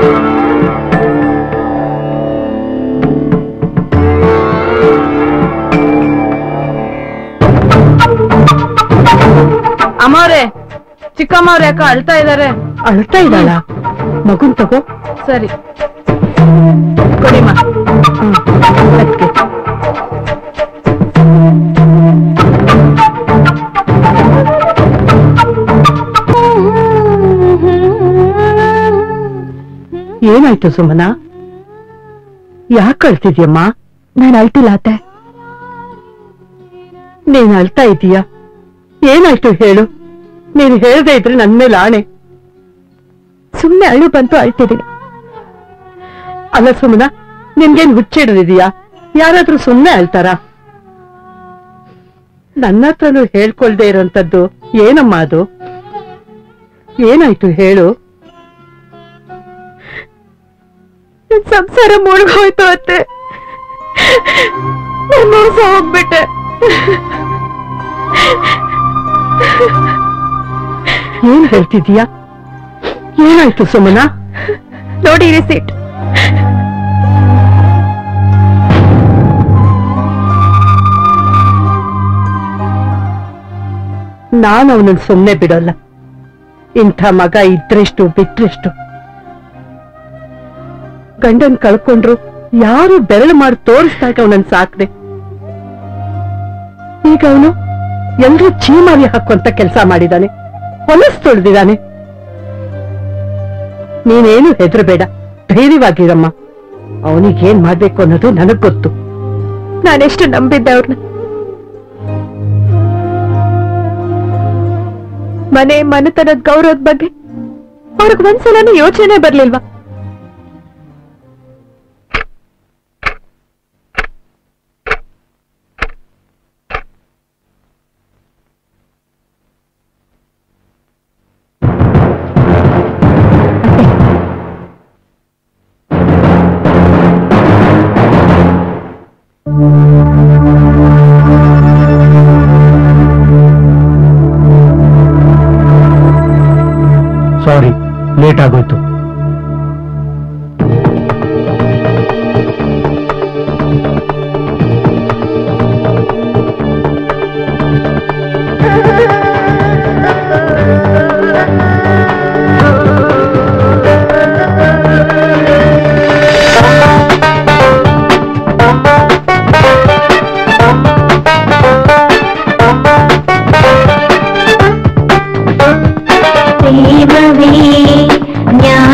Speaker 7: ಅಮ್ಮವ್ರೆ ಚಿಕ್ಕಮ್ಮವ್ರೆ ಯಾಕ ಅಳ್ತಾ ಇದಾರೆ
Speaker 1: ಅಳ್ತಾ ಇದ್ದಾಳ ಮಗುನ್ ತಗೋ
Speaker 7: ಸರಿ ಕೊಡಿಮ್ಮ
Speaker 1: ಅದಕ್ಕೆ ಏನಾಯ್ತು ಸುಮನ ಯಾಕೆ ಅಳ್ತಿದ್ಯಮ್ಮ
Speaker 3: ನಾನು ಅಳ್ತಿಲ್ಲ ಅತ್ತೆ
Speaker 1: ನೀನ್ ಅಳ್ತಾ ಇದೀಯ ಏನಾಯ್ತು ಹೇಳು ನೀನ್ ಹೇಳ್ದೆ ಇದ್ರೆ ನನ್ ಮೇಲೆ ಆಣೆ
Speaker 3: ಸುಮ್ನೆ ಅಳು ಬಂತು ಅಳ್ತಿದ್ದೀನಿ
Speaker 1: ಅಲ್ಲ ಸುಮನ ನಿನ್ಗೇನ್ ಹುಚ್ಚಿಡಿದಿದ್ಯಾ ಯಾರಾದ್ರೂ ಸುಮ್ನೆ ಅಳ್ತಾರ ನನ್ನ ಹತ್ರನು ಹೇಳ್ಕೊಳ್ದೆ ಇರೋಂಥದ್ದು ಏನಮ್ಮ ಅದು ಏನಾಯ್ತು ಹೇಳು
Speaker 3: ನನ್ ಸಂಸಾರ ಮುಳುಗೋಯ್ತು ಅತ್ತೆ ನಾನ್ ಮೋಸ ಹೋಗ್ಬಿಟ್ಟೆ
Speaker 1: ಏನ್ ಹೇಳ್ತಿದೀಯಾ ಏನಾಯ್ತು ಸುಮನ
Speaker 3: ನೋಡಿ ರಿಸೀಟ್
Speaker 1: ನಾನು ಅವನನ್ನ ಸುಮ್ನೆ ಬಿಡೋಲ್ಲ ಇಂಥ ಮಗ ಇದ್ರೆಷ್ಟು ಬಿಟ್ರೆಷ್ಟು ಗಂಡನ್ ಕಳ್ಕೊಂಡ್ರು ಯಾರು ಬೆರಳು ಮಾಡಿ ತೋರಿಸ್ದಾಗ ಅವನನ್ನ ಸಾಕ್ದೆ ಈಗ ಅವನು ಎಲ್ರೂ ಚೀಮಾರಿ ಹಾಕುವಂತ ಕೆಲಸ ಮಾಡಿದಾನೆ ಹೊಲಸ್ ತೊಳೆದಿದ್ದಾನೆ ನೀನೇನು ಹೆದರಬೇಡ ಧೈರ್ಯವಾಗಿರಮ್ಮ ಅವನಿಗೇನ್ ಮಾಡ್ಬೇಕು ಅನ್ನೋದು ನನಗ್ ಗೊತ್ತು
Speaker 3: ನಾನೆಷ್ಟು ನಂಬಿದ್ದೆ ಅವ್ರನ್ನ ಮನೆ ಮನೆತನದ ಗೌರವದ ಬಗ್ಗೆ ಅವ್ರಿಗೆ ಒಂದ್ಸಲನೂ ಯೋಚನೆ ಬರ್ಲಿಲ್ವಾ
Speaker 5: ಸಾರಿ ಲೇಟ್ ಆಗೋಯ್ತು
Speaker 8: ದೇವವೇ ನ್ಯಾಯ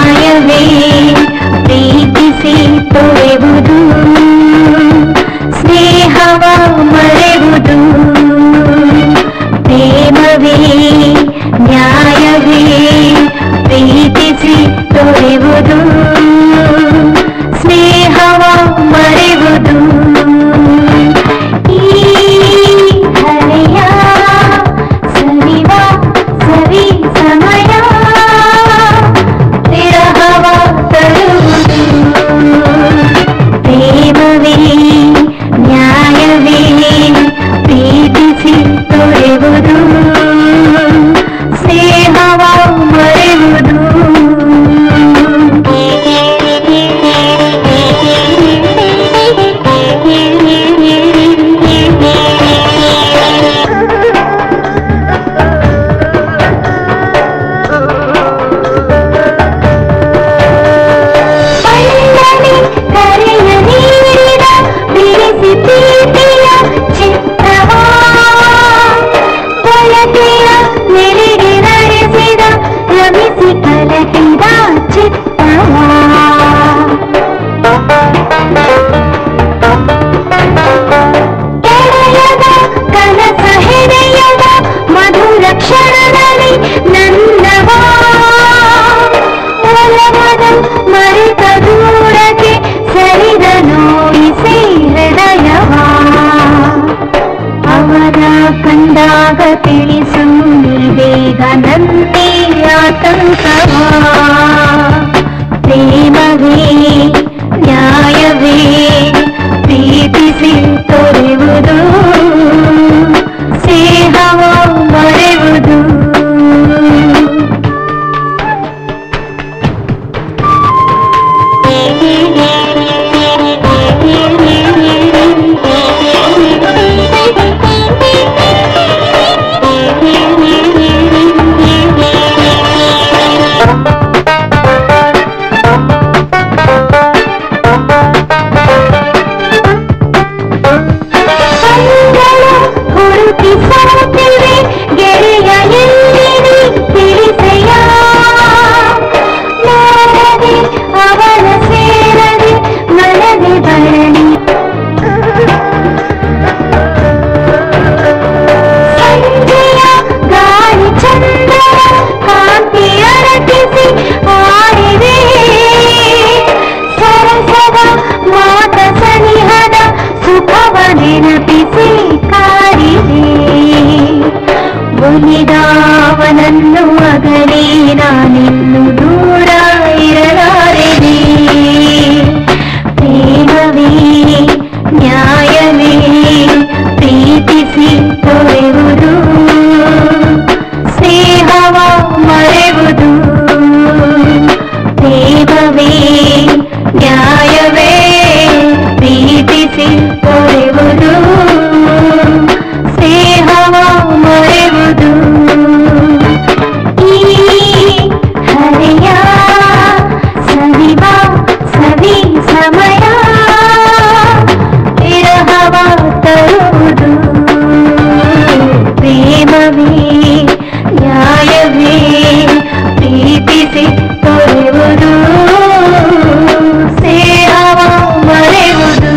Speaker 3: ಸಂತವಾ ಪ್ರೇಮವೇ ನ್ಯಾಯವೇ ಪ್ರೀತಿಸಿ ತೊರೆಯುವುದು ಸ್ನೇಹವ ಮರೆಯುವುದು ಸಂಗಳು ಹುಡುಕಿ ಸಾತಿವೆ ಗೆಳೆಯ ಎಲ್ಲಿದೆ ತಿಳಿಸೆಯ ನೋಡದೆ ಅವನ ಸೇರದೆ ಮನದೆ ಬರಲಿ ಸಂಜೆಯ ಗಾಳಿ ಚಂದ್ರ ಕಾಂತಿ ಅರಟಿಸಿ ಆಡಿದೆ ಸರಸದ ಮಾತ ಸನಿಹದ ಸುಖವ ನೆನಪಿಸಿ ಕಾಡಿದೆ ಒಲಿದಾವನನ್ನು ಅಗಲಿ ನಾನಿನ್ನು ದೂರ ಇರಲಾರೆನೆ ಪ್ರೇಮವೇ ನ್ಯಾಯವೇ ಪ್ರೀತಿಸಿ ತೊರೆಯುವುದು ಸ್ನೇಹವ ಮರೆಯುವುದು ಪ್ರೇಮವೇ ನ್ಯಾಯವೇ ಪ್ರೀತಿಸಿ ತೊರೆಯುವುದು ಸ್ನೇಹವ ಮರೆಯುವುದು ಈ ಹರೆಯ ಸವಿವ ಸವಿ ಸಮಯ ವಿರಹವ ತರುವುದು ಪ್ರೇಮವೇ ನ್ಯಾಯವೇ ಪ್ರೀತಿಸಿ ತೊರೆಯುವುದು ಸ್ನೇಹವ ಮರೆಯುವುದು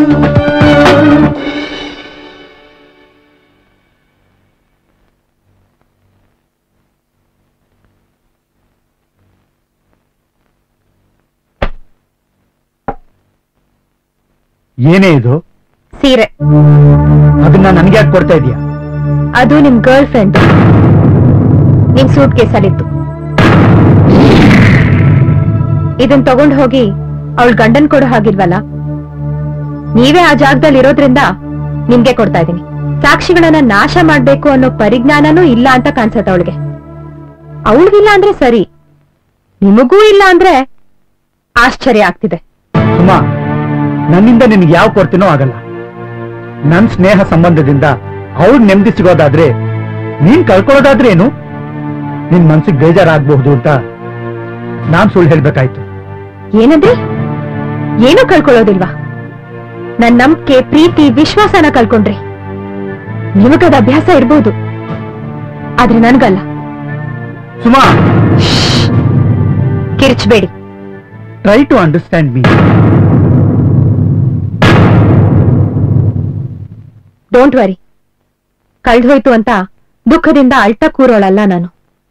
Speaker 5: ಏನೇ ಇದು
Speaker 3: ಸೀರೆ
Speaker 5: ಅದನ್ನ ನನ್ಗೆ ಯಾಕೆ ಕೊಡ್ತಾ ಇದೀಯಾ
Speaker 3: ಅದು ನಿಮ್ ಗರ್ಲ್ ಫ್ರೆಂಡ್ ನಿಮ್ ಸೂಟ್ ಕೇಸಲ್ಲಿತ್ತು ಇದನ್ ತಗೊಂಡ್ ಹೋಗಿ ಅವಳ ಗಂಡನ್ ಕೊಡೋ ಹಾಗಿಲ್ವಲ್ಲ ನೀವೇ ಆ ಜಾಗದಲ್ಲಿ ಇರೋದ್ರಿಂದ ನಿಮ್ಗೆ ಕೊಡ್ತಾ ಇದೀನಿ ಸಾಕ್ಷಿಗಳನ್ನ ನಾಶ ಮಾಡ್ಬೇಕು ಅನ್ನೋ ಪರಿಜ್ಞಾನನೂ ಇಲ್ಲ ಅಂತ ಕಾಣಿಸತ್ತೆ ಅವಳಿಗೆ ಅವಳಿಗಿಲ್ಲ ಅಂದ್ರೆ ಸರಿ ನಿಮಗೂ ಇಲ್ಲ ಅಂದ್ರೆ ಆಶ್ಚರ್ಯ ಆಗ್ತಿದೆ
Speaker 5: ಸುಮಾ ನನ್ನಿಂದ ನಿನ್ಗೆ ಯಾವ ಕೊಡ್ತೀನೋ ಆಗಲ್ಲ ನನ್ ಸ್ನೇಹ ಸಂಬಂಧದಿಂದ ಅವ್ಳು ನೆಮ್ಮದಿ ಸಿಗೋದಾದ್ರೆ ನೀನ್ ಕಳ್ಕೊಳ್ಳೋದಾದ್ರೆ ಏನು ನಿನ್ ಮನ್ಸಿಗೆ ಬೇಜಾರಾಗಬಹುದು ಅಂತ ನಾನ್ ಸುಳ್ಳು ಹೇಳ್ಬೇಕಾಯ್ತು
Speaker 3: ಏನಂದ್ರಿ ಏನೂ ಕಳ್ಕೊಳ್ಳೋದಿಲ್ವಾ ನನ್ ನಂಬಿಕೆ ಪ್ರೀತಿ ವಿಶ್ವಾಸನ ಕಳ್ಕೊಂಡ್ರಿ ನಿಮಗದ ಅಭ್ಯಾಸ ಇರ್ಬೋದು ಆದ್ರೆ ನನ್ಗಲ್ಲ
Speaker 5: ಸುಮಾ
Speaker 3: ಕಿರ್ಚ್ಬೇಡಿ
Speaker 5: try to understand me
Speaker 3: don't worry ಕಳ್ದೋಯ್ತು ಅಂತ ದುಃಖದಿಂದ ಅಳ್ಟ ಕೂರೋಳಲ್ಲ ನಾನು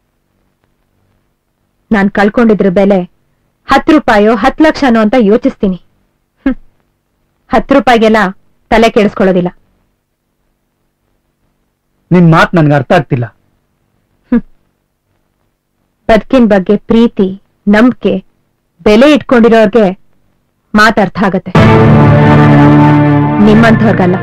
Speaker 3: ನಾನ್ ಕಳ್ಕೊಂಡಿದ್ರ ಬೆಲೆ ಹತ್ತು ರೂಪಾಯೋ ಹತ್ತು ಲಕ್ಷನೋ ಅಂತ ಯೋಚಿಸ್ತೀನಿ ಹ್ಮ್. ಹತ್ತು ರೂಪಾಯಿಗೆಲ್ಲ ತಲೆ ಕೆಡಿಸ್ಕೊಳ್ಳೋದಿಲ್ಲ
Speaker 5: ನಿನ್ ಮಾತ್ ನನ್ಗೆ ಅರ್ಥ ಆಗ್ತಿಲ್ಲ
Speaker 3: ಬದುಕಿನ ಬಗ್ಗೆ ಪ್ರೀತಿ ನಂಬಿಕೆ ಬೆಲೆ ಇಟ್ಕೊಂಡಿರೋರ್ಗೆ ಮಾತ್ ಅರ್ಥ ಆಗತ್ತೆ ನಿಮ್ಮಂಥವ್ರಿಗಲ್ಲ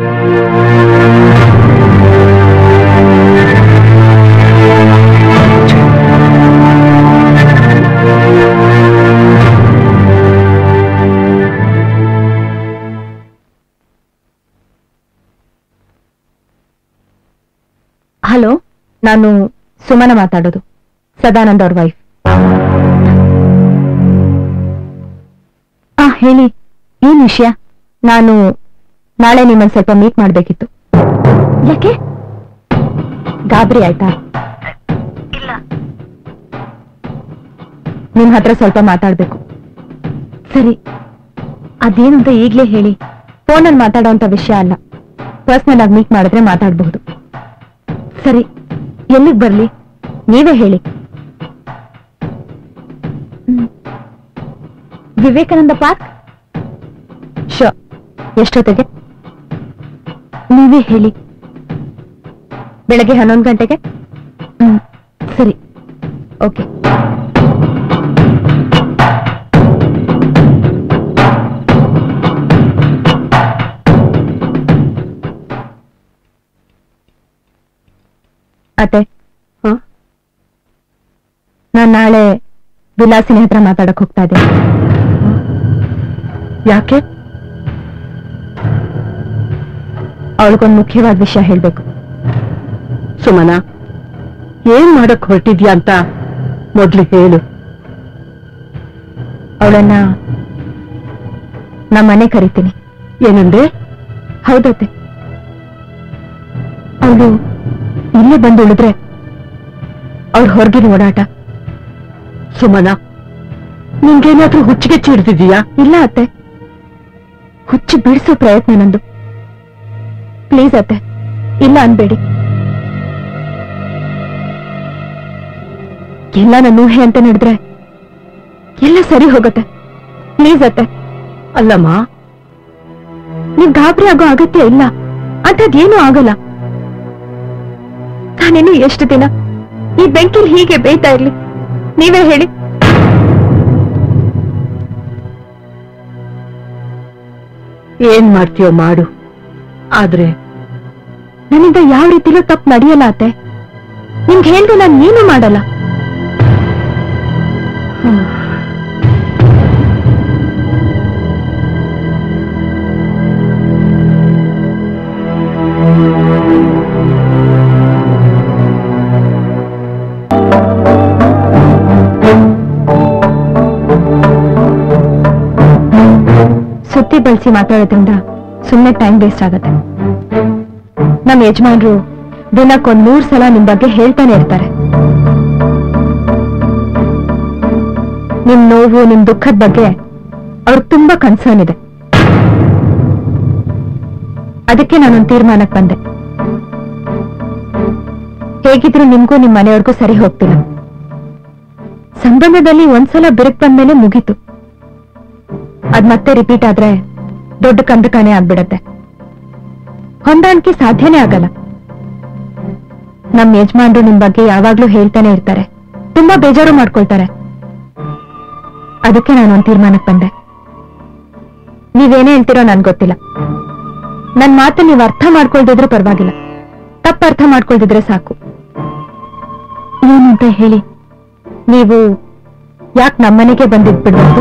Speaker 3: ಹಲೋ ನಾನು ಸುಮನ ಮಾತಾಡೋದು ಸದಾನಂದ್ ಅವ್ರ ವೈಫ್ ಆ ಹೇಳಿ ಏನ್ ವಿಷಯ ನಾನು ನಾಳೆ ನಿಮ್ಮನ್ನ ಸ್ವಲ್ಪ ಮೀಟ್ ಮಾಡ್ಬೇಕಿತ್ತು ಯಾಕೆ ಗಾಬರಿ ಆಯ್ತಾ ನಿಮ್ ಹತ್ರ ಸ್ವಲ್ಪ ಮಾತಾಡ್ಬೇಕು ಸರಿ ಅದೇನು ಅಂತ ಈಗ್ಲೇ ಹೇಳಿ ಫೋನಲ್ಲಿ ಮಾತಾಡೋಂತ ವಿಷಯ ಅಲ್ಲ ಪರ್ಸನಲ್ ಆಗಿ ಮೀಟ್ ಮಾಡಿದ್ರೆ ಮಾತಾಡಬಹುದು ಸರಿ ಎಲ್ಲಿಗ್ ಬರ್ಲಿ ನೀವೇ ಹೇಳಿ ಹ್ಮ್. ವಿವೇಕಾನಂದ ಪಾರ್ಕ್ ಶೋ ಎಷ್ಟೊತ್ತಿಗೆ ನೀವೇ ಹೇಳಿ ಬೆಳಗ್ಗೆ ಹನ್ನೊಂದು ಗಂಟೆಗೆ ಹ್ಮ್ ಸರಿ ಓಕೆ ಅತ್ತೆ
Speaker 1: ಹ?
Speaker 3: ನಾನ್ ನಾಳೆ ವಿಲಾಸಿನಿ ಹತ್ರ ಮಾತಾಡಕ್ ಹೋಗ್ತಾ ಇದ್ದೀನಿ
Speaker 1: ಯಾಕೆ
Speaker 3: ಅವಳಿಗೊಂದು ಮುಖ್ಯವಾದ ವಿಷಯ ಹೇಳ್ಬೇಕು
Speaker 1: ಸುಮನ ಏನ್ ಮಾಡಕ್ ಹೊರಟಿದ್ಯಾ ಅಂತ ಮೊದ್ಲು ಹೇಳು
Speaker 3: ಅವಳನ್ನ ನಮ್ಮ ಮನೆ ಕರಿತೀನಿ
Speaker 1: ಏನಂದ್ರೆ
Speaker 3: ಹೌದತ್ತೆ ಅವಳು ಇಲ್ಲೇ ಬಂದು ಉಳಿದ್ರೆ ಅವ್ರ ಹೊರಗಿನ ಓಡಾಟ
Speaker 1: ಸುಮನ ನಿಂಗೇನಾದ್ರೂ ಹುಚ್ಚಿಗೆ ಚಿಡ್ದಿದೀಯಾ
Speaker 3: ಇಲ್ಲ ಅತ್ತೆ ಹುಚ್ಚು ಬಿಡಿಸೋ ಪ್ರಯತ್ನ ನಂದು ಪ್ಲೀಸ್ ಅತ್ತೆ ಇಲ್ಲ ಅನ್ಬೇಡಿ ಎಲ್ಲ ನನ್ನ ಊಹೆ ಅಂತ ನಡೆದ್ರೆ ಎಲ್ಲ ಸರಿ ಹೋಗುತ್ತೆ ಪ್ಲೀಸ್ ಅತ್ತೆ
Speaker 1: ಅಲ್ಲಮ್ಮ
Speaker 3: ನೀವ್ ಗಾಬರಿ ಆಗೋ ಅಗತ್ಯ ಇಲ್ಲ ಅಂಥದ್ದೇನೂ ಆಗಲ್ಲ ನಾನೇನು ಎಷ್ಟು ದಿನ ಈ ಬೆಂಕಿಲ್ ಹೀಗೆ ಬೇಯ್ತಾ ಇರ್ಲಿ ನೀವೇ ಹೇಳಿ
Speaker 1: ಏನ್ ಮಾಡ್ತೀಯೋ ಮಾಡು ಆದ್ರೆ
Speaker 3: ನನ್ನಿಂದ ಯಾವ ರೀತಿಲೂ ತಪ್ಪು ನಡೆಯಲ್ಲ ಅತ್ತೆ ನಿಮ್ಗೆ ಹೇಳ್ದೆ ನಾನು ಏನು ಮಾಡಲ್ಲ ಸುತ್ತಿ ಬಳಸಿ ಮಾತಾಡೋದ್ರಿಂದ ಸುಮ್ಮನೆ ಟೈಮ್ ವೇಸ್ಟ್ ಆಗತ್ತೆ ನಮ್ಮ ಯಜಮಾನ್ರು ದಿನಕ್ಕೊಂದ್ ನೂರ್ ಸಲ ನಿಮ್ ಬಗ್ಗೆ ಹೇಳ್ತಾನೆ ಇರ್ತಾರೆ ನಿಮ್ ನೋವು ನಿಮ್ ದುಃಖದ ಬಗ್ಗೆ ಅವ್ರಿಗೆ ತುಂಬಾ ಕನ್ಸರ್ನ್ ಇದೆ ಅದಕ್ಕೆ ನಾನೊಂದು ತೀರ್ಮಾನಕ್ಕೆ ಬಂದೆ ಹೇಗಿದ್ರು ನಿಮ್ಗೂ ನಿಮ್ ಮನೆಯವ್ರಿಗೂ ಸರಿ ಹೋಗ್ತಿಲ್ಲ ಸಂಬಂಧದಲ್ಲಿ ಒಂದ್ಸಲ ಬಿರುಕ್ ಬಂದ್ಮೇಲೆ ಮುಗೀತು ಅದ್ ಮತ್ತೆ ರಿಪೀಟ್ ಆದ್ರೆ ದೊಡ್ಡ ಕಂದಕಾನೆ ಆಗ್ಬಿಡತ್ತೆ ಹೊಂದಾಣಿಕೆ ಸಾಧ್ಯನೇ ಆಗಲ್ಲ ನಮ್ ಯಜಮಾನ್ರು ನಿಮ್ ಬಗ್ಗೆ ಯಾವಾಗ್ಲೂ ಹೇಳ್ತಾನೆ ಇರ್ತಾರೆ ತುಂಬಾ ಬೇಜಾರು ಮಾಡ್ಕೊಳ್ತಾರೆ ಅದಕ್ಕೆ ನಾನೊಂದ್ ತೀರ್ಮಾನಕ್ಕೆ ಬಂದೆ ನೀವೇನೇ ಹೇಳ್ತೀರೋ ನನ್ ಗೊತ್ತಿಲ್ಲ ನನ್ ಮಾತು ನೀವ್ ಅರ್ಥ ಮಾಡ್ಕೊಳ್ದಿದ್ರೆ ಪರವಾಗಿಲ್ಲ ತಪ್ಪ ಅರ್ಥ ಮಾಡ್ಕೊಳ್ದಿದ್ರೆ ಸಾಕು ಏನು ಅಂತ ಹೇಳಿ ನೀವು ಯಾಕೆ ನಮ್ಮನೆಗೆ ಬಂದಿದ್ಬಿಡ್ಬಾರ್ದು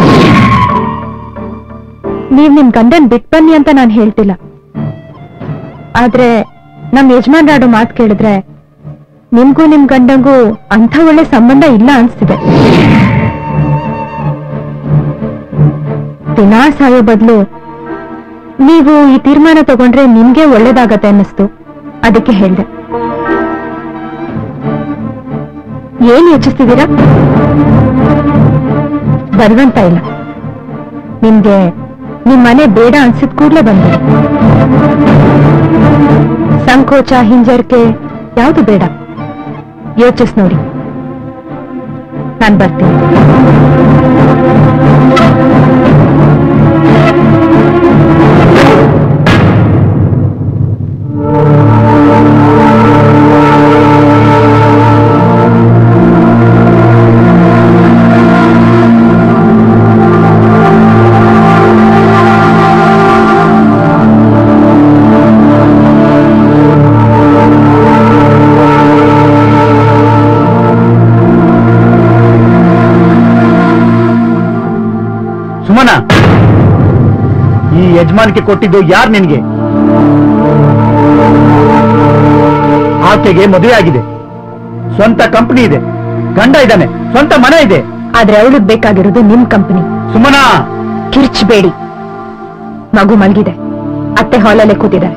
Speaker 3: ನೀವ್ ನಿಮ್ ಗಂಡನ್ ಬಿಟ್ ಬನ್ನಿ ಅಂತ ನಾನ್ ಹೇಳ್ತಿಲ್ಲ ಆದ್ರೆ ನಮ್ ಯಜಮಾನ್ರಾಡೋ ಮಾತ್ ಕೇಳಿದ್ರೆ ನಿಮ್ಗೂ ನಿಮ್ ಗಂಡಂಗೂ ಅಂಥ ಒಳ್ಳೆ ಸಂಬಂಧ ಇಲ್ಲ ಅನ್ಸ್ತಿದೆ ದಿನಾ ಸಾಯೋ ಬದಲು ನೀವು ಈ ತೀರ್ಮಾನ ತಗೊಂಡ್ರೆ ನಿಮ್ಗೆ ಒಳ್ಳೇದಾಗತ್ತೆ ಅನ್ನಿಸ್ತು ಅದಕ್ಕೆ ಹೇಳ್ದೆ ಏನ್ ಯೋಚಿಸ್ತಿದ್ದೀರಾ ಬಲವಂತ ಇಲ್ಲ ನಿಮ್ಗೆ ನಿಮ್ ಮನೆ ಬೇಡ ಅನ್ಸಿದ್ ಕೂಡ್ಲೇ ಬಂದೆ ಸಂಕೋಚ ಹಿಂಜರಿಕೆ ಯಾವುದು ಬೇಡ ಯೋಚಿಸ್ ನೋಡಿ ನಾನ್ ಬರ್ತೀನಿ
Speaker 5: ಸುಮನ ಈ ಯಜಮಾನಿಕೆ ಕೊಟ್ಟಿದ್ದು ಯಾರು ನಿನ್ಗೆ ಆಕೆಗೆ ಮದುವೆ ಆಗಿದೆ ಸ್ವಂತ ಕಂಪನಿ ಇದೆ ಗಂಡ ಇದ್ದಾನೆ ಸ್ವಂತ ಮನೆ ಇದೆ
Speaker 3: ಆದ್ರೆ ಅವಳಿಗೆ ಬೇಕಾಗಿರೋದು ನಿಮ್ ಕಂಪನಿ
Speaker 5: ಸುಮನ
Speaker 3: ಕಿರ್ಚ್ಬೇಡಿ ಮಗು ಮಲಗಿದೆ ಅತ್ತೆ ಹಾಲಲ್ಲೇ ಕೂತಿದ್ದಾರೆ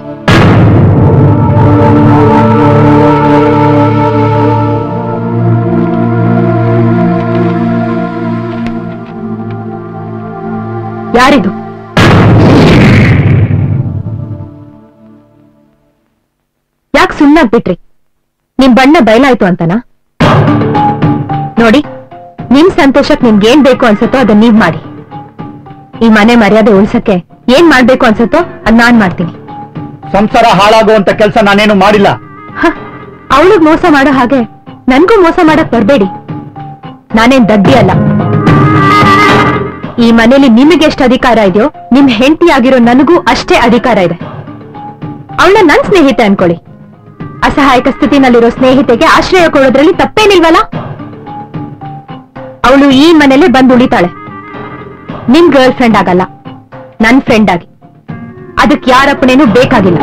Speaker 3: ಯಾರಿದು ಯಾಕೆ ಸುಮ್ಮನಾಗ್ ಬಿಟ್ರಿ ನಿಮ್ ಬಣ್ಣ ಬಯಲಾಯ್ತು ಅಂತನಾ ನೋಡಿ ನಿಮ್ ಸಂತೋಷಕ್ ನಿಮ್ಗೆ ಏನ್ ಬೇಕು ಅನ್ಸತ್ತೋ ಅದನ್ನ ನೀವ್ ಮಾಡಿ ಈ ಮನೆ ಮರ್ಯಾದೆ ಉಳ್ಸಕ್ಕೆ ಏನ್ ಮಾಡ್ಬೇಕು ಅನ್ಸತ್ತೋ ಅದ್ ನಾನ್ ಮಾಡ್ತೀನಿ
Speaker 5: ಸಂಸಾರ ಹಾಳಾಗುವಂತ ಕೆಲಸ ನಾನೇನು ಮಾಡಿಲ್ಲ
Speaker 3: ಅವಳಿಗ್ ಮೋಸ ಮಾಡೋ ಹಾಗೆ ನನ್ಗೂ ಮೋಸ ಮಾಡಕ್ ಬರ್ಬೇಡಿ ನಾನೇನ್ ದಡ್ಡಿ ಅಲ್ಲ ಈ ಮನೇಲಿ ನಿಮಗೆ ಎಷ್ಟು ಅಧಿಕಾರ ಇದೆಯೋ ನಿಮ್ ಹೆಂಡತಿ ಆಗಿರೋ ನನಗೂ ಅಷ್ಟೇ ಅಧಿಕಾರ ಇದೆ ಅವಳ ನನ್ ಸ್ನೇಹಿತೆ ಅನ್ಕೊಳ್ಳಿ ಅಸಹಾಯಕ ಸ್ಥಿತಿನಲ್ಲಿರೋ ಸ್ನೇಹಿತೆಗೆ ಆಶ್ರಯ ಕೊಡೋದ್ರಲ್ಲಿ ತಪ್ಪೇನಿಲ್ವಲ್ಲ ಅವಳು ಈ ಮನೇಲೆ ಬಂದು ಉಳಿತಾಳೆ ನಿಮ್ ಗರ್ಲ್ ಫ್ರೆಂಡ್ ಆಗಲ್ಲ ನನ್ ಫ್ರೆಂಡ್ ಆಗಿ ಅದಕ್ಕೆ ಯಾರಪ್ಪನೇನು ಬೇಕಾಗಿಲ್ಲ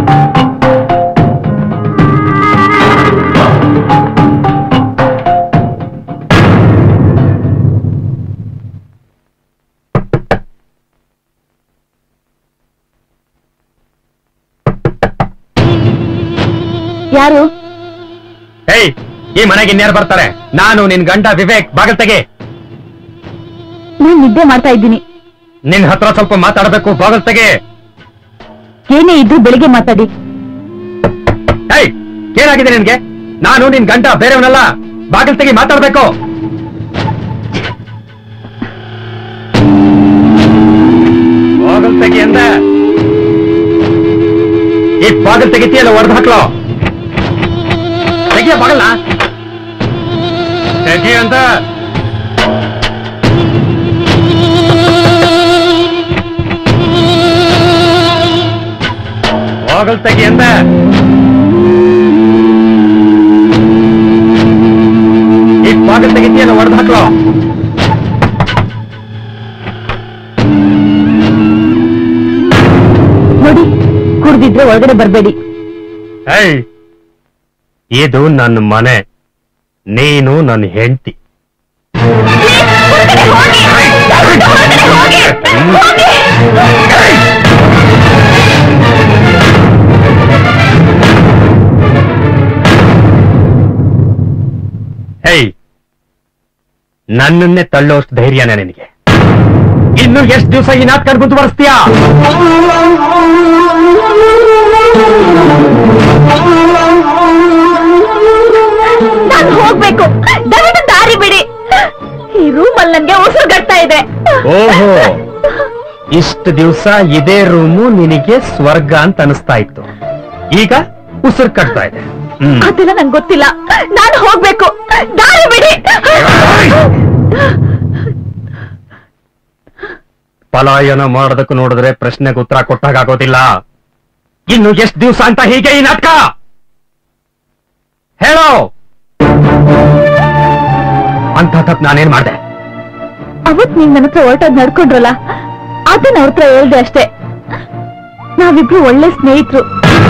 Speaker 3: ಯಾರು
Speaker 4: ಏಯ್ ಈ ಮನೆಗೆ ಇನ್ಯಾರು ಬರ್ತಾರೆ ನಾನು ನಿನ್ ಗಂಡ ವಿವೇಕ್ ಬಾಗಲ್ ತೆಗೆ
Speaker 3: ನಾನ್ ನಿದ್ದೆ ಮಾಡ್ತಾ ಇದ್ದೀನಿ
Speaker 4: ನಿನ್ ಹತ್ರ ಸ್ವಲ್ಪ ಮಾತಾಡಬೇಕು ಬಾಗಲ್ ತೆಗೆ
Speaker 3: ಏನೇ ಇದ್ರು ಬೆಳಿಗ್ಗೆ ಮಾತಾಡಿ
Speaker 4: ಏಯ್ ಏನಾಗಿದೆ ನಿನ್ಗೆ ನಾನು ನಿನ್ ಗಂಡ ಬೇರೆಯವನಲ್ಲ ಬಾಗಿಲ್ ತೆಗಿ ಮಾತಾಡ್ಬೇಕು ಬಾಗಿಲ್ ತೆಗಿ ಅಂದ ಈ ಬಾಗಿಲ್ ತೆಗಿತೀಯಲ್ಲ ಹೊಡೆದು ಹಾಕ್ಲೋ ತೆಗಿಯ ಬಾಗಲ್ಲ ತೆಗಿ ಅಂತ ಬಾಗಲ್ ತೆಗಿ ಅಂದ ಈ ಬಾಗಿಲ್ ತೆಗಿತೀಯಲ್ಲ ಹೊಡೆದು ಹಾಕ್ಲೋ
Speaker 3: ನೋಡಿ ಕುಡ್ದಿದ್ರೆ ಒಳಗಡೆ ಬರ್ಬೇಡಿ
Speaker 4: ಏಯ್ ಇದು ನನ್ನ ಮನೆ ನೀನು ನನ್ನ ಹೆಂಡತಿ ಹೇಯ್ ನನ್ನನ್ನೇ ತಳ್ಳೋಷ್ಟು ಧೈರ್ಯನೇ ನಿನಗೆ ಇನ್ನು ಎಷ್ಟು ದಿವಸ ಈ ನಾಟಕ ಮುಂದುವರಿಸ್ತೀಯಾ
Speaker 3: ನಾನು ಹೋಗ್ಬೇಕು ದಯವಿಟ್ಟು ದಾರಿ ಬಿಡಿ ಈ ರೂಮಲ್ಲಿ ನನ್ಗೆ ಉಸಿರು ಗಟ್ತಾ ಇದೆ
Speaker 4: ಓಹೋ ಇಷ್ಟು ದಿವಸ ಇದೇ ರೂಮು ನಿನಗೆ ಸ್ವರ್ಗ ಅಂತ ಅನಿಸ್ತಾ ಇತ್ತು ಈಗ ಉಸಿರು ಕಟ್ತಾ ಇದೆ ಹ್ಮ್.
Speaker 3: ಅದೆಲ್ಲ ನಂಗೆ ಗೊತ್ತಿಲ್ಲ ನಾನು ಹೋಗ್ಬೇಕು ದಾರಿ ಬಿಡಿ
Speaker 4: ಪಲಾಯನ ಮಾಡೋದಕ್ಕೆ ನೋಡಿದ್ರೆ ಪ್ರಶ್ನೆಗೆ ಉತ್ತರ ಕೊಟ್ಟಾಗೋದಿಲ್ಲ ಇನ್ನು ಎಷ್ಟು ದಿವಸ ಅಂತ ಹೀಗೆ ಈ ನಾಟಕ ಹೇಳೋ ಅಂತ ತಪ್ಪು ನಾನೇನ್ ಮಾಡ್ದೆ
Speaker 3: ಅವತ್ ನೀವ್ ನನ್ನ ಹತ್ರ ಹೊರಟೋದ್ ನಡ್ಕೊಂಡ್ರಲ್ಲ ಅದನ್ನ ಅವ್ರ ಹತ್ರ ಹೇಳ್ದೆ ಅಷ್ಟೇ ನಾವಿಬ್ರು ಒಳ್ಳೆ ಸ್ನೇಹಿತರು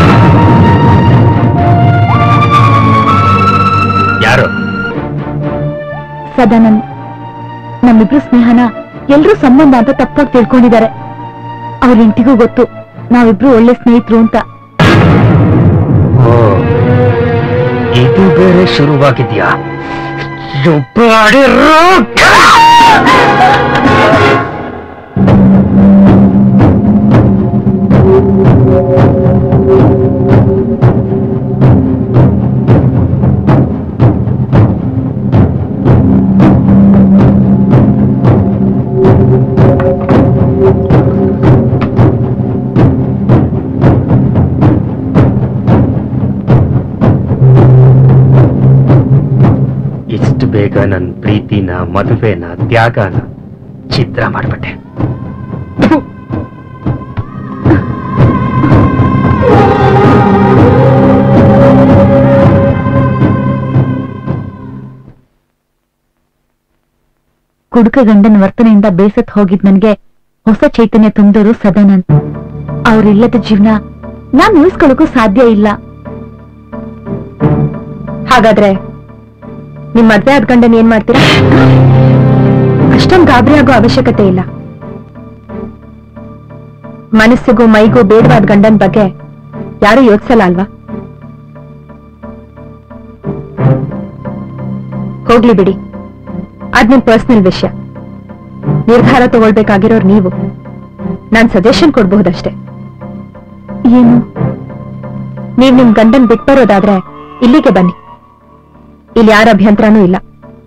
Speaker 4: ಯಾರು
Speaker 3: ಸದಾನಂದ್ ನಮ್ಮಿಬ್ರು ಸ್ನೇಹನ ಎಲ್ರೂ ಸಂಬಂಧ ಅಂತ ತಪ್ಪಾಗಿ ತಿಳ್ಕೊಂಡಿದ್ದಾರೆ ಅವ್ರ ಇಂಟಿಗೂ ಗೊತ್ತು ನಾವಿಬ್ರು ಒಳ್ಳೆ ಸ್ನೇಹಿತರು ಅಂತ
Speaker 4: ಓ ಇದು ಬೇರೆ ಶುರುವಾಗಿದ್ಯಾ You bloody rook! ಇಷ್ಟು ಬೇಗ ನನ್ನ ಪ್ರೀತಿನ ಮದುವೆನ ತ್ಯಾಗನ ಚಿತ್ರ ಮಾಡ್ಬಿಟ್ಟೆ
Speaker 3: ಕುಡುಕ ಗಂಡನ ವರ್ತನೆಯಿಂದ ಬೇಸತ್ ಹೋಗಿದ್ ನನ್ಗೆ ಹೊಸ ಚೈತನ್ಯ ತುಂಬಿದವರು ಸದಾನಂದ್ ಅವ್ರಿಲ್ಲದ ಜೀವನ ನಾನ್ ಉಳಿಸ್ಕೊಳ್ಳೋಕು ಸಾಧ್ಯ ಇಲ್ಲ ಹಾಗಾದ್ರೆ ನಿಮ್ ಮದ್ವೆ ಆದ್ ಗಂಡನ್ ಏನ್ ಮಾಡ್ತೀರಾ ಅಷ್ಟೊಂದ್ ಗಾಬರಿ ಆಗೋ ಅವಶ್ಯಕತೆ ಇಲ್ಲ ಮನಸ್ಸಿಗೂ ಮೈಗೂ ಬೇಡವಾದ ಗಂಡನ್ ಬಗ್ಗೆ ಯಾರು ಯೋಚಿಸಲ್ಲ ಅಲ್ವಾ ಹೋಗ್ಲಿ ಬಿಡಿ ಅದ್ ನಿಮ್ ಪರ್ಸನಲ್ ವಿಷಯ ನಿರ್ಧಾರ ತಗೊಳ್ಬೇಕಾಗಿರೋರು ನೀವು ನಾನ್ ಸಜೆಷನ್ ಕೊಡ್ಬಹುದಷ್ಟೇ ಏನು ನೀವ್ ನಿಮ್ ಗಂಡನ್ ಬಿಟ್ಬರೋದಾದ್ರೆ ಇಲ್ಲಿಗೆ ಬನ್ನಿ ಇಲ್ಲಿ ಯಾರ ಅಭ್ಯಂತರನೂ ಇಲ್ಲ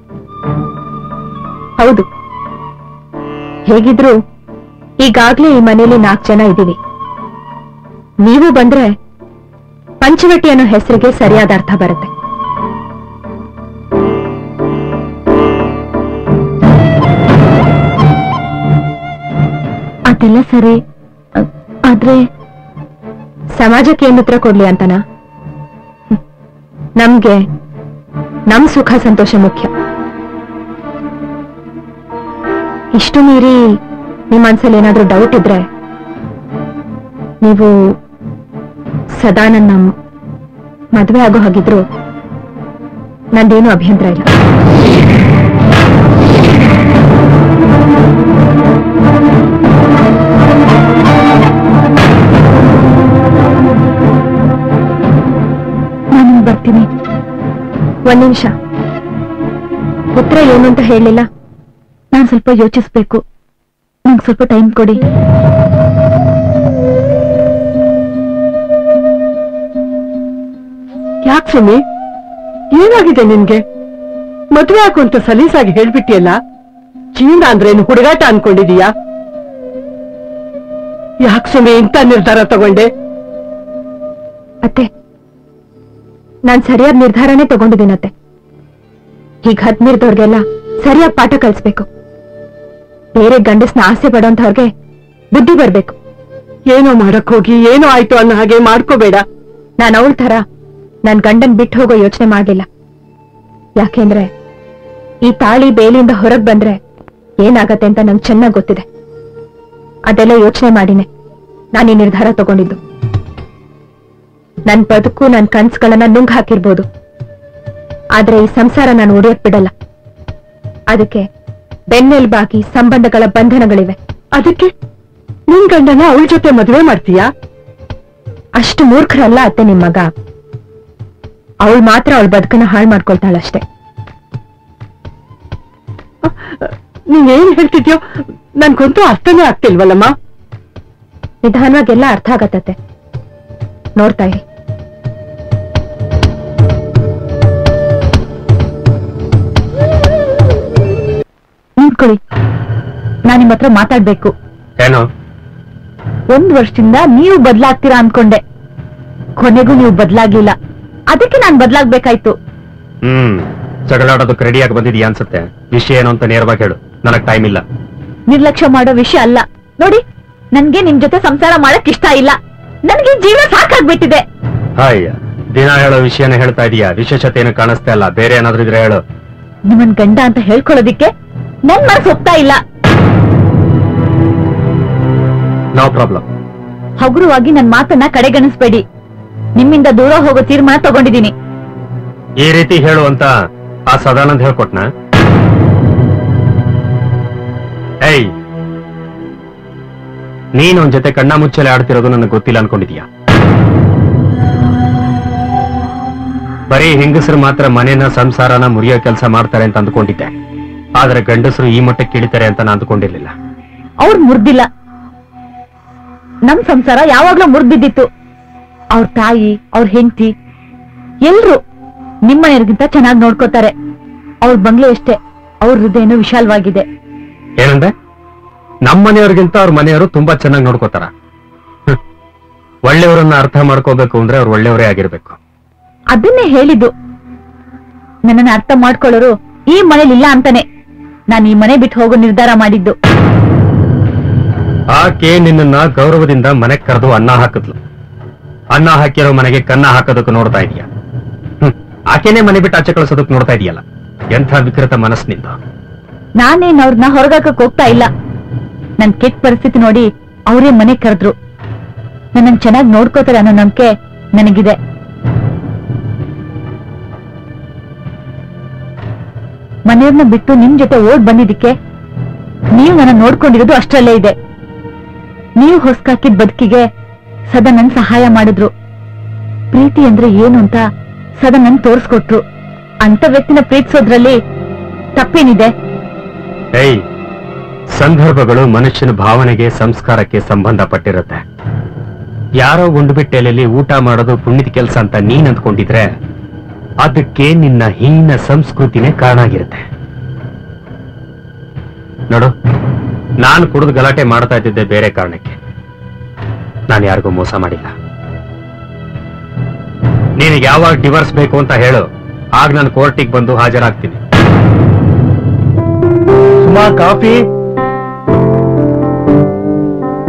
Speaker 3: ಹೌದು ಹೇಗಿದ್ರು ಈಗಾಗ್ಲೇ ಈ ಮನೇಲಿ ನಾಲ್ಕು ಜನ ಇದ್ದೀವಿ ನೀವು ಬಂದ್ರೆ ಪಂಚವಟಿ ಅನ್ನೋ ಹೆಸರಿಗೆ ಸರಿಯಾದ ಅರ್ಥ ಬರುತ್ತೆ ಅದೆಲ್ಲ ಸರಿ ಅ- ಆದ್ರೆ
Speaker 7: ಸಮಾಜಕ್ಕೆ ಏನ್ ಉತ್ತರ ಕೊಡ್ಲಿ ಅಂತನಾ ಹ್ಮ್. ನಮ್ಗೆ ನಮ್ ಸುಖ ಸಂತೋಷ ಮುಖ್ಯ ಇಷ್ಟು ಮೀರಿ ನಿಮ್ ಮನ್ಸಲ್ಲಿ ಏನಾದ್ರೂ ಡೌಟ್ ಇದ್ರೆ ನೀವು ಸದಾ ನನ್ನ ಮದ್ವೆ ಆಗೋ ಹಾಗಿದ್ರು ನಂದೇನು ಅಭ್ಯಂತರ ಇಲ್ಲ
Speaker 3: ನಾನು ಬರ್ತೀನಿ
Speaker 7: ಒಂದ್ ನಿಮಿಷ ಉತ್ತರ ಏನು ಅಂತ ಹೇಳಿಲ್ಲ
Speaker 3: ನಾನ್ ಸ್ವಲ್ಪ ಯೋಚಿಸ್ಬೇಕು ನಂಗೆ ಸ್ವಲ್ಪ ಟೈಮ್ ಕೊಡಿ
Speaker 1: ಯಾಕೆ ಸುಮಿ ಏನಾಗಿದೆ ನಿನ್ಗೆ ಮದ್ವೆ ಹಾಕು ಅಂತ ಸಲೀಸಾಗಿ ಹೇಳ್ಬಿಟ್ಟಿಯಲ್ಲ ಜೀವನ ಅಂದ್ರೇನು ಹುಡುಗಾಟ ಅನ್ಕೊಂಡಿದೀಯಾ ಯಾಕೆ ಸುಮಿ ಇಂಥ ನಿರ್ಧಾರ ತಗೊಂಡೆ
Speaker 7: ಅತ್ತೆ ನಾನ್ ಸರಿಯಾದ ನಿರ್ಧಾರನೇ ತಗೊಂಡಿದ್ದೀನತ್ತೆ ಈಗ ಹದ್ಮೀರ್ದವ್ರಿಗೆಲ್ಲ ಸರಿಯಾದ ಪಾಠ ಕಲಿಸ್ಬೇಕು ಬೇರೆ ಗಂಡಸ್ನ ಆಸೆ ಪಡೋಂಥವ್ರಿಗೆ ಬುದ್ಧಿ ಬರ್ಬೇಕು
Speaker 1: ಏನೋ ಮಾಡಕ್ ಹೋಗಿ ಏನೋ ಆಯ್ತು ಅನ್ನೋ ಹಾಗೆ ಮಾಡ್ಕೋಬೇಡ
Speaker 7: ನಾನು ಅವಳ ಥರ ನನ್ ಗಂಡನ್ ಬಿಟ್ಟು ಹೋಗೋ ಯೋಚನೆ ಮಾಡ್ಲಿಲ್ಲ ಯಾಕೆಂದ್ರೆ ಈ ತಾಳಿ ಬೇಲಿಯಿಂದ ಹೊರಗ್ ಬಂದ್ರೆ ಏನಾಗತ್ತೆ ಅಂತ ನಂಗೆ ಚೆನ್ನಾಗ್ ಗೊತ್ತಿದೆ ಅದೆಲ್ಲ ಯೋಚನೆ ಮಾಡಿನೇ ನಾನು ಈ ನಿರ್ಧಾರ ತಗೊಂಡಿದ್ದು ನನ್ ಬದುಕು ನನ್ ಕನ್ಸುಗಳನ್ನ ನುಂಗ್ ಹಾಕಿರ್ಬೋದು ಆದ್ರೆ ಈ ಸಂಸಾರ ನಾನು ಉಳಿಯಕ್ ಬಿಡಲ್ಲ ಅದಕ್ಕೆ ಬೆನ್ನೆಲುಬಾಗಿ ಸಂಬಂಧಗಳ ಬಂಧನಗಳಿವೆ
Speaker 1: ಅದಕ್ಕೆ ನಿನ್ ಗಂಡನ ಅವಳ ಜೊತೆ ಮದ್ವೆ ಮಾಡ್ತೀಯಾ
Speaker 7: ಅಷ್ಟು ಮೂರ್ಖರಲ್ಲ ಅತ್ತೆ ನಿಮ್ ಮಗ ಅವಳು ಮಾತ್ರ ಅವಳ ಬದುಕನ್ನ ಹಾಳು ಮಾಡ್ಕೊಳ್ತಾಳಷ್ಟೇ
Speaker 1: ನೀನೇನ್ ಹೇಳ್ತಿದ್ಯೋ ನನ್ಗಂತೂ ಅರ್ಥನೇ ಆಗ್ತಿಲ್ವಲ್ಲಮ್ಮ
Speaker 7: ನಿಧಾನವಾಗೆಲ್ಲ ಅರ್ಥ ಆಗತ್ತತ್ತೆ ನೋಡ್ತಾ ಇರಿ
Speaker 3: ನಿಂತ್ಕೊಳ್ಳಿ ನಾನ್ ನಿಮ್ ಹತ್ರ ಮಾತಾಡ್ಬೇಕು
Speaker 4: ಏನು
Speaker 3: ಒಂದ್ ವರ್ಷದಿಂದ ನೀವು ಬದ್ಲಾಗ್ತೀರಾ ಅನ್ಕೊಂಡೆ ಕೊನೆಗೂ ನೀವು ಬದ್ಲಾಗ್ಲಿಲ್ಲ ಅದಕ್ಕೆ ನಾನ್ ಬದ್ಲಾಗ್ಬೇಕಾಯ್ತು
Speaker 4: ಹ್ಮ್ ಜಗಳಾಡೋದಕ್ಕೆ ರೆಡಿಯಾಗಿ ಬಂದಿದ್ಯಾ ಅನ್ಸುತ್ತೆ ವಿಷಯ ಏನು ಅಂತ ನೇರವಾಗಿ ಹೇಳು ನನಗ್ ಟೈಮ್ ಇಲ್ಲ
Speaker 3: ನಿರ್ಲಕ್ಷ್ಯ ಮಾಡೋ ವಿಷಯ ಅಲ್ಲ ನೋಡಿ ನನ್ಗೆ ನಿಮ್ ಜೊತೆ ಸಂಸಾರ ಮಾಡಕ್ ಇಷ್ಟ ಇಲ್ಲ ನನ್ಗೆ ಜೀವ ಸಾಕಾಗ್ಬಿಟ್ಟಿದೆ
Speaker 4: ಹಾಯ್ ದಿನ ಹೇಳೋ ವಿಷಯನ ಹೇಳ್ತಾ ಇದೀಯಾ ವಿಶೇಷತೆ ಏನು ಕಾಣಿಸ್ತಾ ಇಲ್ಲ ಬೇರೆ ಏನಾದ್ರೂ ಇದ್ರೆ ಹೇಳು
Speaker 3: ನಿಮ್ಮನ್ ಗಂಡ ಅಂತ ಹೇಳ್ಕೊಳ್ಳೋದಿಕ್ಕೆ ನನ್ ಮನಸ್ಸು ಒಪ್ತಾ ಇಲ್ಲ
Speaker 4: ನೋ ಪ್ರಾಬ್ಲಮ್
Speaker 3: ಹಗುರವಾಗಿ ನನ್ ಮಾತನ್ನ ಕಡೆಗಣಿಸ್ಬೇಡಿ ನಿಮ್ಮಿಂದ ದೂರ ಹೋಗೋ ತೀರ್ಮಾನ ತಗೊಂಡಿದ್ದೀನಿ
Speaker 4: ಈ ರೀತಿ ಹೇಳು ಅಂತ ಆ ಸದಾನಂದ್ ಹೇಳ್ಕೊಟ್ನ ಏಯ್ ನೀನ್ ಅವನ್ ಜೊತೆ ಕಣ್ಣ ಮುಚ್ಚಲೆ ಆಡ್ತಿರೋದು ನನಗೆ ಗೊತ್ತಿಲ್ಲ ಅನ್ಕೊಂಡಿದ್ಯಾ ಬರೀ ಹೆಂಗಸರು ಮಾತ್ರ ಮನೇನ ಸಂಸಾರನ ಮುರಿಯೋ ಕೆಲಸ ಮಾಡ್ತಾರೆ ಅಂತ ಅಂದ್ಕೊಂಡಿದ್ದೆ ಆದ್ರೆ ಗಂಡಸರು ಈ ಮಟ್ಟಕ್ಕೆ ಇಳಿತಾರೆ ಅಂತ ನಾನು ಅಂದ್ಕೊಂಡಿರ್ಲಿಲ್ಲ
Speaker 3: ಅವ್ರು ಮುರ್ದಿಲ್ಲ ನಮ್ ಸಂಸಾರ ಯಾವಾಗ್ಲೂ ಮುರ್ದಿದ್ದಿತ್ತು ಅವ್ರ ತಾಯಿ ಅವ್ರ ಹೆಂಡತಿ ಎಲ್ರು ನಿಮ್ಮನೆಯವ್ರಿಗಿಂತ ಚೆನ್ನಾಗಿ ನೋಡ್ಕೋತಾರೆ ಅವ್ರ ಬಂಗ್ಲೆ ಅಷ್ಟೇ ಅವ್ರ ಹೃದಯನೂ ವಿಶಾಲವಾಗಿದೆ
Speaker 4: ಏನಂದ್ರೆ ನಮ್ಮ ಮನೆಯವ್ರಿಗಿಂತ ಅವ್ರ ಮನೆಯವರು ತುಂಬಾ ಚೆನ್ನಾಗಿ ನೋಡ್ಕೋತಾರ ಹ್ಮ್. ಒಳ್ಳೆಯವರನ್ನ ಅರ್ಥ ಮಾಡ್ಕೋಬೇಕು ಅಂದ್ರೆ ಅವ್ರು ಒಳ್ಳೆಯವರೇ ಆಗಿರ್ಬೇಕು
Speaker 3: ಅದನ್ನೇ ಹೇಳಿದ್ದು ನನ್ನನ್ನ ಅರ್ಥ ಮಾಡ್ಕೊಳ್ಳೋರು ಈ ಮನೇಲಿ ಇಲ್ಲ ಅಂತಾನೆ ನಾನು ಈ ಮನೆ ಬಿಟ್ಟು ಹೋಗೋ ನಿರ್ಧಾರ ಮಾಡಿದ್ದು
Speaker 4: ಆಕೆ ನಿನ್ನನ್ನ ಗೌರವದಿಂದ ಮನೆಗ್ ಕರೆದು ಅನ್ನ ಹಾಕಿದ್ಲು ಅನ್ನ ಹಾಕಿರೋ ಮನೆಗೆ ಕನ್ನ ಹಾಕೋದಕ್ಕೆ ನೋಡ್ತಾ ಇದೀಯ ಹ್ಮ್. ಆಕೆನೇ ಮನೆ ಬಿಟ್ಟು ಆಚೆ ಕಳಿಸೋದಕ್ಕೆ ನೋಡ್ತಾ ಇದೀಯಲ್ಲ ಎಂಥ ವಿಕೃತ ಮನಸ್ಸಿನಿಂದ
Speaker 3: ನಾನೇನ್ ಅವ್ರನ್ನ ಹೊರಗಾಕಕ್ ಹೋಗ್ತಾ ಇಲ್ಲ ನನ್ ಕೆಟ್ಟ ಪರಿಸ್ಥಿತಿ ನೋಡಿ ಅವರೇ ಮನೆ ಕರೆದ್ರು ನನ್ನ ಚೆನ್ನಾಗಿ ನೋಡ್ಕೋತಾರೆ ಅನ್ನೋ ನಂಬಿಕೆ ನನಗಿದೆ ಮನೆಯವ್ರನ್ನ ಬಿಟ್ಟು ನಿಮ್ ಜೊತೆ ಓಡ್ ಬಂದಿದ್ದಕ್ಕೆ ನೀವು ನನ್ನ ನೋಡ್ಕೊಂಡಿರೋದು ಅಷ್ಟರಲ್ಲೇ ಇದೆ ನೀವು ಹೊಸ್ಕಾಕಿದ ಬದುಕಿಗೆ ಸದಾ ನನ್ ಸಹಾಯ ಮಾಡಿದ್ರು ಪ್ರೀತಿ ಅಂದ್ರೆ ಏನು ಅಂತ ಸದಾ ನನ್ ತೋರಿಸ್ಕೊಟ್ರು ಅಂತ ವ್ಯಕ್ತಿನ ಪ್ರೀತಿಸೋದ್ರಲ್ಲಿ ತಪ್ಪೇನಿದೆ
Speaker 4: ಏಯ್ ಸಂದರ್ಭಗಳು ಮನುಷ್ಯನ ಭಾವನೆಗೆ ಸಂಸ್ಕಾರಕ್ಕೆ ಸಂಬಂಧಪಟ್ಟಿರುತ್ತೆ ಯಾರೋ ಗುಂಡುಬಿಟ್ಟೆಲೆಯಲ್ಲಿ ಊಟ ಮಾಡೋದು ಪುಣ್ಯದ ಕೆಲಸ ಅಂತ ನೀನ್ ಅಂದ್ಕೊಂಡಿದ್ರೆ ಅದಕ್ಕೆ ನಿನ್ನ ಹೀನ ಸಂಸ್ಕೃತಿನೇ ಕಾರಣ ಆಗಿರುತ್ತೆ ನೋಡು ನಾನು ಕುಡಿದು ಗಲಾಟೆ ಮಾಡ್ತಾ ಇದ್ದಿದ್ದೆ ಬೇರೆ ಕಾರಣಕ್ಕೆ ನಾನು ಯಾರಿಗೂ ಮೋಸ ಮಾಡಿಲ್ಲ ನಿನಗೆ ಯಾವಾಗ ಡಿವರ್ಸ್ ಬೇಕು ಅಂತ ಹೇಳು ಆಗ ನಾನು ಕೋರ್ಟಿಗೆ ಬಂದು ಹಾಜರಾಗ್ತೀನಿ
Speaker 5: ಸುಮಾ ಕಾಫಿ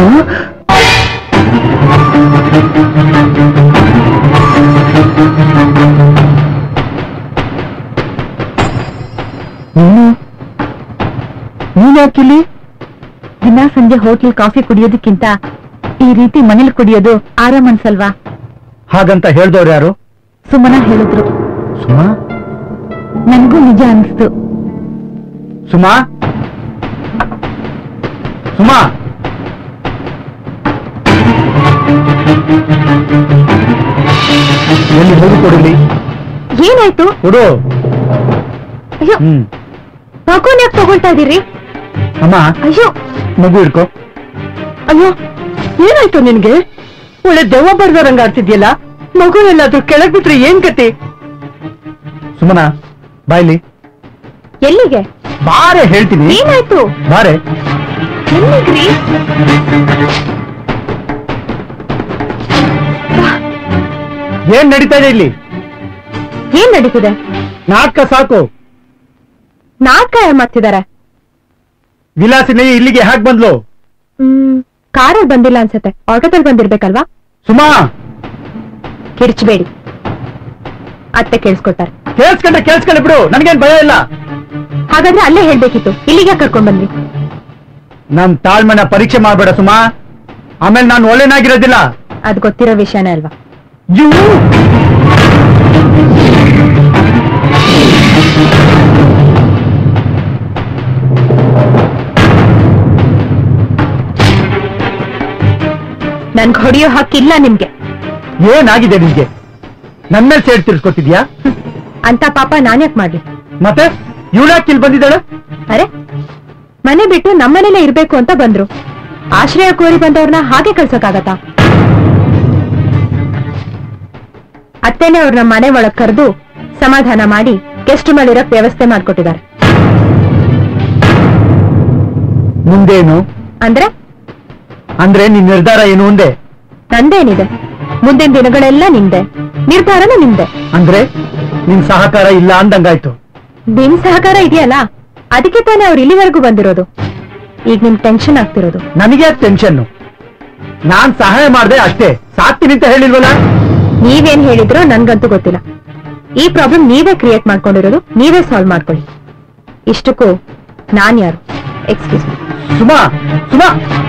Speaker 5: ನೀನು ನೀನ್ ಯಾಕಿಲ್ಲಿ
Speaker 3: ದಿನ ಸಂಜೆ ಹೋಟ್ಲ್ ಕಾಫಿ ಕುಡಿಯೋದಕ್ಕಿಂತ ಈ ರೀತಿ ಮನೇಲಿ ಕುಡಿಯೋದು ಆರಾಮ್ ಅನ್ಸಲ್ವಾ
Speaker 5: ಹಾಗಂತ ಹೇಳ್ದವ್ರು ಯಾರು
Speaker 3: ಸುಮನ ಹೇಳಿದ್ರು
Speaker 5: ಸುಮಾ
Speaker 3: ನನ್ಗೂ ನಿಜ ಅನಿಸ್ತು
Speaker 5: ಸುಮಾ ಸುಮಾ ಎಲ್ಲಿ ಹೋಗಿ ಕೊಡಲಿ
Speaker 3: ಏನಾಯ್ತು
Speaker 5: ಕೊಡು
Speaker 3: ಅಯ್ಯೋ
Speaker 5: ಹ್ಮ್
Speaker 3: ಮಗುನ್ ಯಾಕೆ ತಗೊಳ್ತಾ ಇದೀರಿ
Speaker 5: ಅಮ್ಮ
Speaker 3: ಅಯ್ಯೋ
Speaker 5: ಮಗು ಇಡ್ಕೋ
Speaker 1: ಅಯ್ಯೋ ಏನಾಯ್ತು ನಿನ್ಗೆ ಒಳ್ಳೆ ದೆವ್ವ ಬರ್ದರಂಗ ಆಡ್ತಿದ್ಯಲ್ಲ ಮಗು ಎಲ್ಲಾದ್ರೂ ಕೆಳಗ್ ಬಿಟ್ರೆ ಏನ್ ಗತಿ
Speaker 5: ಸುಮನ ಬಾಯ್ಲಿ
Speaker 3: ಎಲ್ಲಿಗೆ
Speaker 5: ಬಾರೆ ಹೇಳ್ತೀನಿ
Speaker 3: ಏನಾಯ್ತು
Speaker 5: ಬಾರೆ
Speaker 3: ಎಲ್ಲಿಗ್ರಿ
Speaker 5: ಏನ್ ನಡೀತಾ ಇದೆ ಇಲ್ಲಿ
Speaker 3: ಏನ್ ನಡೀತಿದೆ
Speaker 5: ನಾಟಕ ಸಾಕು
Speaker 3: ನಾಟಕ ಏನ್ ಮಾಡ್ತಿದಾರೆ
Speaker 5: ವಿಲಾಸಿನಿ ಇಲ್ಲಿಗೆ ಹಾಕ್ ಬಂದ್ಲು
Speaker 3: ಹ್ಮ್ ಕಾರಲ್ಲಿ ಬಂದಿಲ್ಲ ಅನ್ಸತ್ತೆ ಆಟೋದಲ್ಲಿ ಬಂದಿರ್ಬೇಕಲ್ವಾ
Speaker 5: ಸುಮಾ
Speaker 3: ಕಿರ್ಚಬೇಡಿ ಅತ್ತೆ ಕೇಳಿಸ್ಕೊತಾರೆ
Speaker 5: ಕೇಳ್ಸ್ಕೊಂಡೆ ಕೇಳ್ಸ್ಕೊಂಡೆ ಬಿಡು ನನ್ಗೇನ್ ಭಯ ಇಲ್ಲ
Speaker 3: ಹಾಗಾದ್ರೆ ಅಲ್ಲೇ ಹೇಳ್ಬೇಕಿತ್ತು ಇಲ್ಲಿಗೆ ಕರ್ಕೊಂಡ್ ಬಂದ್ರಿ
Speaker 5: ನಮ್ ತಾಳ್ಮೆನ ಪರೀಕ್ಷೆ ಮಾಡ್ಬೇಡ ಸುಮಾ ಆಮೇಲೆ ನಾನು ಒಳ್ಳೆನಾಗಿರೋದಿಲ್ಲ
Speaker 3: ಅದ್ ಗೊತ್ತಿರೋ ವಿಷಯನೇ ಅಲ್ವಾ
Speaker 5: ಇವು
Speaker 3: ನನ್ಗ್ ಹೊಡಿಯೋ ಹಕ್ಕಿಲ್ಲ ನಿಮ್ಗೆ
Speaker 5: ಏನಾಗಿದೆ ನಿನ್ಗೆ ನನ್ ಮೇಲೆ ಸೇಡ್ ತಿರ್ಸ್ಕೊತಿದ್ಯಾ
Speaker 3: ಅಂತ ಪಾಪ ನಾನ್ಯಾಕ್ ಮಾಡ್ಲಿ
Speaker 5: ಮತ್ತೆ ಇವಳ್ಯಾಕೆ ಇಲ್ಲಿ ಬಂದಿದ್ದಾಳೆ
Speaker 3: ಅರೆ ಮನೆ ಬಿಟ್ಟು ನಮ್ಮನೇಲೆ ಇರ್ಬೇಕು ಅಂತ ಬಂದ್ರು ಆಶ್ರಯ ಕೋರಿ ಬಂದವ್ರನ್ನ ಹಾಗೆ ಕಳ್ಸೋಕಾಗತ್ತಾ ಅತ್ತೇನೆ ಅವ್ರನ್ನ ಮನೆ ಒಳಗ್ ಕರೆದು ಸಮಾಧಾನ ಮಾಡಿ ಗೆಸ್ಟ್ ಮಾಡಿರೋಕ್ ವ್ಯವಸ್ಥೆ ಮಾಡ್ಕೊಟ್ಟಿದ್ದಾರೆ
Speaker 5: ಮುಂದೇನು
Speaker 3: ಅಂದ್ರೆ
Speaker 5: ಅಂದ್ರೆ ನಿನ್ ನಿರ್ಧಾರ ಏನು ಒಂದೇ
Speaker 3: ನಂದೇನಿದೆ ಮುಂದಿನ ದಿನಗಳೆಲ್ಲ ನಿಮ್ದೆ ನಿರ್ಧಾರನೂ ನಿಮ್ದೆ
Speaker 5: ಅಂದ್ರೆ ನಿನ್ ಸಹಕಾರ ಇಲ್ಲ ಅಂದಂಗಾಯ್ತು
Speaker 3: ನಿಮ್ ಸಹಕಾರ ಇದೆಯಲ್ಲ ಅದಕ್ಕೆ ತಾನೇ ಅವ್ರು ಇಲ್ಲಿವರೆಗೂ ಬಂದಿರೋದು ಈಗ ನಿಮ್ ಟೆನ್ಷನ್ ಆಗ್ತಿರೋದು
Speaker 5: ನನಗೆ ಟೆನ್ಷನ್ ನಾನ್ ಸಹಾಯ ಮಾಡ್ದೆ ಅಷ್ಟೇ ಸಾಕ್ತೀನಿ ಅಂತ ಹೇಳಿಲ್ವಲ್ಲ
Speaker 3: ನೀವೇನ್ ಹೇಳಿದ್ರೋ ನನ್ಗಂತೂ ಗೊತ್ತಿಲ್ಲ ಈ ಪ್ರಾಬ್ಲಮ್ ನೀವೇ ಕ್ರಿಯೇಟ್ ಮಾಡ್ಕೊಂಡಿರೋದು ನೀವೇ ಸಾಲ್ವ್ ಮಾಡ್ಕೊಳ್ಳಿ ಇಷ್ಟಕ್ಕೂ ನಾನ್ ಯಾರು ಎಕ್ಸ್ಕ್ಯೂಸ್ ಮೀ
Speaker 5: ಸುಮಾ ಸುಮಾ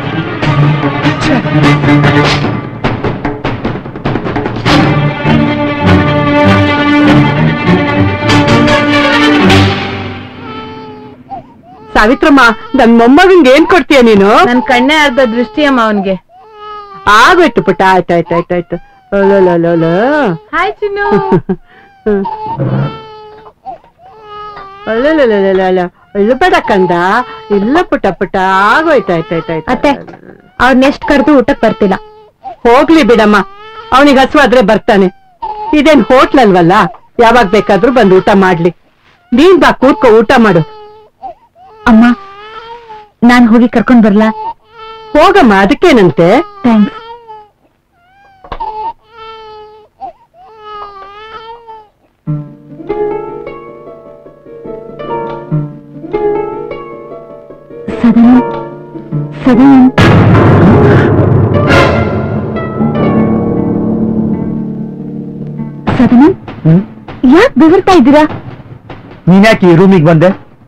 Speaker 1: ಸಾವಿತ್ರಮ್ಮ ನನ್ ಮೊಮ್ಮಗಂಗೆ ಏನ್ ಕೊಡ್ತೀಯ ನೀನು
Speaker 3: ನನ್ ಕಣ್ಣೇ ಅರ್ಧ ದೃಷ್ಟಿ ಅಮ್ಮ ಅವನ್ಗೆ
Speaker 1: ಆಗೋಯ್ತು ಪುಟ್ಟ ಆಯ್ತು ಆಯ್ತು ಆಯ್ತು ಆಯ್ತು ಅಲಲಲಲ.
Speaker 3: ಹಾಯ್ ಚಿನ್ನು
Speaker 1: ಹ್ಮ್. ಅಲಲಲಲಲ. ಇಲ್ಲ ಬೇಡ ಕಂದ ಇಲ್ಲ ಪುಟ್ಟ ಪುಟ್ಟ ಆಗೋಯ್ತು ಆಯ್ತು ಆಯ್ತು ಆಯ್ತು
Speaker 3: ಅತ್ತೆ ಅವ್ರನ್ನ ಎಷ್ಟ್ ಕರೆದು ಊಟಕ್ ಬರ್ತಿಲ್ಲ
Speaker 1: ಹೋಗ್ಲಿ ಬಿಡಮ್ಮ ಅವನಿಗೆ ಹಸುವಾದ್ರೆ ಬರ್ತಾನೆ ಇದೇನ್ ಹೋಟ್ಲ್ ಅಲ್ವಲ್ಲ ಯಾವಾಗ ಬೇಕಾದ್ರೂ ಬಂದು ಊಟ ಮಾಡ್ಲಿ ನೀನ್ ಬಾ ಕೂತ್ಕೋ ಊಟ ಮಾಡು
Speaker 3: ಅಮ್ಮ ನಾನ್ ಹೋಗಿ ಕರ್ಕೊಂಡ್ ಬರ್ಲಾ
Speaker 1: ಹೋಗಮ್ಮ ಅದಕ್ಕೇನಂತೆ
Speaker 3: ಥ್ಯಾಂಕ್ಸ್ ಸದನ ಸದನ ಸದನ
Speaker 5: ಹ್ಮ್
Speaker 3: ಯಾಕೆ ಬೆವರ್ತಾ ಇದ್ದೀರಾ
Speaker 5: ನೀನ್ಯಾಕೆ ಈ ರೂಮಿಗೆ ಬಂದೆ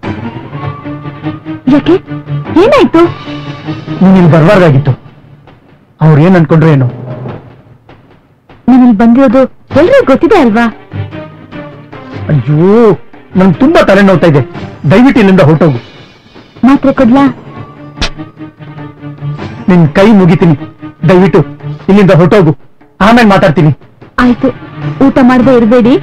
Speaker 3: ಯಾಕೆ ಏನಾಯ್ತು
Speaker 5: ನೀನ್ ಇಲ್ಲಿ ಬರಬಾರ್ದಾಗಿತ್ತು ಅವ್ರು ಏನ್ ಅನ್ಕೊಂಡ್ರೆ ಏನು
Speaker 3: ನೀವಿಲ್ಲಿ ಬಂದಿರೋದು ಎಲ್ರಿಗೂ ಗೊತ್ತಿದೆ ಅಲ್ವಾ
Speaker 5: ಅಯ್ಯೋ ನನ್ ತುಂಬಾ ತಲೆ ನೋವ್ತಾ ಇದೆ ದಯವಿಟ್ಟು ಇಲ್ಲಿಂದ ಹೊರಟೋಗು
Speaker 3: ಮಾತ್ರೆ ಕೊಡ್ಲಾ
Speaker 5: ನಿನ್ ಕೈ ಮುಗಿತೀನಿ ದಯವಿಟ್ಟು ಇಲ್ಲಿಂದ ಹೊರಟೋಗು ಆಮೇಲೆ ಮಾತಾಡ್ತೀನಿ
Speaker 3: ಆಯ್ತು ಊಟ ಮಾಡದೆ ಇರಬೇಡಿ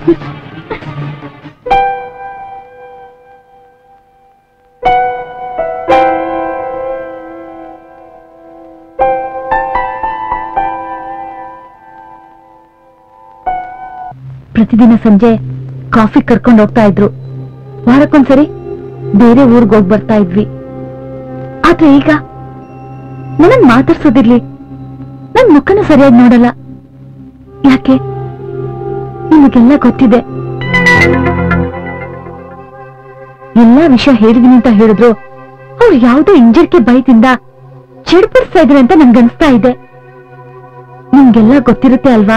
Speaker 3: ಪ್ರತಿದಿನ ಸಂಜೆ ಕಾಫಿ ಕರ್ಕೊಂಡು ಹೋಗ್ತಾ ಇದ್ರು ವಾರಕ್ಕೊಂದ್ಸರಿ ಬೇರೆ ಊರ್ಗ್ ಹೋಗ್ ಬರ್ತಾ ಇದ್ವಿ ಆದ್ರೆ ಈಗ ನನಗ್ ಮಾತಾಡ್ಸೋದಿರ್ಲಿ ನನ್ ಮುಖನ ಸರಿಯಾಗಿ ನೋಡಲ್ಲ ಯಾಕೆ ನಿಮಗೆಲ್ಲ ಗೊತ್ತಿದೆ ಎಲ್ಲಾ ವಿಷಯ ಹೇಳಿದೀನಿ ಅಂತ ಹೇಳಿದ್ರು ಅವ್ರು ಯಾವ್ದೋ ಇಂಜರ್ಕೆ ಬೈದಿಂದ ಚಿಡ್ಪಡಿಸ್ತಾ ಇದ್ರೆ ಅಂತ ನನ್ಗನ್ಸ್ತಾ ಇದೆ ನಿಮ್ಗೆಲ್ಲ ಗೊತ್ತಿರುತ್ತೆ ಅಲ್ವಾ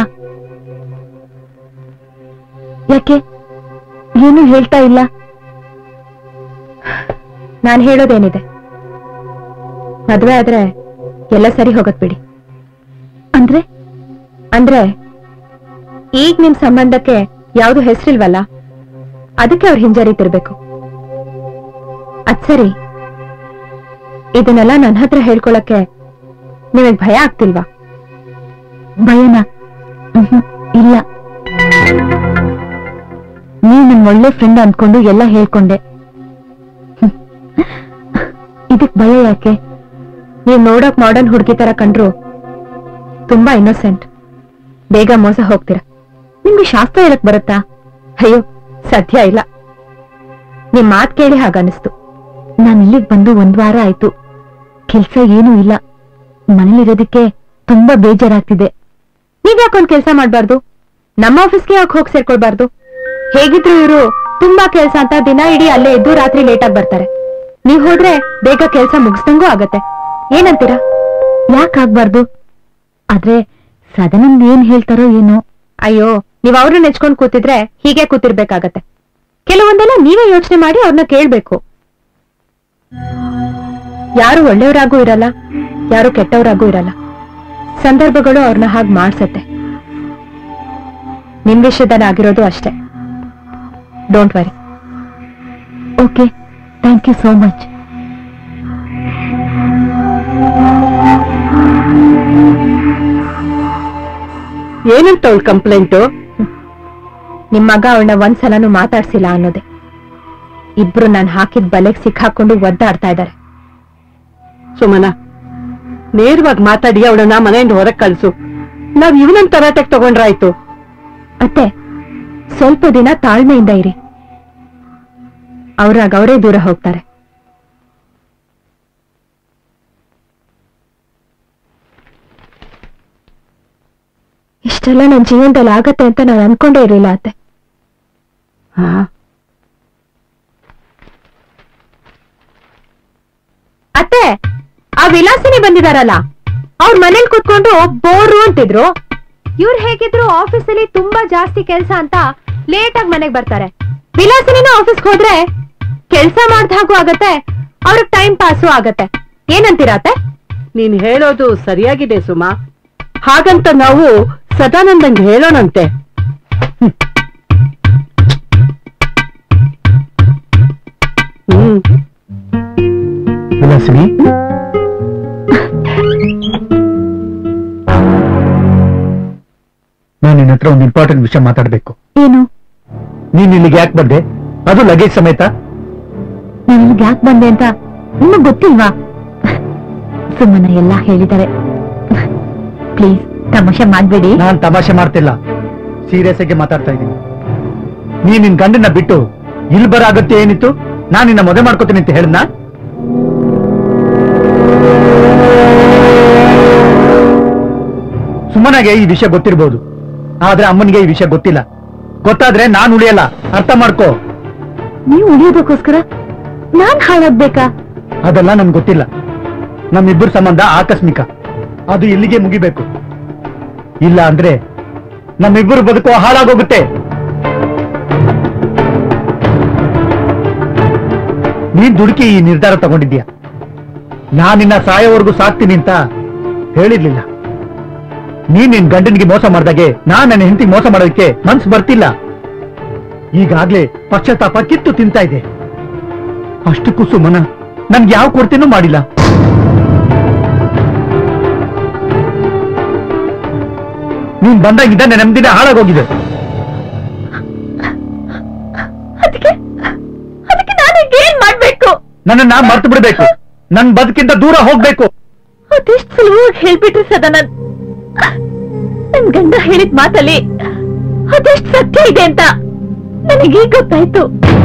Speaker 3: ಯಾಕೆ ಏನು ಹೇಳ್ತಾ ಇಲ್ಲ
Speaker 7: ನಾನ್ ಹೇಳೋದೇನಿದೆ ಮದ್ವೆ ಆದ್ರೆ ಎಲ್ಲ ಸರಿ ಹೋಗತ್ ಬಿಡಿ
Speaker 3: ಅಂದ್ರೆ
Speaker 7: ಅಂದ್ರೆ ಈಗ ನಿಮ್ ಸಂಬಂಧಕ್ಕೆ ಯಾವ್ದು ಹೆಸರಿಲ್ವಲ್ಲ ಅದಕ್ಕೆ ಅವ್ರು ಹಿಂಜರಿತಿರ್ಬೇಕು ಅದ್ ಸರಿ ಇದನ್ನೆಲ್ಲ ನನ್ನ ಹತ್ರ ಹೇಳ್ಕೊಳಕ್ಕೆ ನಿಮಗ್ ಭಯ ಆಗ್ತಿಲ್ವಾ
Speaker 3: ಭಯನ ಮ್ಹೂ, ಇಲ್ಲ ನೀವ್ ನನ್ ಒಳ್ಳೆ ಫ್ರೆಂಡ್ ಅಂದ್ಕೊಂಡು ಎಲ್ಲ ಹೇಳ್ಕೊಂಡೆ ಹ್ಮ್. ಇದಕ್ ಭಯ ಯಾಕೆ
Speaker 7: ನೀವ್ ನೋಡಕ್ ಮಾಡರ್ನ್ ಹುಡುಗಿ ತರ ಕಂಡ್ರು ತುಂಬಾ ಇನ್ನೋಸೆಂಟ್ ಬೇಗ ಮೋಸ ಹೋಗ್ತೀರಾ ನಿಮ್ಗೆ ಶಾಸ್ತ್ರ ಹೇಳಕ್ ಬರುತ್ತಾ ಅಯ್ಯೋ ಸದ್ಯ ಇಲ್ಲ ನಿಮ್ ಮಾತ್ ಕೇಳಿ ಹಾಗನ್ನಿಸ್ತು
Speaker 3: ನಾನ್ ಇಲ್ಲಿಗ್ ಬಂದು ಒಂದ್ ವಾರ ಆಯ್ತು ಕೆಲ್ಸ ಏನೂ ಇಲ್ಲ ಮನೇಲಿರೋದಕ್ಕೆ ತುಂಬಾ ಬೇಜಾರಾಗ್ತಿದೆ
Speaker 7: ನೀವ್ ಯಾಕೊಂದ್ ಕೆಲ್ಸ ಮಾಡ್ಬಾರ್ದು ನಮ್ಮ ಆಫೀಸ್ಗೆ ಯಾಕೆ ಹೋಗಿ ಸೇರ್ಕೊಳ್ಬಾರ್ದು ಹೇಗಿದ್ರು ಇವರು ತುಂಬಾ ಕೆಲ್ಸ ಅಂತ ದಿನ ಇಡೀ ಅಲ್ಲೇ ಇದ್ದು ರಾತ್ರಿ ಲೇಟ್ ಆಗಿ ಬರ್ತಾರೆ ನೀವ್ ಹೋದ್ರೆ ಬೇಗ ಕೆಲ್ಸ ಮುಗಿಸ್ದಂಗೂ ಆಗತ್ತೆ ಏನಂತೀರಾ
Speaker 3: ಯಾಕಾಗ್ಬಾರ್ದು ಆದ್ರೆ ಸದನಂದ್ ಏನ್ ಹೇಳ್ತಾರೋ ಏನೋ
Speaker 7: ಅಯ್ಯೋ ನೀವ್ ಅವ್ರನ್ನ ನೆಚ್ಕೊಂಡ್ ಕೂತಿದ್ರೆ ಹೀಗೆ ಕೂತಿರ್ಬೇಕಾಗತ್ತೆ ಕೆಲವೊಂದೆಲ್ಲ ನೀವೇ ಯೋಚನೆ ಮಾಡಿ ಅವ್ರನ್ನ ಕೇಳ್ಬೇಕು ಯಾರು ಒಳ್ಳೆಯವರಾಗೂ ಇರಲ್ಲ ಯಾರು ಕೆಟ್ಟವರಾಗೂ ಇರಲ್ಲ ಸಂದರ್ಭಗಳು ಅವ್ರನ್ನ ಹಾಗೆ ಮಾಡ್ಸತ್ತೆ ನಿಮ್ ವಿಷಯದಲ್ಲಿ ಆಗಿರೋದು ಅಷ್ಟೇ don't worry
Speaker 3: okay thank you so much
Speaker 1: ಏನಂತ ಅವಳು ಕಂಪ್ಲೇಂಟು
Speaker 7: ನಿಮ್ ಮಗ ಅವಳನ್ನ ಒಂದ್ಸಲನೂ ಮಾತಾಡ್ಸಿಲ್ಲ ಅನ್ನೋದೇ ಇಬ್ರು ನಾನ್ ಹಾಕಿದ ಬಲೆಗ್ ಸಿಕ್ಕಾಕೊಂಡು ಒದ್ದಾಡ್ತಾ ಇದ್ದಾರೆ
Speaker 1: ಸುಮನ ನೇರವಾಗಿ ಮಾತಾಡಿ ಅವಳನ್ನ ಮನೆಯಿಂದ ಹೊರಗ್ ಕಳ್ಸು ನಾವ್ ಇವನನ್ ತರಾಟೆಗ್ ತಗೊಂಡ್ರಾಯ್ತು
Speaker 7: ಅತ್ತೆ ಸ್ವಲ್ಪ ದಿನ ತಾಳ್ಮೆಯಿಂದ ಇರಿ ಅವ್ರಾಗ ಅವರೇ ದೂರ ಹೋಗ್ತಾರೆ ಇಷ್ಟೆಲ್ಲ ನನ್ನ ಜೀವನದಲ್ಲಿ ಆಗತ್ತೆ ಅಂತ ನಾನು ಅನ್ಕೊಂಡೇ ಇರಲಿಲ್ಲ ಅತ್ತೆ
Speaker 1: ಹಾ
Speaker 7: ಅತ್ತೆ ಆ ವಿಲಾಸಿನಿ ಬಂದಿದಾರಲ್ಲ ಅವ್ರ ಮನೇಲಿ ಕೂತ್ಕೊಂಡು ಬೋರು ಅಂತಿದ್ರು ಇವ್ರು ಹೇಗಿದ್ರು ಆಫೀಸಲ್ಲಿ ತುಂಬಾ ಜಾಸ್ತಿ ಕೆಲ್ಸ ಅಂತ ಲೇಟ್ ಆಗಿ ಮನೆಗ್ ಬರ್ತಾರೆ ವಿಲಾಸಿನಿನ ಆಫೀಸ್ಗೆ ಹೋದ್ರೆ ಕೆಲ್ಸ ಮಾಡ್ದ ಹಾಗೂ ಆಗತ್ತೆ ಅವ್ರಿಗೆ ಟೈಮ್ ಪಾಸು ಆಗತ್ತೆ ಏನಂತೀರಾ ಅತ್ತೆ
Speaker 1: ನೀನ್ ಹೇಳೋದು ಸರಿಯಾಗಿದೆ ಸುಮಾ ಹಾಗಂತ ನಾವು ಸದಾನಂದಂಗ್ ಹೇಳೋಣಂತೆ ಹ್ಮ್
Speaker 5: ವಿಲಾಸಿನಿ ನಾನು ನಿನ್ನ ಹತ್ರ ಒಂದು ಇಂಪಾರ್ಟೆಂಟ್ ವಿಷಯ ಮಾತಾಡ್ಬೇಕು
Speaker 3: ಏನು
Speaker 5: ನೀನ್ ಇಲ್ಲಿಗೆ ಯಾಕೆ ಬಂದೆ ಅದು ಲಗೇಜ್ ಸಮೇತ
Speaker 3: ನಾನು ಇಲ್ಲಿಗೆ ಯಾಕೆ ಬಂದೆ ಅಂತ ನಿಮಗ್ ಗೊತ್ತಿಲ್ವಾ ಸುಮ್ಮನೆ ಎಲ್ಲ ಹೇಳಿದ್ದಾರೆ ಪ್ಲೀಸ್ ತಮಾಷೆ ಮಾಡ್ಬೇಡಿ
Speaker 5: ನಾನ್ ತಮಾಷೆ ಮಾಡ್ತಿಲ್ಲ ಸೀರಿಯಸ್ ಆಗಿ ಮಾತಾಡ್ತಾ ಇದ್ದೀನಿ ನೀನ್ ನಿನ್ ಗಂಡನ್ನ ಬಿಟ್ಟು ಇಲ್ಲಿ ಬರೋ ಅಗತ್ಯ ಏನಿತ್ತು ನಾನ್ ನಿನ್ನ ಮದುವೆ ಮಾಡ್ಕೋತೀನಿ ಅಂತ ಹೇಳ್ದ ಸುಮ್ಮನಾಗೆ ಈ ವಿಷಯ ಗೊತ್ತಿರ್ಬೋದು ಆದ್ರೆ ಅಮ್ಮನಿಗೆ ಈ ವಿಷಯ ಗೊತ್ತಿಲ್ಲ ಗೊತ್ತಾದ್ರೆ ನಾನ್ ಉಳಿಯಲ್ಲ ಅರ್ಥ ಮಾಡ್ಕೋ
Speaker 3: ನೀವು ಉಳಿಯೋದಕ್ಕೋಸ್ಕರ ನಾನ್ ಹಾಳಾಗ್ಬೇಕಾ
Speaker 5: ಅದೆಲ್ಲ ನನ್ಗೆ ಗೊತ್ತಿಲ್ಲ ನಮ್ಮಿಬ್ಬರ ಸಂಬಂಧ ಆಕಸ್ಮಿಕ ಅದು ಇಲ್ಲಿಗೆ ಮುಗಿಬೇಕು ಇಲ್ಲ ಅಂದ್ರೆ ನಮ್ಮಿಬ್ಬರು ಬದುಕು ಹಾಳಾಗೋಗುತ್ತೆ ನೀನ್ ದುಡುಕಿ ಈ ನಿರ್ಧಾರ ತಗೊಂಡಿದ್ಯಾ ನಾನ್ ನಿನ್ನ ಸಾಯೋವರೆಗೂ ಸಾಕ್ತೀನಿ ಅಂತ ಹೇಳಿರ್ಲಿಲ್ಲ ನೀನ್ ನಿನ್ ಗಂಡನಿಗೆ ಮೋಸ ಮಾಡ್ದಾಗೆ ನಾನ್ ನನ್ನ ಹೆಂಡತಿಗೆ ಮೋಸ ಮಾಡೋದಕ್ಕೆ ಮನ್ಸು ಬರ್ತಿಲ್ಲ ಈಗಾಗ್ಲೇ ಪಶ್ಚಾತ್ತಾಪ ಕಿತ್ತು ತಿಂತಾ ಇದೆ ಅಷ್ಟಕ್ಕೂ ಸುಮನ ನನ್ಗೆ ಯಾವ ಕೊರತೆನೂ ಮಾಡಿಲ್ಲ ನೀನ್ ಬಂದಾಗಿದ್ದ ನನ್ನ ನೆಮ್ಮದಿನ ಹಾಳಾಗೋಗಿದೆ
Speaker 3: ಅದಕ್ಕೆ ಅದಕ್ಕೆ ನಾನು ಏನ್ ಮಾಡ್ಬೇಕು
Speaker 5: ನನ್ನನ್ನ ಮರ್ತು ಬಿಡ್ಬೇಕು ನನ್ ಬದುಕಿಂದ ದೂರ ಹೋಗ್ಬೇಕು
Speaker 3: ಅದೆಷ್ಟು ಸುಲಭವಾಗಿ ಹೇಳ್ಬಿಟ್ರಿ ಸದಾನಂದ್ ನನ್ ಗಂಡ ಹೇಳಿದ ಮಾತಲ್ಲಿ ಅದೆಷ್ಟು ಸತ್ಯ ಇದೆ ಅಂತ ನನಗೀಗ ಗೊತ್ತಾಯ್ತು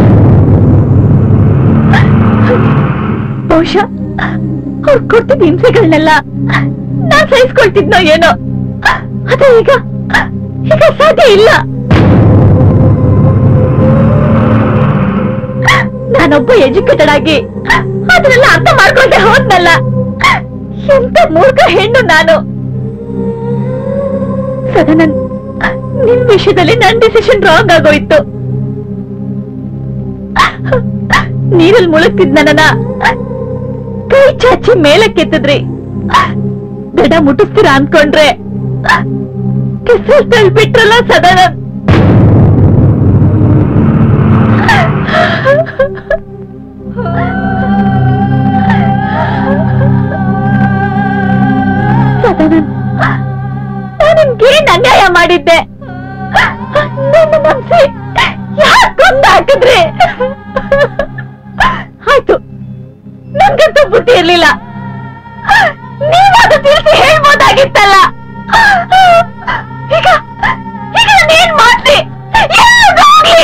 Speaker 3: ಬಹುಶಃ ಅವ್ರು ಕೊಡ್ತಿದ್ದ ಹಿಂಸೆಗಳನ್ನೆಲ್ಲ ನಾನ್ ಸಹಿಸ್ಕೊಳ್ತಿದ್ನೋ ಏನೋ ಅದೇ ಈಗ ಈಗ ಸಾಧ್ಯ ಇಲ್ಲ ನಾನೊಬ್ಬ ಎಜುಕೇಟೆಡ್ ಆಗಿ ಅದನ್ನೆಲ್ಲ ಅರ್ಥ ಮಾಡ್ಕೊಂಡೆ ಹೋದ್ನಲ್ಲ ಎಂತ ಮೂರ್ಖ ಹೆಣ್ಣು ನಾನು ಸದನನ್ ನಿಮ್ ವಿಷಯದಲ್ಲಿ ನನ್ ಡಿಸಿಷನ್ ರಾಂಗ್ ಆಗೋಯ್ತು ನೀರಲ್ಲಿ ಮುಳುಗ್ತಿದ್ ನನ್ನನ್ನ ಕೈ ಚಾಚಿ ಮೇಲಕ್ಕೆತ್ತಿದ್ರಿ ದಡ ಮುಟ್ಟಿಸ್ತೀರಾ ಅನ್ಕೊಂಡ್ರೆ ಕೆಸರು ತಳ್ಬಿಟ್ರಲ್ಲ ಸದಾನಂದ್ ಸದಾನಂದ್ ನಾನು ನಿಮ್ಗೇನ್ ಅನ್ಯಾಯ ಮಾಡಿದ್ದೆ ನನ್ನ ನಂಬಿಸಿ ಯಾಕೆ ಕೊಂದು ಹಾಕಿದ್ರಿ ಆಯ್ತು ನನ್ಗಂತೂ ಬುದ್ಧಿ ಇರ್ಲಿಲ್ಲ ನೀವಾದ ತಿಳಿಸಿ ಹೇಳ್ಬೋದಾಗಿತ್ತಲ್ಲ ಈಗ ಈಗ ನಾನೇನ್ ಮಾಡ್ಲಿ ಎಲ್ಲಿಗೋಗ್ಲಿ?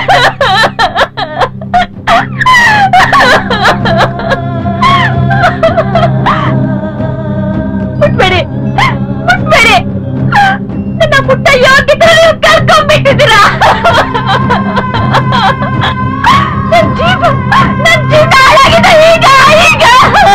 Speaker 3: ಬಿಟ್ಬೇಡಿ ಬಿಟ್ಬೇಡಿ ನನ್ನ ಪುಟ್ಟ ಯೋಗ್ಯತೆ ನೀವು ಕರ್ಕೊಂಡ್ಬಿಟ್ಟಿದ್ದೀರಾ ನನ್ ಜೀವ ನನ್ ಜೀವನ ಹಾಳಾಗಿದೆ ಈಗ ಈಗ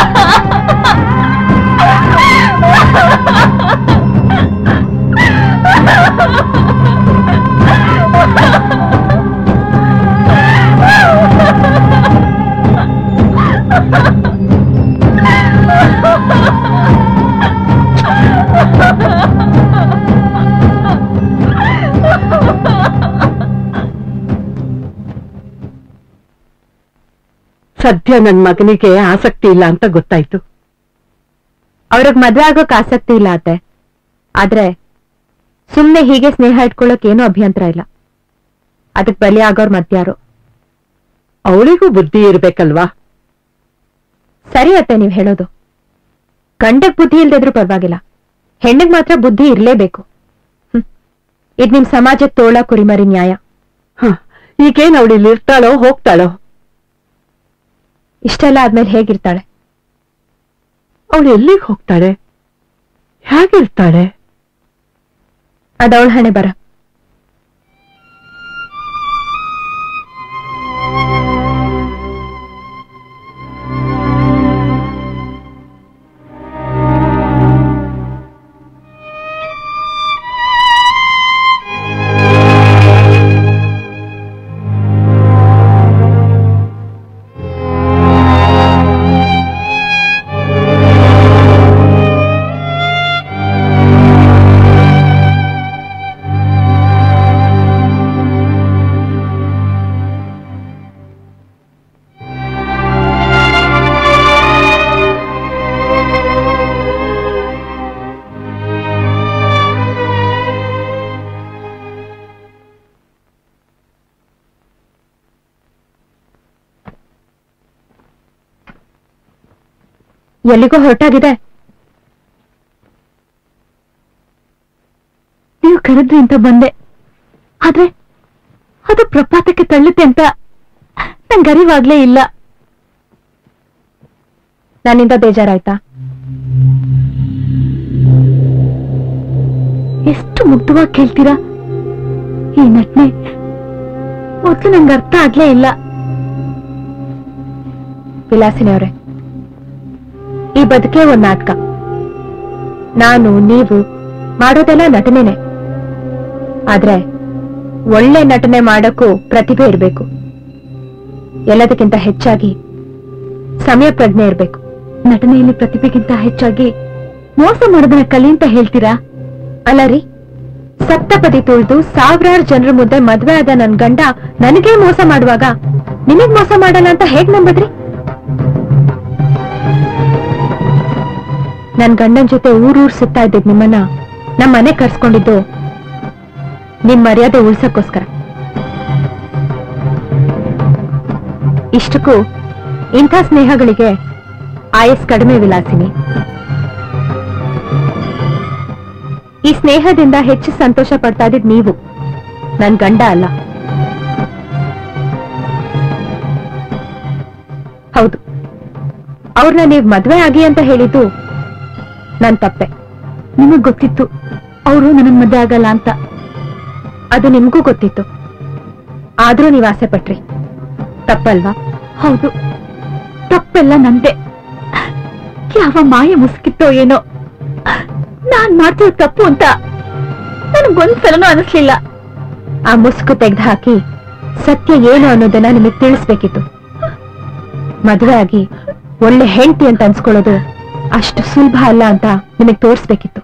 Speaker 1: ಸದ್ಯ ನನ್ ಮಗನಿಗೆ ಆಸಕ್ತಿ ಇಲ್ಲ ಅಂತ ಗೊತ್ತಾಯ್ತು
Speaker 7: ಅವ್ರಿಗೆ ಮದ್ವೆ ಆಗೋಕ್ ಆಸಕ್ತಿ ಇಲ್ಲ ಅತ್ತೆ ಆದ್ರೆ ಸುಮ್ನೆ ಹೀಗೆ ಸ್ನೇಹ ಇಟ್ಕೊಳ್ಳೋಕ್ ಏನೂ ಅಭ್ಯಂತರ ಇಲ್ಲ ಅದಕ್ ಬಲಿ ಆಗೋರ್ ಮತ್ಯಾರು
Speaker 1: ಅವಳಿಗೂ ಬುದ್ಧಿ ಇರ್ಬೇಕಲ್ವಾ
Speaker 7: ಸರಿ ಅತ್ತೆ ನೀವ್ ಹೇಳೋದು ಗಂಡಕ್ ಬುದ್ಧಿ ಇಲ್ದಿದ್ರು ಪರವಾಗಿಲ್ಲ ಹೆಣ್ಣಿಗ್ ಮಾತ್ರ ಬುದ್ಧಿ ಇರ್ಲೇಬೇಕು ಹ್ಮ್. ಇದ್ ನಿಮ್ ಸಮಾಜಕ್ ತೋಳ ಕುರಿಮರಿ ನ್ಯಾಯ
Speaker 1: ಹ ಈಗೇನ್ ಅವಳು ಇಲ್ಲಿ ಇರ್ತಾಳೋ ಹೋಗ್ತಾಳೋ
Speaker 7: ಇಷ್ಟೆಲ್ಲ ಆದ್ಮೇಲೆ ಹೇಗಿರ್ತಾಳೆ
Speaker 1: ಅವಳು ಎಲ್ಲಿಗೆ ಹೋಗ್ತಾಳೆ ಹೇಗಿರ್ತಾಳೆ
Speaker 7: ಅದವಳ ಹಣೆ ಬರ ಎಲ್ಲಿಗೋ ಹೊರಟಾಗಿದೆ ನೀವು ಕರೆದ್ರಿ ಅಂತ ಬಂದೆ ಆದ್ರೆ ಅದು ಪ್ರಪಾತಕ್ಕೆ ತಳ್ಳುತ್ತೆ ಅಂತ ನಂಗೆ ಅರಿವಾಗ್ಲೇ ಇಲ್ಲ ನನ್ನಿಂದ ಬೇಜಾರಾಯ್ತಾ ಎಷ್ಟು ಮುಗ್ಧವಾಗಿ ಕೇಳ್ತೀರಾ ಈ ನಟನೆ ಮೊದ್ಲು ನಂಗೆ ಅರ್ಥ ಆಗ್ಲೇ ಇಲ್ಲ ವಿಲಾಸಿನಿ ಅವರೇ ಈ ಬದುಕೆ ಒಂದ್ ನಾಟಕ ನಾನು ನೀವು ಮಾಡೋದೆಲ್ಲ ನಟನೆನೆ ಆದ್ರೆ ಒಳ್ಳೆ ನಟನೆ ಮಾಡಕ್ಕೂ ಪ್ರತಿಭೆ ಇರಬೇಕು ಎಲ್ಲದಕ್ಕಿಂತ ಹೆಚ್ಚಾಗಿ ಸಮಯ ಪ್ರಜ್ಞೆ ಇರಬೇಕು ನಟನೆಯಲ್ಲಿ ಪ್ರತಿಭೆಗಿಂತ ಹೆಚ್ಚಾಗಿ ಮೋಸ ಮಾಡೋದನ್ನ ಕಲಿ ಅಂತ ಹೇಳ್ತೀರಾ ಅಲ್ಲ ರೀ ಸಪ್ತಪದಿ ತುಳಿದು ಸಾವಿರಾರು ಜನರ ಮುಂದೆ ಮದ್ವೆ ಆದ ನನ್ ಗಂಡ ನನಗೇ ಮೋಸ ಮಾಡುವಾಗ ನಿಮಗ್ ಮೋಸ ಮಾಡಲ್ಲ ಅಂತ ಹೇಗ್ ನಂಬದ್ರಿ ನನ್ ಗಂಡನ್ ಜೊತೆ ಊರೂರ್ ಸುತ್ತಾ ಇದ್ದಿದ್ ನಿಮ್ಮನ್ನ ನಮ್ ಮನೆ ಕರ್ಸ್ಕೊಂಡಿದ್ದು ನಿಮ್ ಮರ್ಯಾದೆ ಉಳ್ಸಕ್ಕೋಸ್ಕರ ಇಷ್ಟಕ್ಕೂ ಇಂಥ ಸ್ನೇಹಗಳಿಗೆ ಆಯಸ್ ಕಡಿಮೆ ವಿಲಾಸಿನಿ ಈ ಸ್ನೇಹದಿಂದ ಹೆಚ್ಚು ಸಂತೋಷ ಪಡ್ತಾ ಇದ್ದಿದ್ ನೀವು ನನ್ ಗಂಡ ಅಲ್ಲ ಹೌದು ಅವ್ರನ್ನ ನೀವ್ ಮದ್ವೆ ಆಗಿ ಅಂತ ಹೇಳಿದ್ದು ನನ್ ತಪ್ಪೆ ನಿಮಗ್ ಗೊತ್ತಿತ್ತು ಅವರು ನನ್ನ ಮದ್ವೆ ಆಗಲ್ಲ ಅಂತ ಅದು ನಿಮ್ಗೂ ಗೊತ್ತಿತ್ತು ಆದ್ರೂ ನೀವ್ ಆಸೆ ಪಟ್ರಿ ತಪ್ಪಲ್ವಾ ಹೌದು ತಪ್ಪೆಲ್ಲ ನಂದೆ
Speaker 3: ಯಾವ ಮಾಯ ಮುಸುಕಿತ್ತೋ ಏನೋ ನಾನ್ ಮಾಡ್ತಿರೋ ತಪ್ಪು ಅಂತ ನನಗೊಂದ್ಸಲನೂ ಅನಿಸ್ಲಿಲ್ಲ
Speaker 7: ಆ ಮುಸುಕು ತೆಗೆದು ಹಾಕಿ ಸತ್ಯ ಏನು ಅನ್ನೋದನ್ನ ನಿಮಗೆ ತಿಳಿಸ್ಬೇಕಿತ್ತು ಮದುವೆ ಆಗಿ ಒಳ್ಳೆ ಹೆಂಡತಿ ಅಂತ ಅನ್ಸ್ಕೊಳ್ಳೋದು ಅಷ್ಟು ಸುಲಭ ಅಲ್ಲ ಅಂತ ನಿಮಗೆ ತೋರಿಸ್ಬೇಕಿತ್ತು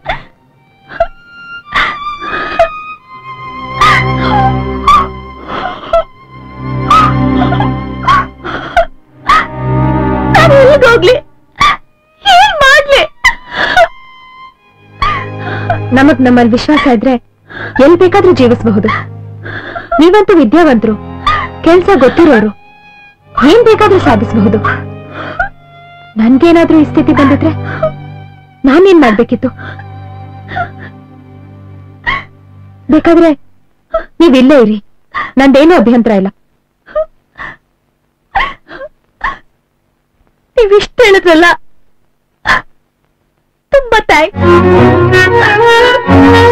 Speaker 3: ನಾನು ಎಲ್ಲಿಗೋಗ್ಲಿ ಏನ್ ಮಾಡ್ಲಿ
Speaker 7: ನಮಗ್ ನಮ್ಮಲ್ಲಿ ವಿಶ್ವಾಸ ಇದ್ರೆ ಎಲ್ ಬೇಕಾದ್ರೂ ಜೀವಿಸಬಹುದು ನೀವಂತೂ ವಿದ್ಯಾವಂತರು ಕೆಲ್ಸ ಗೊತ್ತಿರೋರು ಏನ್ ಬೇಕಾದ್ರೂ ಸಾಧಿಸಬಹುದು ನನ್ಗೇನಾದ್ರೂ ಈ ಸ್ಥಿತಿ ಬಂದಿದ್ರೆ ನಾನೇನ್ ಮಾಡ್ಬೇಕಿತ್ತು ಬೇಕಾದ್ರೆ ನೀವಿಲ್ಲೇ ಇರಿ ನಂದೇನೂ ಅಭ್ಯಂತರ ಇಲ್ಲ
Speaker 3: ನೀವಿಷ್ಟ ಹೇಳಿದ್ರಲ್ಲ ತುಂಬಾ ಥ್ಯಾಂಕ್ಸ್